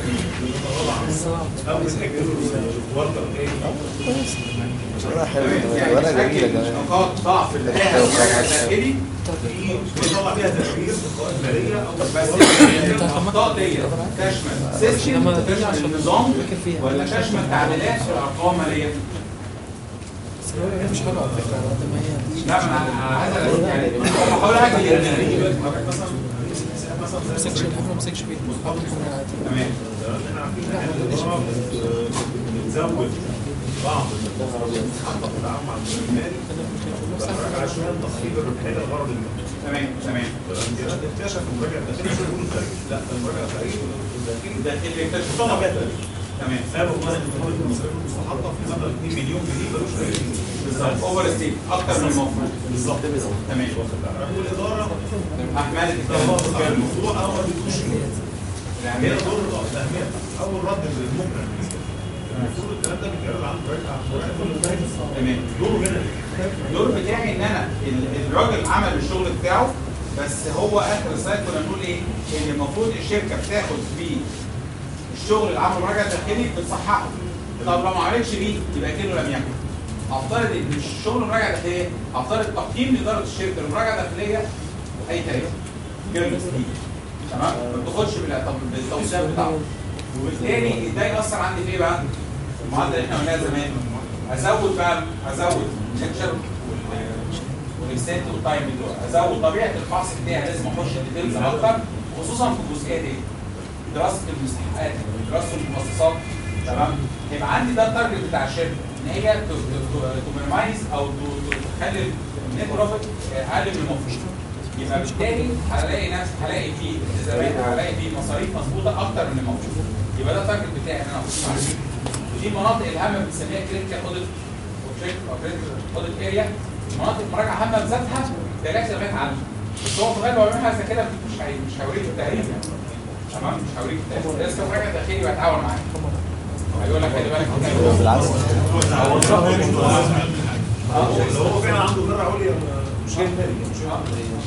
والله حلو ولا جميلة كمان نقاط ضعف الجهه المراجع الداخلي بيطلع فيها تقرير قوائم ماليه او بس الاخطاء دي تشمل سيستم تشمل النظام ولا تشمل تعديلات في الارقام الماليه؟ مش حلوه على فكره على قد ما هي لا ما انا أنا عايز أقول يعني أنا بحاول اجي ما مسكش الحاجه ما مسكش فيه تمام بنزود بعض المقررات تحقق التعامل مع المالي عشان تخفيض الربحيه للغرض المالي تمام تمام اكتشف المراجع الداخلي مش هيقول الخارجي لا المراجع الخارجي الداخلي الداخلي يكتشف طلع بيها تقرير تمام قالوا مثلا في مره المصاريف المستحقه في مبلغ 2 مليون جنيه ملوش تقرير بالظبط اوفر ستيت اكتر من المفروض بالظبط تمام والاداره احمال تفاضل على الموضوع او ما بتقولش هي دور الاهميه اول رد للمقنع بالنسبه لي المفروض الكلام ده بيتعرض عن مراجع تمام دوره هنا الدور بتاعي ان انا ال- الراجل عمل الشغل بتاعه بس هو اخر السلايد كنا بنقول ايه؟ ان المفروض الشركه بتاخد فيه الشغل اللي عمله المراجع الداخلي بتصححه طب لو ما عملتش بيه يبقى كأنه لم يكن هفترض ان مش شغل مراجعه داخليه هفترض تقييم لاداره الشركه للمراجعه الداخليه اي تاريخ كيرلس دي تمام ما بتاخدش بال- بالتوصيه بتاعته وبالتالي ده ياثر عندي في ايه بقى؟ المعادله اللي احنا قلناها زمان ازود بقى ازود الشكشر والاكستنت والتايم بتوعي ازود طبيعه الفحص بتاعي لازم اخش ديتيلز اكتر خصوصا في الجزئيه دي دراسه المستحقات دراسه المخصصات تمام يبقى عندي ده التارجت بتاع الشركه ان هي تمينمايز او ت- ت- تخلي النت بروفيت اقل من المفروض يبقى بالتالي هلاقي نفس هلاقي فيه التزامات هلاقي فيه مصاريف مظبوطه اكتر من المفروض يبقى ده التارجت بتاعي ان انا اخش عليه ودي المناطق الهامه بنسميها كريتيكال اوديت اوبجكت او كريتيكال اوديت اريا مناطق مراجعه هامه بذاتها تلاقي خدمات عنها بس هو في الغالب لو بيعمل حاجه زي كده مش هي- مش هوريك التقريب يعني تمام مش هوريك التقريب لازم مراجع داخلي ويتعاون معاك هيقول لك خلي بالك بالعكس لو هو فعلا عنده ذره عليا مش جاي بالي مش جاي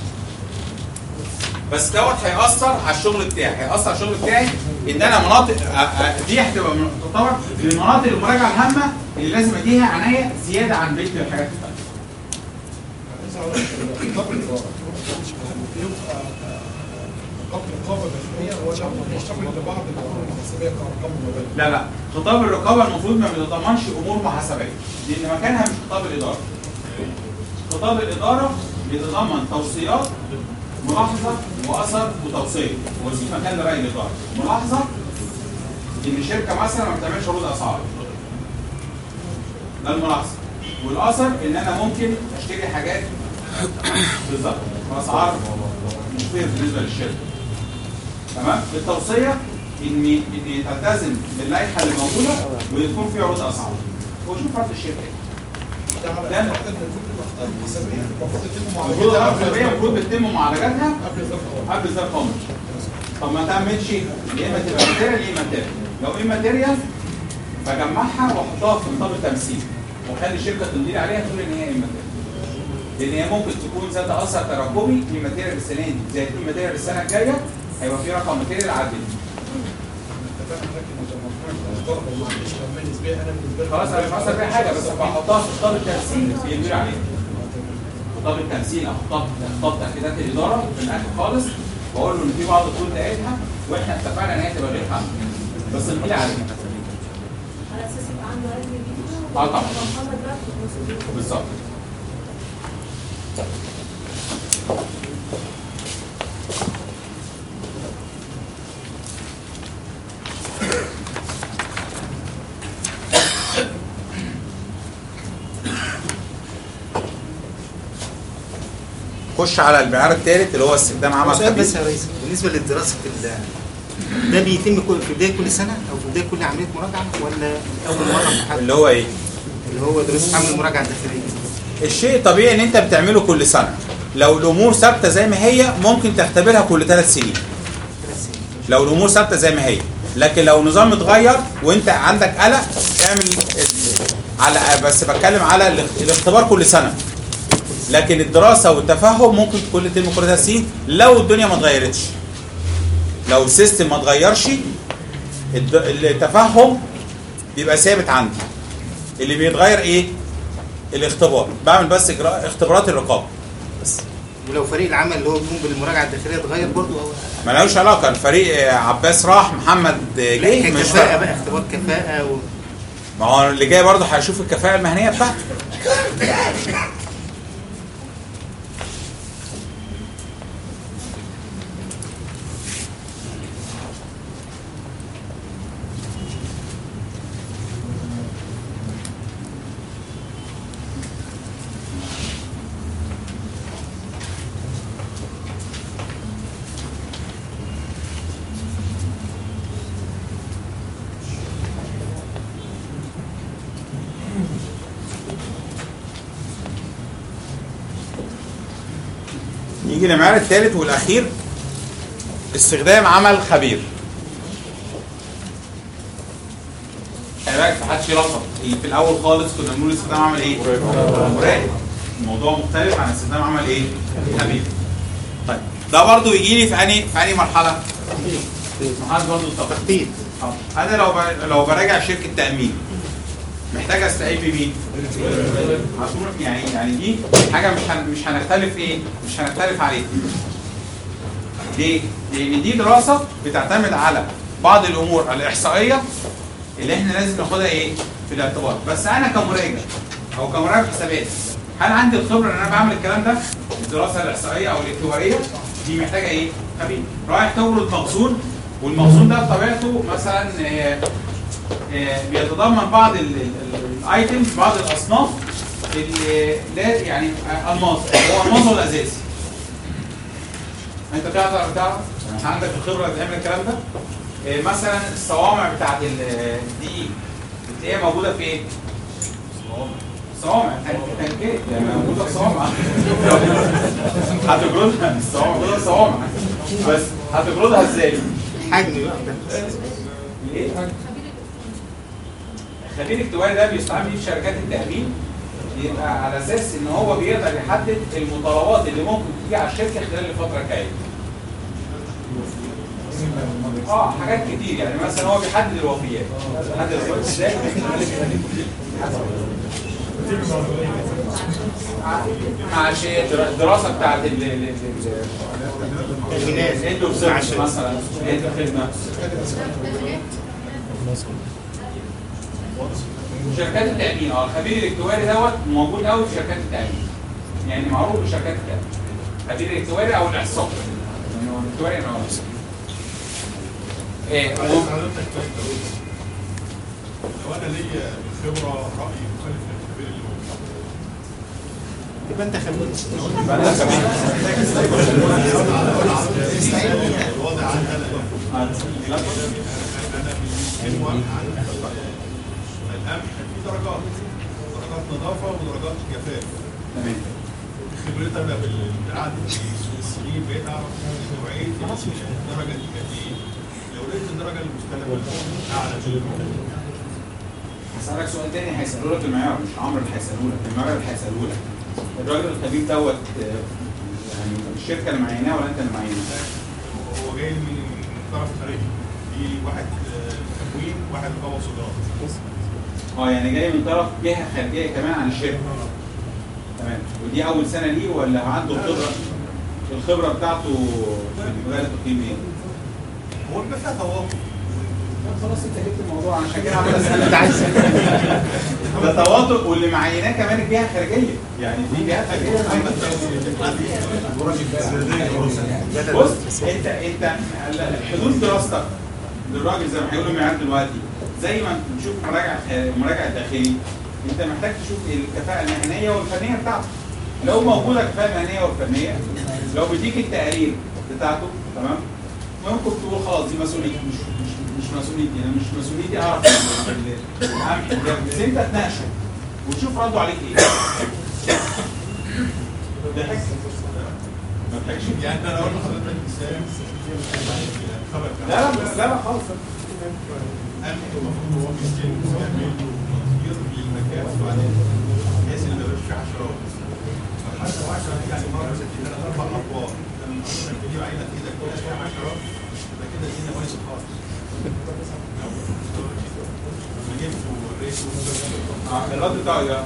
بس دوت هيأثر على الشغل بتاعي هيأثر على الشغل بتاعي ان انا مناطق آه، آه، دي هتبقى من- تعتبر من المناطق المراجعه الهامه اللي لازم اديها عنايه زياده عن بقيه الحاجات الثانيه قبل الرقابه الداخليه ولا يشتغل لبعض الامور المحاسبيه كارقام ومبادئ لا لا خطاب الرقابه المفروض ما بيتضمنش امور محاسبيه لان مكانها مش خطاب الاداره خطاب الاداره بيتضمن توصيات ملاحظه واثر وتوصيه وسيب مكان لراي الاداره ملاحظه ان الشركه مثلا ما بتعملش عروض اسعار ده الملاحظه والاثر ان انا ممكن اشتري حاجات بالظبط باسعار مش فير بالنسبه للشركه تمام التوصيه ان ان تلتزم باللائحه اللي موجوده ويكون في عروض اسعار وشوف رد الشركه ده المفروض الأرض الخارجية المفروض بتتم معالجاتها قبل إصدار قانون طب ما تعملش يا إما تبقى ماتيريال يا إما ماتيريال لو إيه ماتيريال بجمعها وأحطها في نطاق التمثيل وأخلي الشركة تمضي عليها تقول إن هي إيه ماتيريال لأن هي ممكن تكون ذات أثر تراكمي في ماتيريال السنة دي زي في ماتيريال السنة الجاية هيبقى في رقم ماتيريال عدل خلاص انا مش هحصل فيها حاجه بس بحطها في خطاب التمثيل بيدير عليها خطاب التمثيل احطها في خطاب تاكيدات الاداره في الاخر خالص واقول له ان في بعض الكود بتاعتها واحنا اتفقنا ان هي تبقى غير حمل بس نميل عليها على اساس يبقى عنده علم بيه اه طبعا محمد بقى في المسؤولية. بالظبط خش على المعيار الثالث اللي هو استخدام عمل سؤال خبيث بس يا ريس بالنسبه لدراسه ال ده بيتم كل في بدايه كل سنه او في بدايه كل عمليه مراجعه ولا اول مره في حد اللي هو ايه؟ اللي هو دراسه عمل المراجعه الداخليه الشيء طبيعي ان انت بتعمله كل سنه لو الامور ثابته زي ما هي ممكن تختبرها كل ثلاث سنين لو الامور ثابته زي ما هي لكن لو النظام اتغير وانت عندك قلق اعمل على بس بتكلم على الاخ- الاختبار كل سنه لكن الدراسه والتفهم ممكن كل ترم كل ثلاث سنين لو الدنيا ما اتغيرتش لو السيستم ما اتغيرش الد- التفهم بيبقى ثابت عندي اللي بيتغير ايه الاختبار بعمل بس إجراء اختبارات الرقابه بس ولو فريق العمل اللي هو بيقوم بالمراجعه الداخليه اتغير برضه او ملوش علاقه الفريق آه، عباس راح محمد آه، لا جه مش ككفاءه فارقه بقى اختبار كفاءه و... ما هو اللي جاي برضه هيشوف الكفاءه المهنيه بتاعته نيجي للمعيار الثالث والاخير استخدام عمل خبير خلي بالك محدش يلخبط اللي في الاول خالص كنا بنقول استخدام عمل ايه؟ مراقب الموضوع مختلف عن استخدام عمل ايه؟ خبير طيب ده برضو يجي لي في انهي في انهي مرحله؟ مرحله برضو التخطيط انا لو ب... لو براجع شركه تامين محتاج استعين بمين؟ هتروح يعني يعني دي حاجه مش هن مش هنختلف ايه؟ مش هنختلف عليها. ليه؟ لان دي دراسه بتعتمد على بعض الامور الاحصائيه اللي احنا لازم ناخدها ايه؟ في الاعتبار، بس انا كمراجع او كمراجع حسابات هل عندي الخبره ان انا بعمل الكلام ده؟ الدراسه الاحصائيه او الاختباريه دي محتاجه ايه؟ خبير رايح تورد مخزون والمخزون ده بطبيعته مثلا آه، آه، بيتضمن بعض الايتمز بعض الاصناف اللي لا يعني آه، الماظ هو الماظ الاساسي انت تعرف تعرف يعني عندك الخبره اللي تعمل الكلام ده آه، مثلا الصوامع بتاعت الدقيق بتلاقيها موجوده في ايه؟ صوامع تنك- تنكات يعني موجوده في صوامع هتجردها الصوامع موجوده في صوامع بس هتجردها ازاي؟ حجم بقى ايه؟ الخبير الاكتواري ده بيستعمل بيه في شركات التأمين يبقى على اساس ان هو بيقدر يحدد المتطلبات اللي ممكن تيجي على الشركه خلال الفتره الجايه. اه حاجات كتير يعني مثلا هو بيحدد الوفيات. بيحدد الوفيات ازاي؟ مع شيء در- الدراسه بتاعت ال ال- ال- ال- الاندو سيرفيس مثلا الاندو خدمه شركات التأمين اه الخبير الاكتواري دوت موجود قوي في شركات التأمين يعني معروف في شركات التأمين الخبير الاكتواري او الاحصاء يعني هو الاكتواري يعني هو الإحصاء. ايه عايز حضرتك تقول لو انا ليا خبره راي مختلف عن الخبير اللي موجود يبقى انت خبير الوضع عندي انا انا بالنسبه عن القمح في درجات درجات نظافه ودرجات جفاف تمام خبرتي انا بالقعد السنين بقيت اعرف نوعيه الدرجه دي قد ايه لو لقيت الدرجه المستلمه اعلى من هسألك سؤال تاني هيسألوا لك المعيار مش عمرو اللي هيسألوا لك المعيار اللي هيسألوا لك الراجل الخبير دوت آه، يعني الشركه اللي معيناه ولا انت اللي معيناه؟ هو جاي من من طرف خارجي في واحد آه، تموين واحد رقابه وصدارات اه يعني جاي من طرف جهه خارجيه كمان عن الشركه تمام ودي اول سنه ليه ولا عنده الخبره الخبره بتاعته في مجال التقييم ايه؟ هو بيبقى فيها تواصل خلاص انت جبت الموضوع عشان كده عمال اسالك انت عايز ده تواطؤ واللي معيناه كمان الجهه الخارجيه يعني في جهات خارجيه بص انت انت حدود دراستك للراجل زي ما هيقولوا المعيار دلوقتي زي ما بنشوف مراجعه المراجعه الداخلي انت محتاج تشوف الكفاءه المهنيه والفنيه بتاعته لو موجوده الكفاءه المهنيه والفنيه لو بيديك التقارير بتاعته تمام ممكن تقول خلاص دي مسؤوليتي مش مش مش مسؤوليتي انا مش مسؤوليتي اعرف ال- ال- الامر ده. بس انت تناقشه وتشوف رده عليك ايه ضحك ما ضحكش يعني انا اقول لحضرتك مثال خبر لا لا لا لا خالص قمح المفروض هو بيستلم يعمل تطهير للمكان وبعدين بحيث ان ما يبقاش فيه حشرات فالحشره 10 يعني مره ستين ثلاث اربع ادوار لما حضرتك تجيب عينه في ايدك تلاقي فيها حشرات يبقى كده الدنيا بايظه خالص لما جبت ووريته اه الرد بتاعه ايه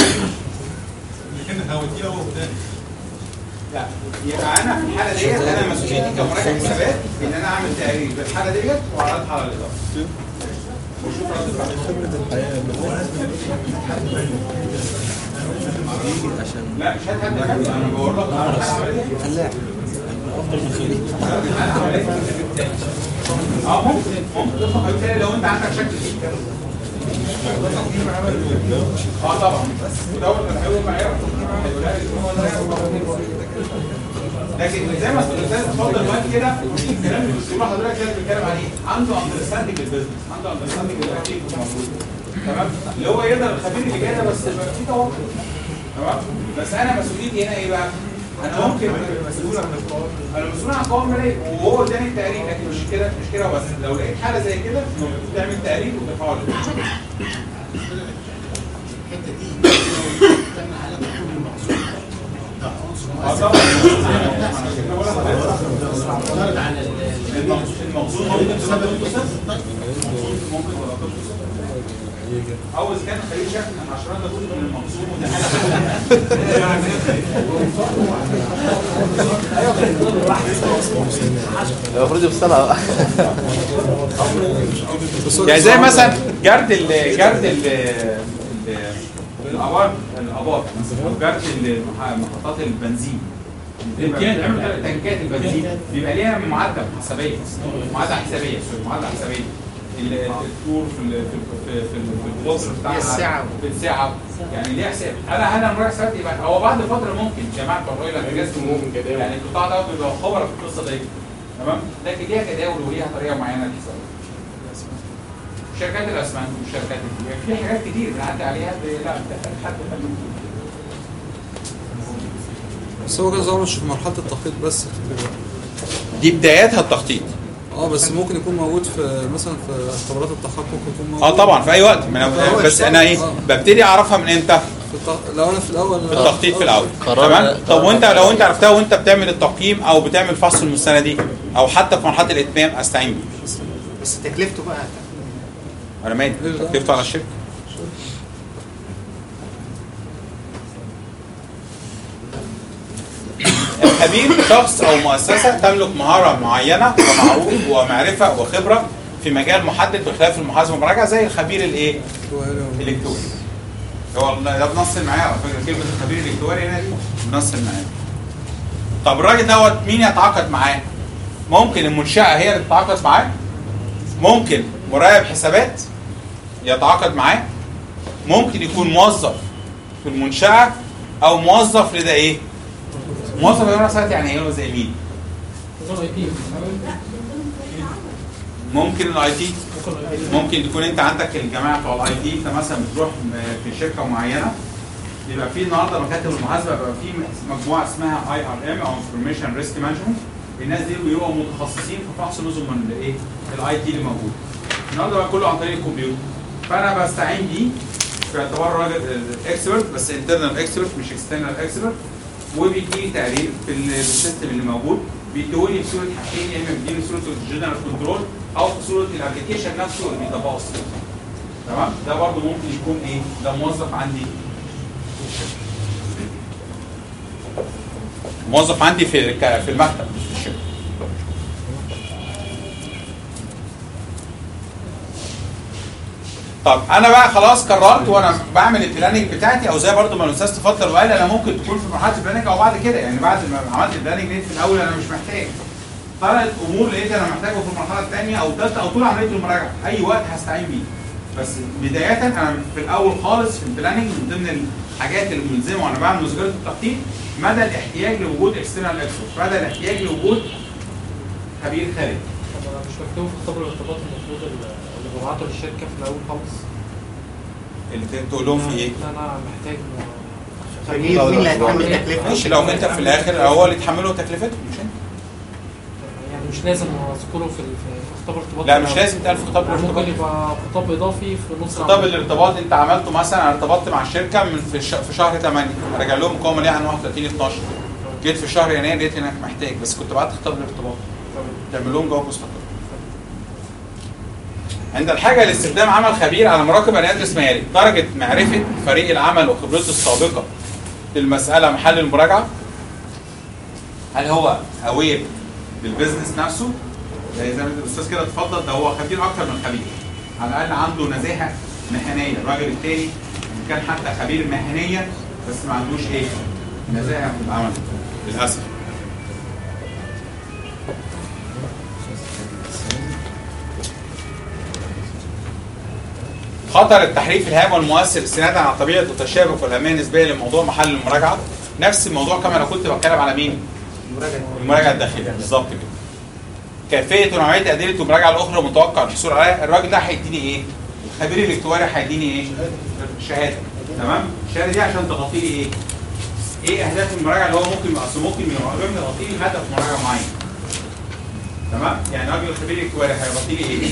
لكن هوديه هو قدامي لا يبقى انا في الحاله ديت انا مسؤوليتي كمراجع حسابات ان انا اعمل تقرير بالحاله ديت واعرضها على الاداره وشوف رد الفعل لا مش هات حد حد انا بقول لك على حاله عمليه فلاح افضل من خليل حاله عمليه في التدريب التاني. اه ممكن ممكن تطلق بالتالي لو انت عندك شك فيه اه طبعا بس ودور هيقول معايا لكن زي ما الاستاذ اتفضل دلوقتي كده الكلام اللي بتقوله حضرتك كده بتتكلم عليه عنده اندرستاندنج للبيزنس عنده اندرستاندنج للاكتيفيتي موجود تمام اللي هو يقدر الخبير اللي جاي ده بس يبقى في توقف تمام بس انا مسؤوليتي هنا ايه بقى؟ انا ممكن مسؤول عن القوائم انا مسؤول عن القوائم الماليه وهو اداني التقرير لكن مش كده مش كده بس لو لقيت حاله زي كده المفروض تعمل تقرير وترفعه لي الحته دي تعمل على كل المقصود اه طبعا المقصود ممكن تبقى ممكن تبقى او اذا كان خليل شاف ان العشرات ده جزء من المنظومه وده المفروض يفصلها يعني زي مثلا جرد ال جرد ال الابار الابار مثلا او جرد المح- محطات البنزين يمكن تعمل تنكات البنزين بيبقى ليها معدل حسابيه معادله حسابيه سوري معادله حسابيه ال- الطور في ال- في ال- في ال- في القطر بتاعها السعة. في الساعه يعني ليه حساب انا انا مراجع حسابات يبقى هو بعد فتره ممكن جماعه بتوع الاجازه ممكن يعني القطاع ده بيبقى خبره في القصه دي تمام لكن ليها جداول وليها طريقه معينه للحساب شركات الاسمنت والشركات دي في حاجات كتير بنعدي عليها ب- لا بتحتاج حد فنان. بس هو كده ظهر مش في مرحله التخطيط بس دي بداياتها التخطيط اه بس ممكن يكون موجود في مثلا في اختبارات التحقق يكون موجود اه طبعا في اي وقت ما أنا بس انا ايه ببتدي اعرفها من امتى؟ في الت... لو انا في الاول في التخطيط في الاول قرار- تمام طب وانت لو انت عرفتها وانت بتعمل التقييم او بتعمل فحص المستندي او حتى في مرحله الاتمام استعين بيه بس تكلفته بقى انا مالي تكلفته على الشركه الخبير شخص او مؤسسه تملك مهاره معينه ومعروف ومعرفه وخبره في مجال محدد بخلاف المحاسبه والمراجعه زي الخبير الايه؟ الالكتروني هو ده بنص المعيار على فكره كلمه الخبير الالكتروني هنا دي بنص المعيار طب الراجل دوت مين يتعاقد معاه؟ ممكن المنشاه هي اللي تتعاقد معاه ممكن مراقب حسابات يتعاقد معاه ممكن يكون موظف في المنشاه او موظف لده ايه؟ موظف يا ساعات يعني ايه زي مين؟ ممكن الاي تي ممكن تكون انت عندك الجماعه بتوع الاي تي انت مثلا بتروح م- في شركه معينه يبقى في النهارده مكاتب المحاسبه بيبقى في مجموعه اسمها اي ار ام او انفورميشن ريسك مانجمنت الناس دي بيبقوا متخصصين في فحص نظم من الايه؟ الاي تي اللي موجود النهارده بقى كله عن طريق الكمبيوتر فانا بستعين بيه في اعتبار راجل اكسبرت بس انترنال اكسبرت مش اكسترنال اكسبرت وبيديني تقرير في ال- في السيستم اللي موجود بيديهولي بصوره حاجتين يا اما بيديني بصوره الجنرال كنترول او في صوره الابلكيشن نفسه اللي بيطبقه السيستم تمام ده برضه ممكن يكون ايه ده موظف عندي في الشركه موظف عندي في الك- في المكتب مش في الشركه طب انا بقى خلاص قررت وانا بعمل البلاننج بتاعتي او زي برضو ما الاستاذ تفضل وقال انا ممكن تكون في مرحله البلاننج او بعد كده يعني بعد ما عملت البلاننج لقيت في الاول انا مش محتاج طلعت امور لقيت انا محتاجه في المرحله الثانيه او الثالثه او طول عمليه المراجعه اي وقت هستعين بيه بس بدايه انا في الاول خالص في البلاننج من ضمن الحاجات الملزمه وانا بعمل مذكره التخطيط مدى الاحتياج لوجود اكسترنال اكسبرت مدى الاحتياج لوجود خبير خارجي طب انا مش مكتوب في خطاب الارتباط المفروض ال- اللي ببعته للشركه في الاول خالص اللي تقول لهم في ايه؟ ان انا محتاج خبير مين اللي هيتحمل تكلفته؟ ماشي لو انت في الاخر هو اللي يتحمله تكلفته مش انت يعني مش لازم اذكره في ال- في خطاب الارتباط لا مش لازم تقال في خطاب يعني الارتباط ممكن يبقى خطاب اضافي في نص خطاب العملية. الارتباط انت عملته مثلا انا ارتبطت مع الشركه من في, الش... في شهر 8 راجع لهم مقاومه ليها عن 31 12 جيت في شهر يناير لقيت انك محتاج بس كنت بعت خطاب الارتباط تعمل لهم جواب مستقر عند الحاجه لاستخدام عمل خبير على مراقب ان يدرس مهاري درجه معرفه فريق العمل وخبرته السابقه للمساله محل المراجعه هل هو اوير بالبزنس نفسه زي زي ما الاستاذ كده اتفضل ده هو خبير اكتر من خبير على الاقل عنده نزاهه مهنيه الراجل التاني إن كان حتى خبير مهنيا بس ما عندوش ايه نزاهه في العمل للاسف خطر التحريف الهام والمؤثر استنادا على طبيعه التشابك والاهميه النسبيه لموضوع محل المراجعه نفس الموضوع كما لو كنت بتكلم على مين؟ المراجعه الداخليه بالظبط كده كيفيه ونوعيه ادله المراجعه الاخرى متوقع الحصول عليها الراجل ده هيديني ايه؟ الخبير الالكتواري هيديني ايه؟ شهاده تمام؟ الشهاده دي عشان تغطي لي ايه؟ ايه اهداف المراجعه اللي هو ممكن اصل ممكن يغطي لي هدف مراجعه معين تمام؟ يعني راجل الخبير الالكتواري هيغطي لي ايه؟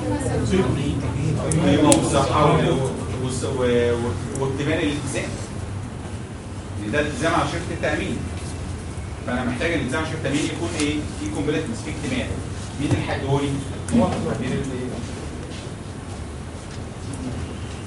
قيمه والصحه وال- والس- و- و- واكتمال الالتزام لأن ده الالتزام على شركه التامين فانا محتاج الالتزام على شركه التامين يكون ايه؟ في كومبليتنس في اكتمال مين اللي هيديهولي؟ هو الخبير اللي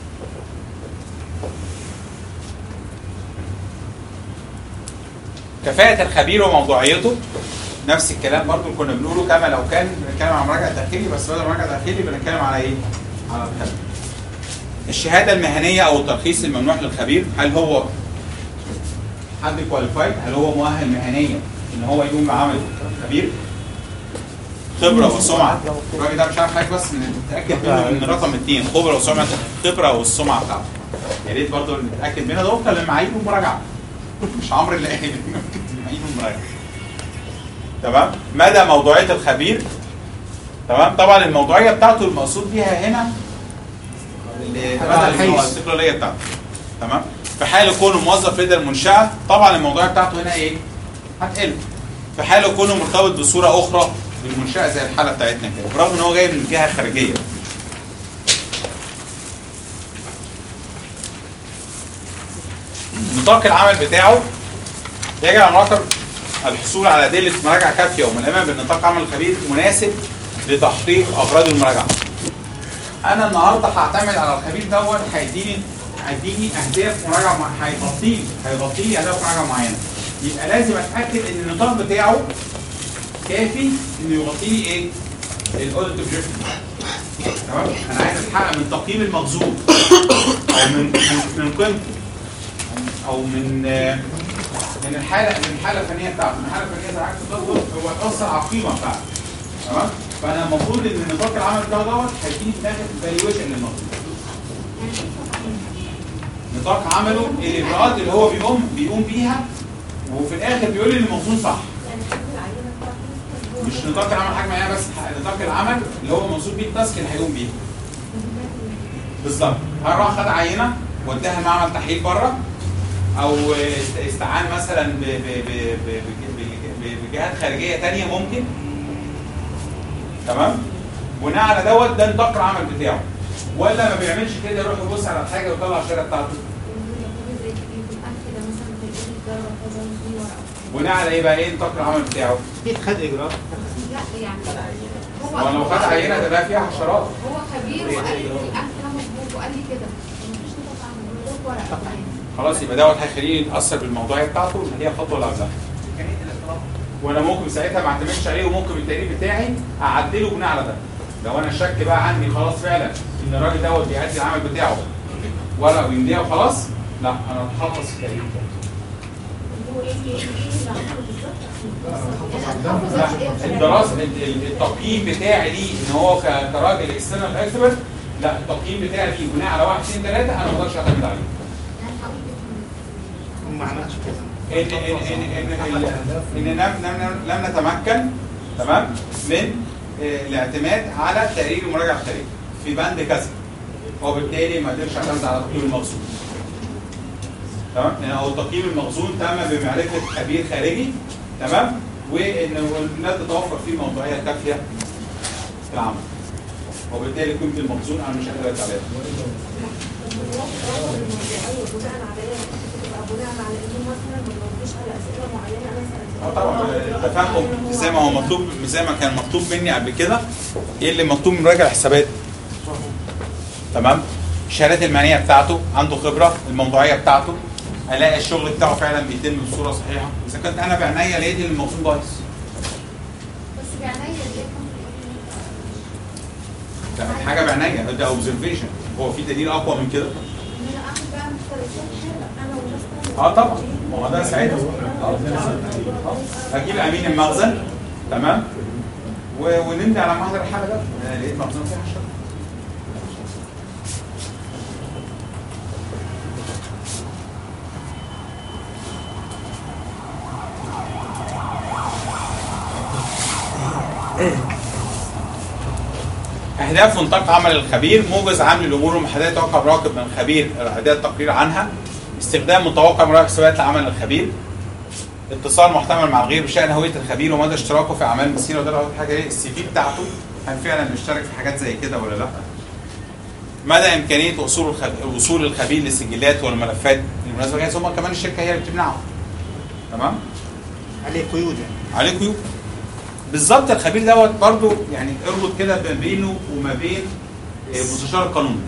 كفاءة الخبير وموضوعيته نفس الكلام برضو اللي كنا بنقوله كما لو كان بنتكلم عن مراجعة داخلي بس بدل مراجعة داخلي بنتكلم على ايه؟ على الخبير. الشهادة المهنية أو الترخيص الممنوح للخبير هل هو حد كواليفايد؟ هل هو مؤهل مهنيا إن هو يقوم بعمل خبير؟ خبرة وسمعة الراجل ده مش عارف حاجة بس نتأكد منه من رقم اثنين خبرة وسمعة الخبرة والسمعة بتاعته. يا ريت برضه نتأكد منها ده وفقا لمعايير المراجعة. مش عمرو اللي قايل ممكن معايير المراجعة. تمام؟ مدى موضوعية الخبير تمام؟ طبعا الموضوعية بتاعته المقصود بيها هنا مدى الاستقلالية بتاعته. تمام؟ في حال كونه موظف لدى المنشأة طبعا الموضوعية بتاعته هنا ايه؟ هتقل. في حال كونه مرتبط بصورة أخرى بالمنشأة زي الحالة بتاعتنا كده برغم ان هو جاي من جهة خارجية نطاق العمل بتاعه يجب على المراقب الحصول على أدلة مراجعة كافية وملائمة بأن نطاق عمل الخبير مناسب لتحقيق أغراض المراجعة. أنا النهاردة هعتمد على الخبير دوت هيديني هيديني أهداف مراجعة مع- هيغطي لي هيغطي لي أهداف مراجعة معينة. يبقى لازم أتأكد إن النطاق بتاعه كافي إنه يغطي لي إيه؟ الأوديت أوبجيكتيف. تمام؟ أنا عايز أتحقق من تقييم المخزون أو من من- من قيمته او من من الحاله من الحاله الفنيه بتاعته، من الحاله الفنيه زي عكس التطور هو تاثر على القيمه بتاعته. تمام؟ فانا المفروض ان نطاق العمل بتاعه دوت هيديني في الاخر فاليويشن للمطلوب. نطاق عمله الاجراءات اللي هو بيقوم بيقوم بيها وفي الاخر بيقول لي ان المخزون صح. مش نطاق العمل حاجه معينه بس نطاق العمل اللي هو منصوب بيه التاسك اللي هيقوم بيها. بالظبط هروح خد عينه واداها معمل تحليل بره او است- استعان مثلا ب- ب- ب- ب- ب- ب- بجهات خارجيه تانية ممكن تمام بناء على دوت ده نطاق العمل بتاعه ولا ما بيعملش كده يروح يبص على الحاجه ويطلع الشهاده بتاعته بناء على ايه بقى ايه نطاق العمل بتاعه؟ خد اجراء لا يعني هو لو خد عينه ده بقى فيها حشرات هو خبير وقال لي الاكل ده مظبوط وقال لي كده مفيش نقطة عمل من غير ورقة خلاص يبقى دوت هيخليني اتاثر بالموضوعيه بتاعته اللي هي خطوه اللي قبلها وانا ممكن ساعتها ما اعتمدش عليه وممكن التقرير بتاعي اعدله بناء على ده لو انا الشك بقى عندي خلاص فعلا ان الراجل دوت بيأدي العمل بتاعه ورقه ويمضيها وخلاص لا انا اتحفظ في التقرير بتاعي هو ايه ايه اللي عمله بالظبط لا الدراسه ال- ال- التقييم بتاعي ليه ان هو ك- كراجل اكسترنال اكسبرت لا التقييم بتاعي ليه بناء على واحد اثنين ثلاثه انا ما اقدرش اعتمد عليه ما عملش كده ان ان ان ان ان لم لم لم نتمكن تمام من آه، الاعتماد على تقرير المراجعه الخارجي في بند كذا وبالتالي ما قدرش اعتمد على تقييم المخزون تمام لان هو تقييم المخزون تم بمعرفه خبير خارجي تمام وان لا تتوفر فيه الموضوعيه الكافيه في العمل وبالتالي قيمه المخزون انا مش قادر ارد عليها اه طبعا التفهم زي ما هو مطلوب زي ما كان مطلوب مني قبل كده ايه اللي مطلوب من راجل حسابات تمام الشهادات الماليه بتاعته عنده خبره الموضوعيه بتاعته الاقي الشغل بتاعه فعلا بيتم بصوره صحيحه اذا كنت انا بعينيا لقيت ان الموضوع بايظ بس بعينيا ليه ده حاجه بعينيا ده اوبزرفيشن هو في دليل اقوى من كده ان انا اخد بقى مختلفات حاله انا وناس اه طبعا ما هو ده ساعتها آه. هجيب امين المخزن تمام و- ونمضي على محضر الحاله ده أنا لقيت مخزن فيه حشرات اهداف ونطاق عمل الخبير موجز عام للامور المحدده يتوقع مراقب من الخبير اداء التقرير عنها استخدام متوقع مراقب حسابات لعمل الخبير اتصال محتمل مع الغير بشان هويه الخبير ومدى اشتراكه في اعمال المسيره وده أول حاجه ايه السي في بتاعته هل فعلا بيشترك في حاجات زي كده ولا لا مدى امكانيه وصول الخب... وصول الخبير للسجلات والملفات بالمناسبه جايز هم كمان الشركه هي اللي بتمنعه تمام عليه قيود يعني عليه قيود بالظبط الخبير دوت برضو يعني اربط كده ما بينه وما بين آه، مستشار القانوني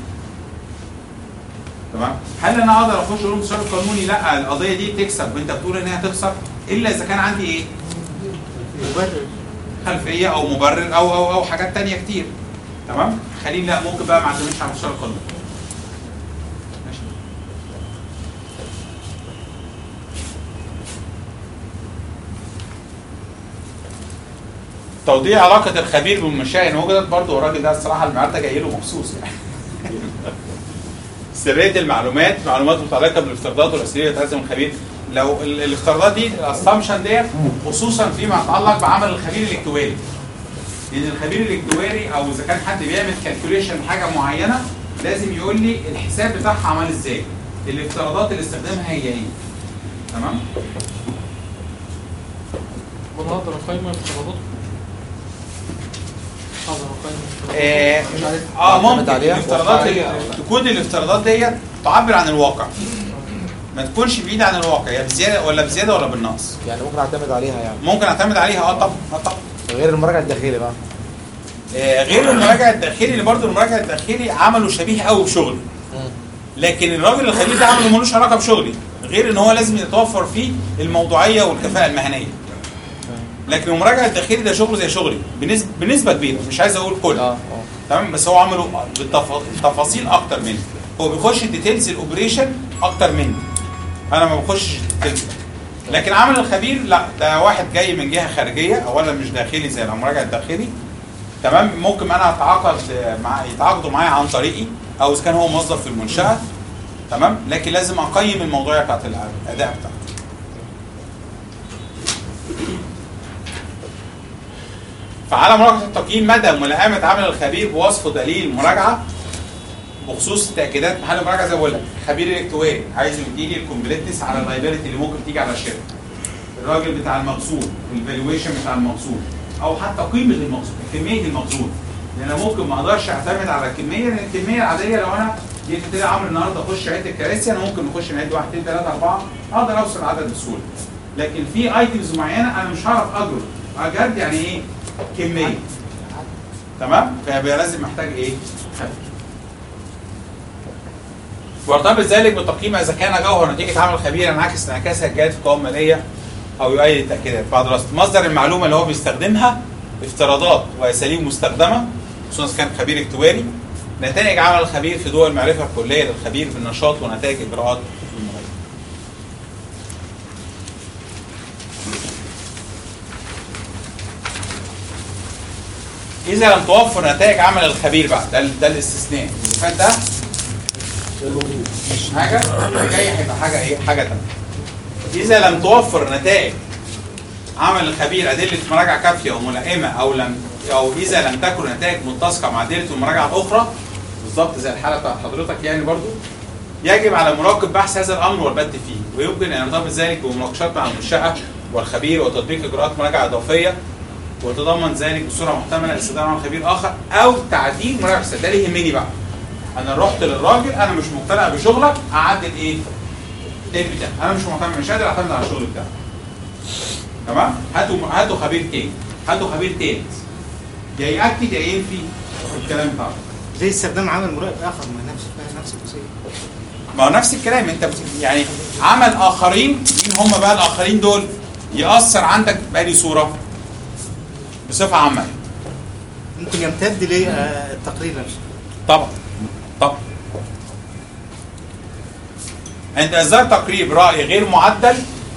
تمام هل انا اقدر اخش اقول المستشار القانوني لا القضيه دي تكسب وانت بتقول انها تخسر الا اذا كان عندي ايه مبرر خلفيه او مبرر او او او حاجات تانية كتير تمام خليني لا ممكن بقى ما اعتمدش على المستشار القانوني ماشي توضيح علاقة الخبير بالمنشأة إن وجدت برضه الراجل ده الصراحة المعيار ده جاي له مخصوص يعني. سرية المعلومات معلومات متعلقة بالافتراضات والأسئلة اللي تلزم الخبير لو ال- الافتراضات دي الاسامبشن ديت خصوصا فيما يتعلق بعمل الخبير الاكتواري لان الخبير الاكتواري او اذا كان حد بيعمل كالكوليشن حاجه معينه لازم يقول لي الحساب بتاعها عمل ازاي الافتراضات اللي استخدمها هي ايه تمام وانا اقدر اقيم افتراضات اقدر اقيم اه, مش عارف آه معتمد ممكن عليها الافتراضات واقعية أو اللي- تكون الافتراضات ديت تعبر عن الواقع ما تكونش بعيده عن الواقع يا بزياده ولا بزياده ولا بالنقص يعني ممكن اعتمد عليها يعني ممكن اعتمد عليها اه طبعا اه طبعا غير المراجع الداخلي بقى آه، غير المراجع الداخلي اللي برضه المراجع الداخلي عمله شبيه قوي بشغلي لكن الراجل الخبير ده عمله ملوش علاقه بشغلي غير ان هو لازم يتوفر فيه الموضوعيه والكفاءه المهنيه لكن المراجع الداخلي ده شغله زي شغلي بنسبه بنسبه كبيره مش عايز اقول كل تمام بس هو عمله بالتفاصيل اكتر مني هو بيخش ديتيلز الاوبريشن اكتر مني انا ما بخشش ديتيلز لكن عمل الخبير لا ده واحد جاي من جهه خارجيه اولا مش داخلي زي المراجع الداخلي تمام ممكن انا اتعاقد مع يتعاقدوا معايا عن طريقي او اذا كان هو موظف في المنشاه تمام لكن لازم اقيم الموضوعيه بتاعت الاداء بتاعته فعلى مراجعه التقييم مدى ملائمه عمل الخبير بوصف دليل مراجعه بخصوص تاكيدات محل مراجعه زي ما بقول لك خبير الكتواري عايز يديني الكومبليتنس على اللايبيلتي اللي ممكن تيجي على الشركه الراجل بتاع المخزون الفالويشن بتاع المخزون او حتى قيمه المخزون كميه المخزون لان انا ممكن ما اقدرش اعتمد على الكميه لان الكميه العاديه لو انا جيت قلت لي عمرو النهارده اخش عد الكراسي انا ممكن نخش نعد 1 2 3 4 اقدر اوصل العدد بسهوله لكن في ايتمز معينه انا مش هعرف اجرد اجرد يعني ايه كميه تمام فيبقى لازم محتاج ايه خبير ويرتبط ذلك بالتقييم اذا كان جوهر نتيجه عمل خبير ينعكس انعكاسها الجيد في قوائم ماليه او يؤيد التاكيدات بعد دراسه مصدر المعلومه اللي هو بيستخدمها افتراضات واساليب مستخدمه خصوصا اذا كان خبير اكتواري نتائج عمل الخبير في ضوء المعرفه الكليه للخبير بالنشاط ونتائج اجراءات المراجعه اذا لم توفر نتائج عمل الخبير بقى ده ده الاستثناء اللي فات ده مش حاجه اللي جاي هيبقى حاجه ايه حاجه ثانيه اذا لم توفر نتائج عمل الخبير ادله مراجعه كافيه وملائمه او لم او اذا لم تكن نتائج متسقه مع ادله المراجعه الاخرى بالظبط زي الحاله بتاعت حضرتك يعني برضو يجب على مراقب بحث هذا الامر والبت فيه ويمكن ان يرتبط ذلك بمناقشات مع المنشاه والخبير وتطبيق اجراءات مراجعه اضافيه وتضمن ذلك بصوره محتمله استخدام عمل خبير اخر او تعديل مراجعه السد. ده اللي يهمني بقى انا رحت للراجل انا مش مقتنع بشغلك اعدل ايه؟ التاني بتاعي انا مش معتمد مش قادر اعتمد على الشغل بتاعك تمام هاتوا هاتوا خبير تاني هاتوا خبير تالت يا ياكد يا ينفي الكلام بتاعك زي استخدام عمل مراقب اخر ما نفس نفس الوسيله ما هو نفس الكلام انت بت... يعني عمل اخرين مين هم بقى الاخرين دول ياثر عندك بأي صوره بصفه عامه ممكن يمتد للتقرير نفسه طبعا طبعا عند اصدار تقرير راي غير معدل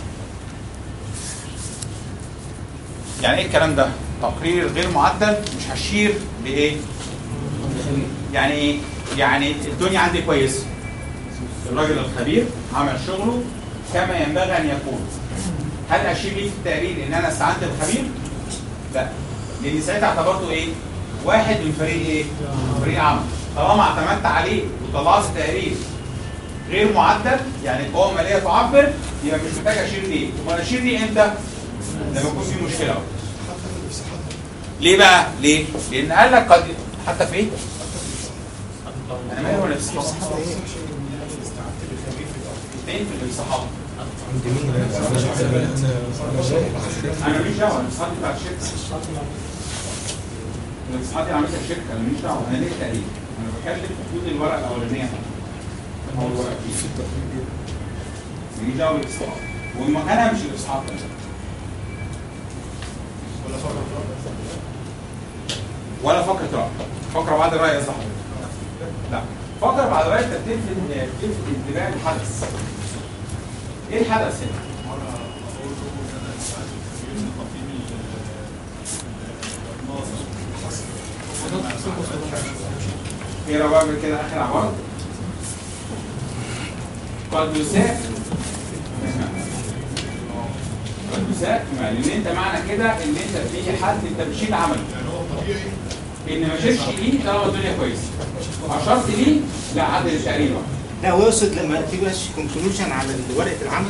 يعني ايه الكلام ده تقرير غير معدل مش هشير لايه يعني ايه يعني الدنيا عندي كويسه الراجل الخبير عمل شغله كما ينبغي ان يكون هل اشير ليه في التقرير ان انا استعنت بالخبير لا لان ساعتها اعتبرته ايه واحد من فريق ايه فريق عمل طالما اعتمدت عليه وطلعت تقرير غير معدل يعني القوه الماليه تعبر يبقى مش محتاج اشير ليه امال اشير ليه امتى لما يكون في مشكله ليه بقى ليه لان قال لك قد حتى في ايه انا مالي ولا في الصحافه اثنين في الصحافه انا ماليش دعوه انا صحابي بتاع الشركه الاصحابي عملتها الشركه انا ماليش دعوه انا ليه تقرير انا بكلم خد الورقه الاولانيه او الورقه دي ماليش دعوه بالاصحاب ومكانها مش الاصحاب ولا فقط ولا فقره راي فقره بعد الراي قصدي حضرتك. لا فقره بعد الراي انت بتلفت بتلفت انتباه الحدث ايه الحدث هنا؟ ايه لو بعمل كده اخر عباره قد يساء قد يساء لان انت معنى كده ان انت في حد انت بتشيل عمل ان ما شيلش ليه طالما الدنيا كويسه اشرت ليه لا عدل التقرير بقى. لا هو يقصد لما تبقاش كونكلوجن على ورقه العمل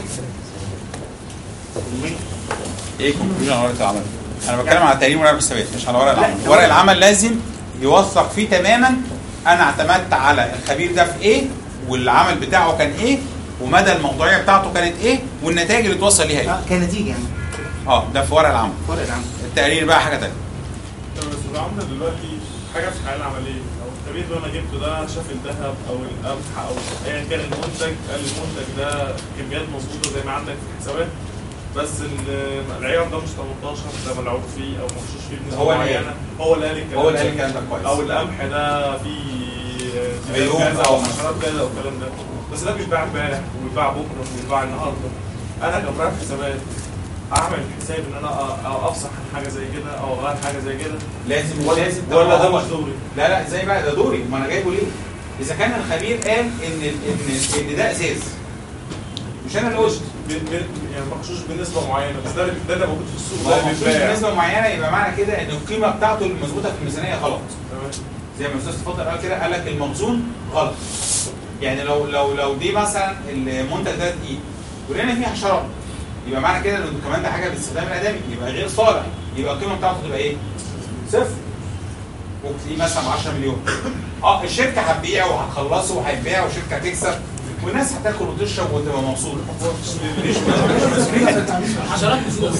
ايه كونكلوجن على ورقه العمل؟ انا بتكلم على تقرير ورقه الثبات مش على ورق لا، العمل ده ورق ورق- العمل لازم يوثق فيه تماما انا اعتمدت على الخبير ده في ايه والعمل بتاعه كان ايه ومدى الموضوعيه بتاعته كانت ايه والنتائج اللي توصل ليها ايه اه كنتيجه يعني اه ده في ورق العمل ورق العمل التقرير بقى حاجه ثانيه طب بس لو عملنا دلوقتي حاجه في الحياه العمليه لو الخبير اللي انا جبته ده شاف الذهب او القمح او ايا كان المنتج قال المنتج ده كميات مظبوطه زي ما عندك في الحسابات بس ال- العيار ده مش 18 ده ملعوب فيه او مغشوش فيه بنسبه هو اللي قال. معينه هو اللي قال الكلام هو اللي قال ده. الكلام ده كويس. او القمح ده فيه عيوب كذا أو او حشرات كذا او الكلام ده بس ده بيتباع امبارح وبيتباع بكره وبيتباع النهارده انا كمراقب حسابات اعمل حساب ان انا أ- أ- افصح عن حاجه زي كده او اغير حاجه زي كده لازم ولا لازم ولا ده هو- مش دوري لا لا ازاي بقى ده دوري ما انا جايبه ليه؟ اذا كان الخبير قال ان ان ان ده ازاز مش انا اللي قلت ب- ب- يعني مغشوش بنسبه معينه بس ده ده اللي موجود في السوق ما هو ده مفيش بيتباع. بنسبه معينه يبقى معنى كده ان القيمه بتاعته المظبوطه في الميزانيه غلط زي ما الاستاذ اتفضل قال كده قال لك المخزون غلط يعني لو لو لو دي مثلا المنتج ده دقيق ولقينا فيه حشرات يبقى معنى كده ان كمان ده حاجه باستخدام الادمي يبقى غير صالح يبقى القيمه بتاعته تبقى ايه؟ صفر ممكن تلاقيه مثلا ب 10 مليون اه الشركه هتبيع وهتخلصه وهيبيع والشركه هتكسب والناس هتاكل وتشرب وتبقى مبسوطه مش حشرات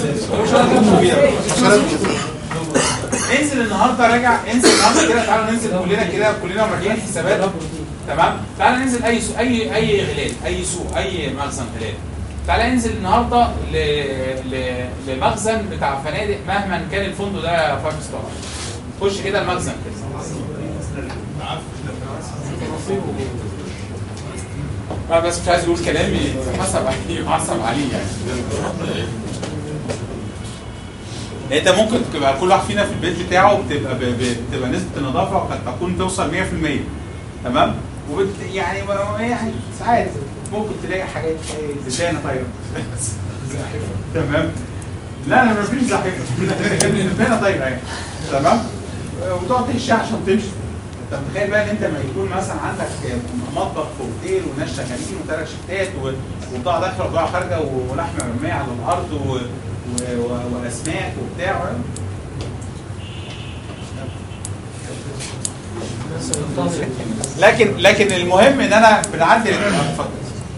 انزل النهارده راجع انزل النهارده كده تعالوا ننزل كلنا كده كلنا مراجعين حسابات تمام تعالى ننزل اي سوق اي اي غلال اي سوق اي مخزن غلال تعالى انزل النهارده ل... ل... لمخزن بتاع فنادق مهما كان الفندق ده فايف ستار خش كده المخزن كده ما بس مش عايز يقول كلامي حسب عليه حسب عليه يعني انت ممكن تبقى كل واحد فينا في البيت بتاعه بتبقى ب- ب- بتبقى نسبه النظافه قد تكون توصل 100% تمام وبت يعني ما- يعني ساعات ممكن تلاقي حاجات ايه زبانه طايره تمام لا انا ما فيش زحمه زبانه طايره يعني تمام وتقعد تمشي عشان تمشي انت متخيل بقى ان انت لما يكون مثلا عندك مطبخ في اوتيل وناس شغالين وثلاث شفتات و- وبضاعه داخله وبضاعه خارجه ولحمه مرميه على الارض و... و... و... واسماك وبتاع لكن لكن المهم ان انا بنعدل اتفضل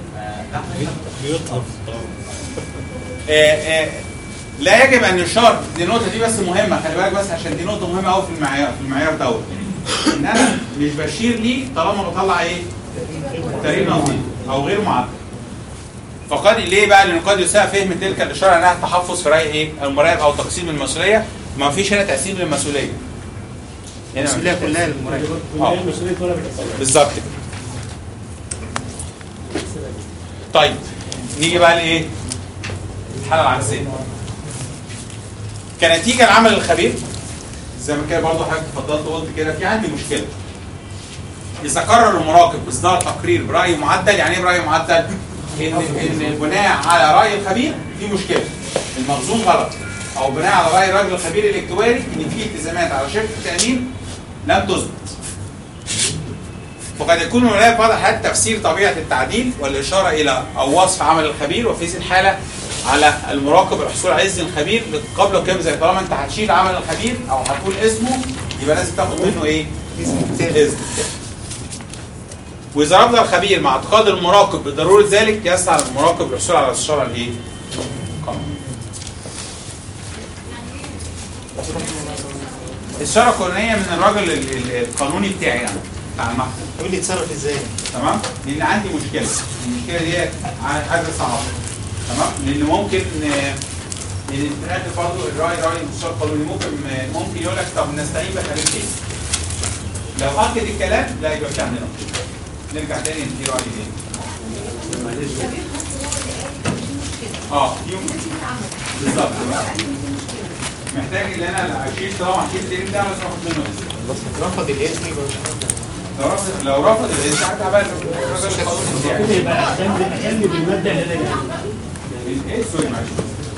بيطلب آه، آه، لا يجب ان يشار دي النقطه دي بس مهمه خلي بالك بس عشان دي نقطه مهمه قوي في المعيار في المعيار دوت ان انا مش بشير ليه طالما بطلع ايه؟ تقرير نظيف او غير معدل فقد ليه بقى لان قد يساء فهم تلك الاشاره انها تحفظ في راي ايه؟ المراقب او تقسيم المسؤوليه ما فيش هنا تقسيم للمسؤوليه هنا المسؤوليه كلها للمراقب اه بالظبط كده طيب نيجي بقى لايه؟ الحاله العكسيه كنتيجه لعمل الخبير زي ما كده برضه حضرتك اتفضلت وقلت كده في عندي مشكله اذا قرر المراقب اصدار تقرير براي معدل يعني ايه براي معدل؟ ان ان بناء على راي الخبير في مشكله المخزون غلط او بناء على راي الراجل الخبير الاكتواري ان في التزامات على شركه التامين لم تثبت وقد يكون هناك في بعض الحالات تفسير طبيعه التعديل والاشاره الى او وصف عمل الخبير وفي هذه الحاله على المراقب الحصول على اذن الخبير قبل كام زي طالما انت هتشيل عمل الخبير او هتقول اسمه يبقى لازم تاخد منه ايه؟ اذن واذا رفض الخبير مع اعتقاد المراقب بضروره ذلك يسعى المراقب للحصول على الاستشاره الايه؟ القانونية. الاستشاره القانونيه من الراجل ال- ال- القانوني بتاعي يعني بتاع المحكمه يقول لي اتصرف ازاي تمام لان عندي مشكله المشكله دي ع- حاجه صعبه تمام لان ممكن آه، لان في الاخر برضه الراي راي مستشار قانوني ممكن ممكن يقول لك طب نستعين بخبير تاني لو اكد الكلام لا يبقى في عندنا مشكلة. نرجع تاني ندي راي تاني اه في بالظبط محتاج ان انا اشيل طبعا اشيل التاني بتاعه بس اخد منه اسم رفض الاسم لو رفض لو رفض الاسم ساعتها بقى الراجل القانوني بتاعي كده يبقى اهتم اهتم بالماده اللي انا جايبها ايه سوري معلش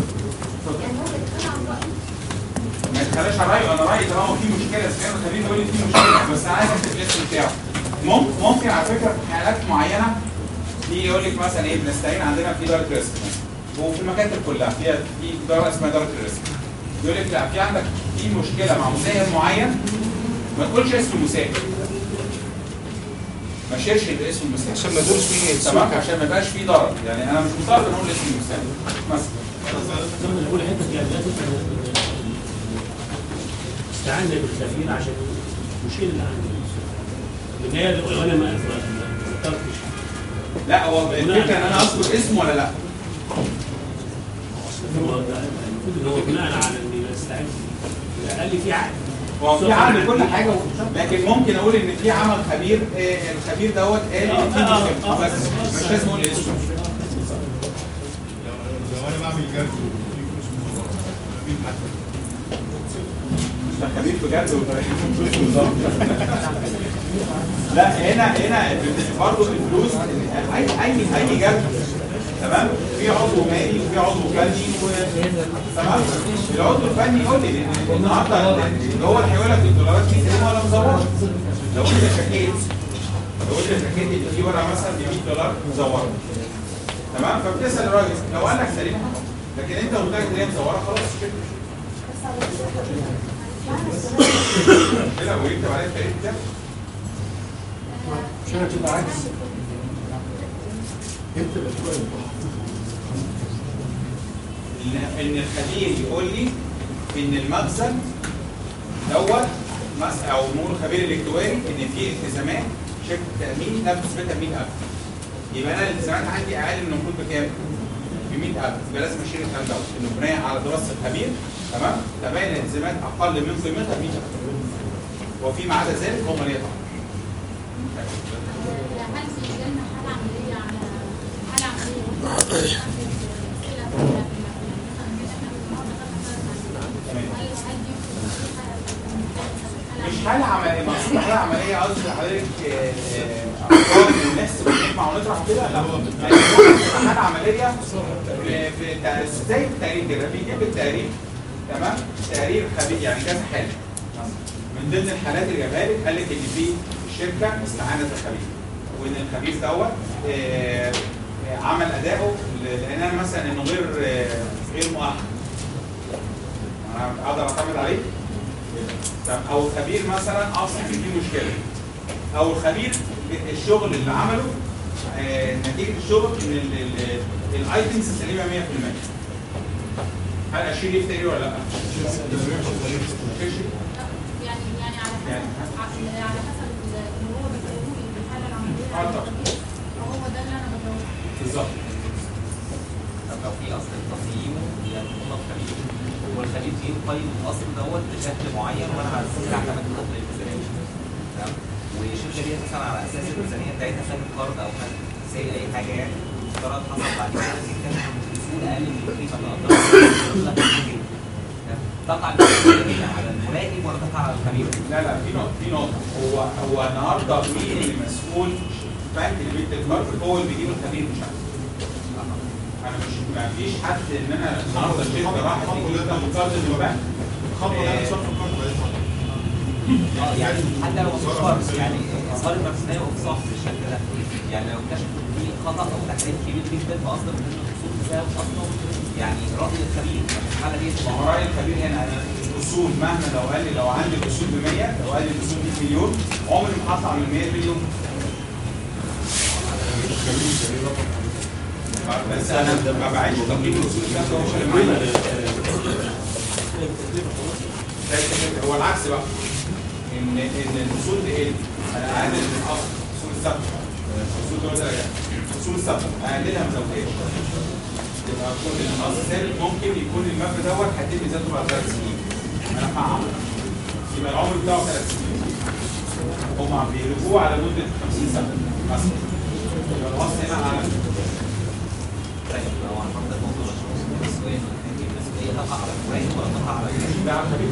ما يتخلاش على رايه انا رايي طالما في مشكله سيادة الخبير يقول لي في مشكله بس انا عايز اكتب الاسم بتاعه ممكن ممكن على فكره في حالات معينه يجي يقول لك مثلا ايه بنستعين عندنا في دارك ريسك وفي المكاتب كلها فيها في دار اسمها دارك ريسك يقول لك لا في عندك في مشكله مع مساهم معين ما تقولش اسم المساهم ما شيرش الاسم المساهم عشان ما يدورش فيه تمام سوء. عشان ما يبقاش فيه ضرر يعني انا مش مضطر ان اقول اسم المساهم مثلا لما نقول حته يعني لازم استعنا بالخبير عشان يشيل اللي عندي لان هي لو انا ما ما ذكرتش لا هو الفكره ان انا اذكر اسمه ولا لا هو ده المفروض ان هو بناء على ان استعين الاقل في عقد هو في عمل كل حاجه لكن ممكن اقول ان في عمل خبير آه، الخبير دوت قال ان في مشكله بس مش لازم اقول اسمه لو انا بعمل جرد وفي فلوس مزورة مين حد ده خبير بجد وفلوس بالظبط لا هنا هنا برضه الفلوس اي اي اي جد تمام في عضو مالي وفي عضو فني و- تمام العضو الفني يقول لي لان النهارده اللي هو اللي هيقول لك الدولارات دي سليمه ولا مزوره لو انت شكيت لو انت شكيت ان في ورقه مثلا ب 100 دولار مزوره تمام فبتسال الراجل لو قال لك سليمه لكن انت متاكد ان هي مزوره خلاص كده كده ويكتب عليها التاريخ ده عشان تبقى عكس انت اللي تبقى ان ان الخبير يقول لي ان المخزن دوت مس- او نقول الخبير الاكتواري ان في التزامات شركه التامين ده بنسبتها 100000 يبقى انا الالتزامات عندي اقل من المفروض بكام؟ ب 100000 يبقى لازم اشيل الكلام دوت انه بناء على دراسه الخبير تمام تبين الالتزامات اقل من قيمتها ب 100000 وفيما عدا ذلك هم اللي يطلعوا هل في جنة حالة عملية على حالة عملية مش حالة عملية مقصود حالة عملية قصدي حضرتك آه، آه، أفكار ونحسب ونجمع ونطرح وكده لا يعني ممكن تبقى حالة عملية في في تع- زي التقرير كده بيجيب التقرير تمام تقرير خبير يعني كذا حالة من ضمن الحالات اللي جابها لك قال لك ان في شركة استعانت بالخبير وان الخبير دوت آه، آه، عمل اداؤه ل- لان انا مثلا انه غير آه، غير مؤهل انا اقدر اعتمد عليه تمام؟ او الخبير مثلا اصلا في مشكله او الخبير الشغل اللي عمله آه، نتيجه الشغل ان ال- ال- الايتمز سليمه 100% هل اشيل يفتري ولا لا؟ مفيش. يعني يعني على حسب يعني على على حسب اللي هو بيسألوه في الحالة العملية آه طبعا. هو ده اللي انا بدور بالظبط طب لو في اصل تقييمه يطلب خبير والخبير فيه يقيم الاصل دوت بشكل معين وانا على اساس اعتمد الاصل الميزانيه تمام والشركه دي مثلا على اساس الميزانيه بتاعتها خدت قرض او خدت زي اي حاجه يعني افترض حصل بعد كده ان كانت الاصول اقل من القيمه اللي قدرها تقع المسؤوليه على المراقب ولا تقع على الخبير؟ لا لا في نقطه في نقطه هو هو النهارده مين اللي مسؤول البنك اللي بيدي القرض هو اللي بيجيب الخبير مش انا انا مش ما فيش حد ان انا النهارده الشركه راحت تجيب قرض من البنك خطوه يعني صرف القرض اه يعني حتى لو مفيش قرض يعني اصدار المرسوميه وافصاح في الشركه ده يعني لو اكتشفوا في خطا او تحريف كبير جدا في اصل من الاصول بسبب اصلا يعني راي الخبير في الحاله دي ما هو راي الخبير هنا انا الاصول مهما لو قال لي لو عندي الاصول ب 100 لو قال لي الاصول 100 مليون عمري ما هطلع من 100 مليون بس انا ما بعيش تقييم الاصول الثابته هو اللي معايا هو العكس بقى ان ان الاصول تقل انا اقلل من الاصل الاصول الثابته اصول جواز الرجعه اصول السفر اقللها من زوجيه يبقى كل النص ثابت ممكن يكون المبنى دوت هيتم ذاته بعد ثلاث سنين انا فاهم يبقى العمر بتاعه ثلاث سنين هم عم بيرجوه على مده 50 سنه مثلا يبقى النص هنا على طيب لو هنفضل الموضوع التسوية المسؤولية تقع على الفريق ولا تقع على لا على الخبير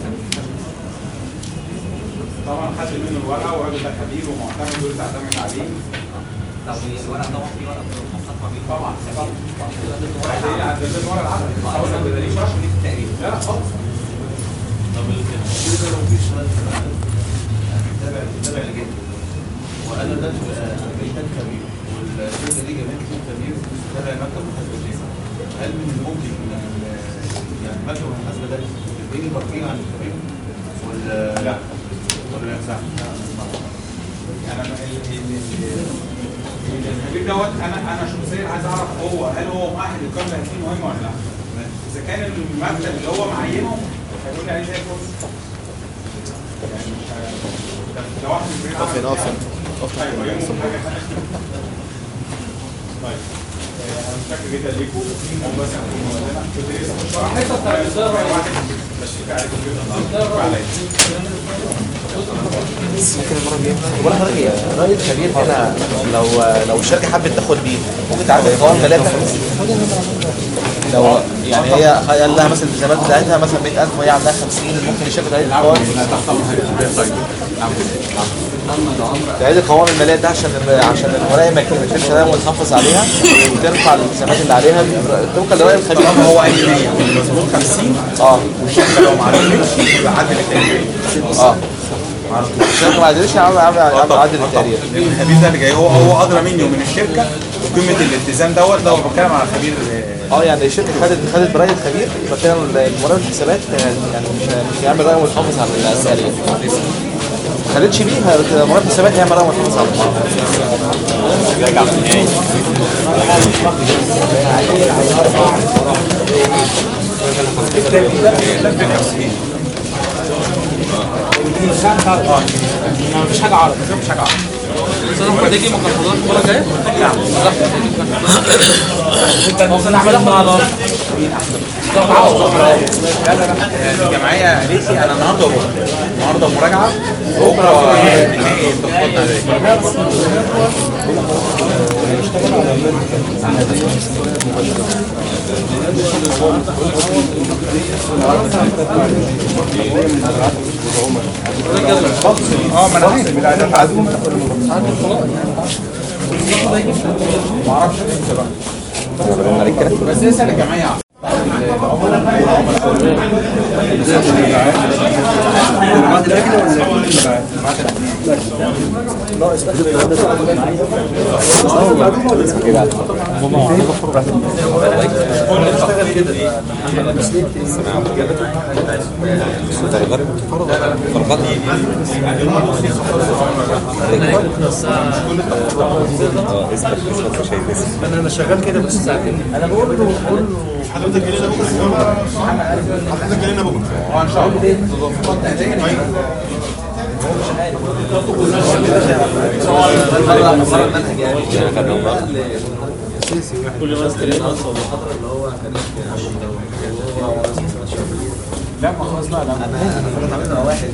طبعا خد منه الورقه والراجل ده خبير ومعتمد وانت تعتمد عليه طب الورق طبعا في ورق مخصص ما بين طبعا طبعا ده عند الورق العملي اقول لك ده ليه شرح ليه في التقريب لا لا خالص طب الكتير ده لو بيشتغل تابع تابع لجد وانا ده بيتان كبير والشركه دي جابت لي كبير تابع مكتب محاسبه ليه هل من الممكن ان ال- يعني مكتب المحاسبه ده يديني ترقيع عن الكبير ولا لا ولا ما ينفعش؟ انا ال- ال- ال- الخبير دوت انا انا شخصيا عايز اعرف هو هل هو مؤهل للقيم الهندسيه مهمه ولا لا؟ اذا كان المكتب اللي هو معينه هيقول لي عليه زي الفل يعني مش ه- ده- ده واحد من الفريق أوفن، عمل أوفن. بتاعه. طيب يوم حاجه طيب آه، انا متشكر جدا ليكم بس هنكون موجودين كنت لسه بشرح حته بتاع الإدارة. واحد بشيك عليكم جدا عليا ممكن المره الجايه ولا حضرتك ايه راي الخبير هنا لو لو الشركه حبت تاخد بيه ممكن تعدل القوائم ثلاثه لو يعني هي قال لها مثلا الالتزامات بتاعتها مثلا 100000 وهي عندها 50 ممكن الشركه تعيد القوائم تعيد القوائم الماليه ده عشان عشان المراقب ما يكونش ده وتحافظ عليها وترفع الالتزامات اللي عليها طبقا لراي الخبير طالما هو قال لي 100 والمظبوط 50 اه والشركه لو ما عرفتش يبقى عدل التقرير اه الشركه ما قدرتش عمل عمل عدل التقرير الخبير ده اللي جاي هو هو ادرى مني ومن الشركه وقيمه الالتزام دوت ده هو بتكلم على خبير اه يعني الشركه خدت خدت برايه الخبير يبقى كده المراقب الحسابات يعني مش مش هيعمل راي ويحافظ على الاسئله ما خدتش بيه مراقب الحسابات هيعمل راي ويحافظ على مفيش حاجه عرض مفيش حاجه عرض بس انا ممكن تيجي مكافحات المره الجايه؟ نعم ممكن نعملها مع بعض الجمعيه قالت لي انا النهارده وبكره النهارده مراجعه بكره نهائي التخطيط اه ما انا عارف بالعادات عزومه ما اعرفش امتى بقى بس اسال الجمعيه انا انا شغال كده بس ساعتين انا بقول له بقول له حضرتك جاي لنا بكره حضرتك جاي لنا بكره اه ان شاء الله كل ناس كلمه اصلا المحاضره اللي هو كان لا ما خلاص بقى لا انا عملنا واحد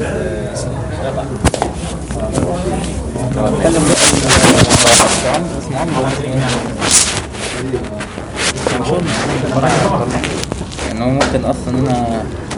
بتكلم يعني هو ممكن اصلا انا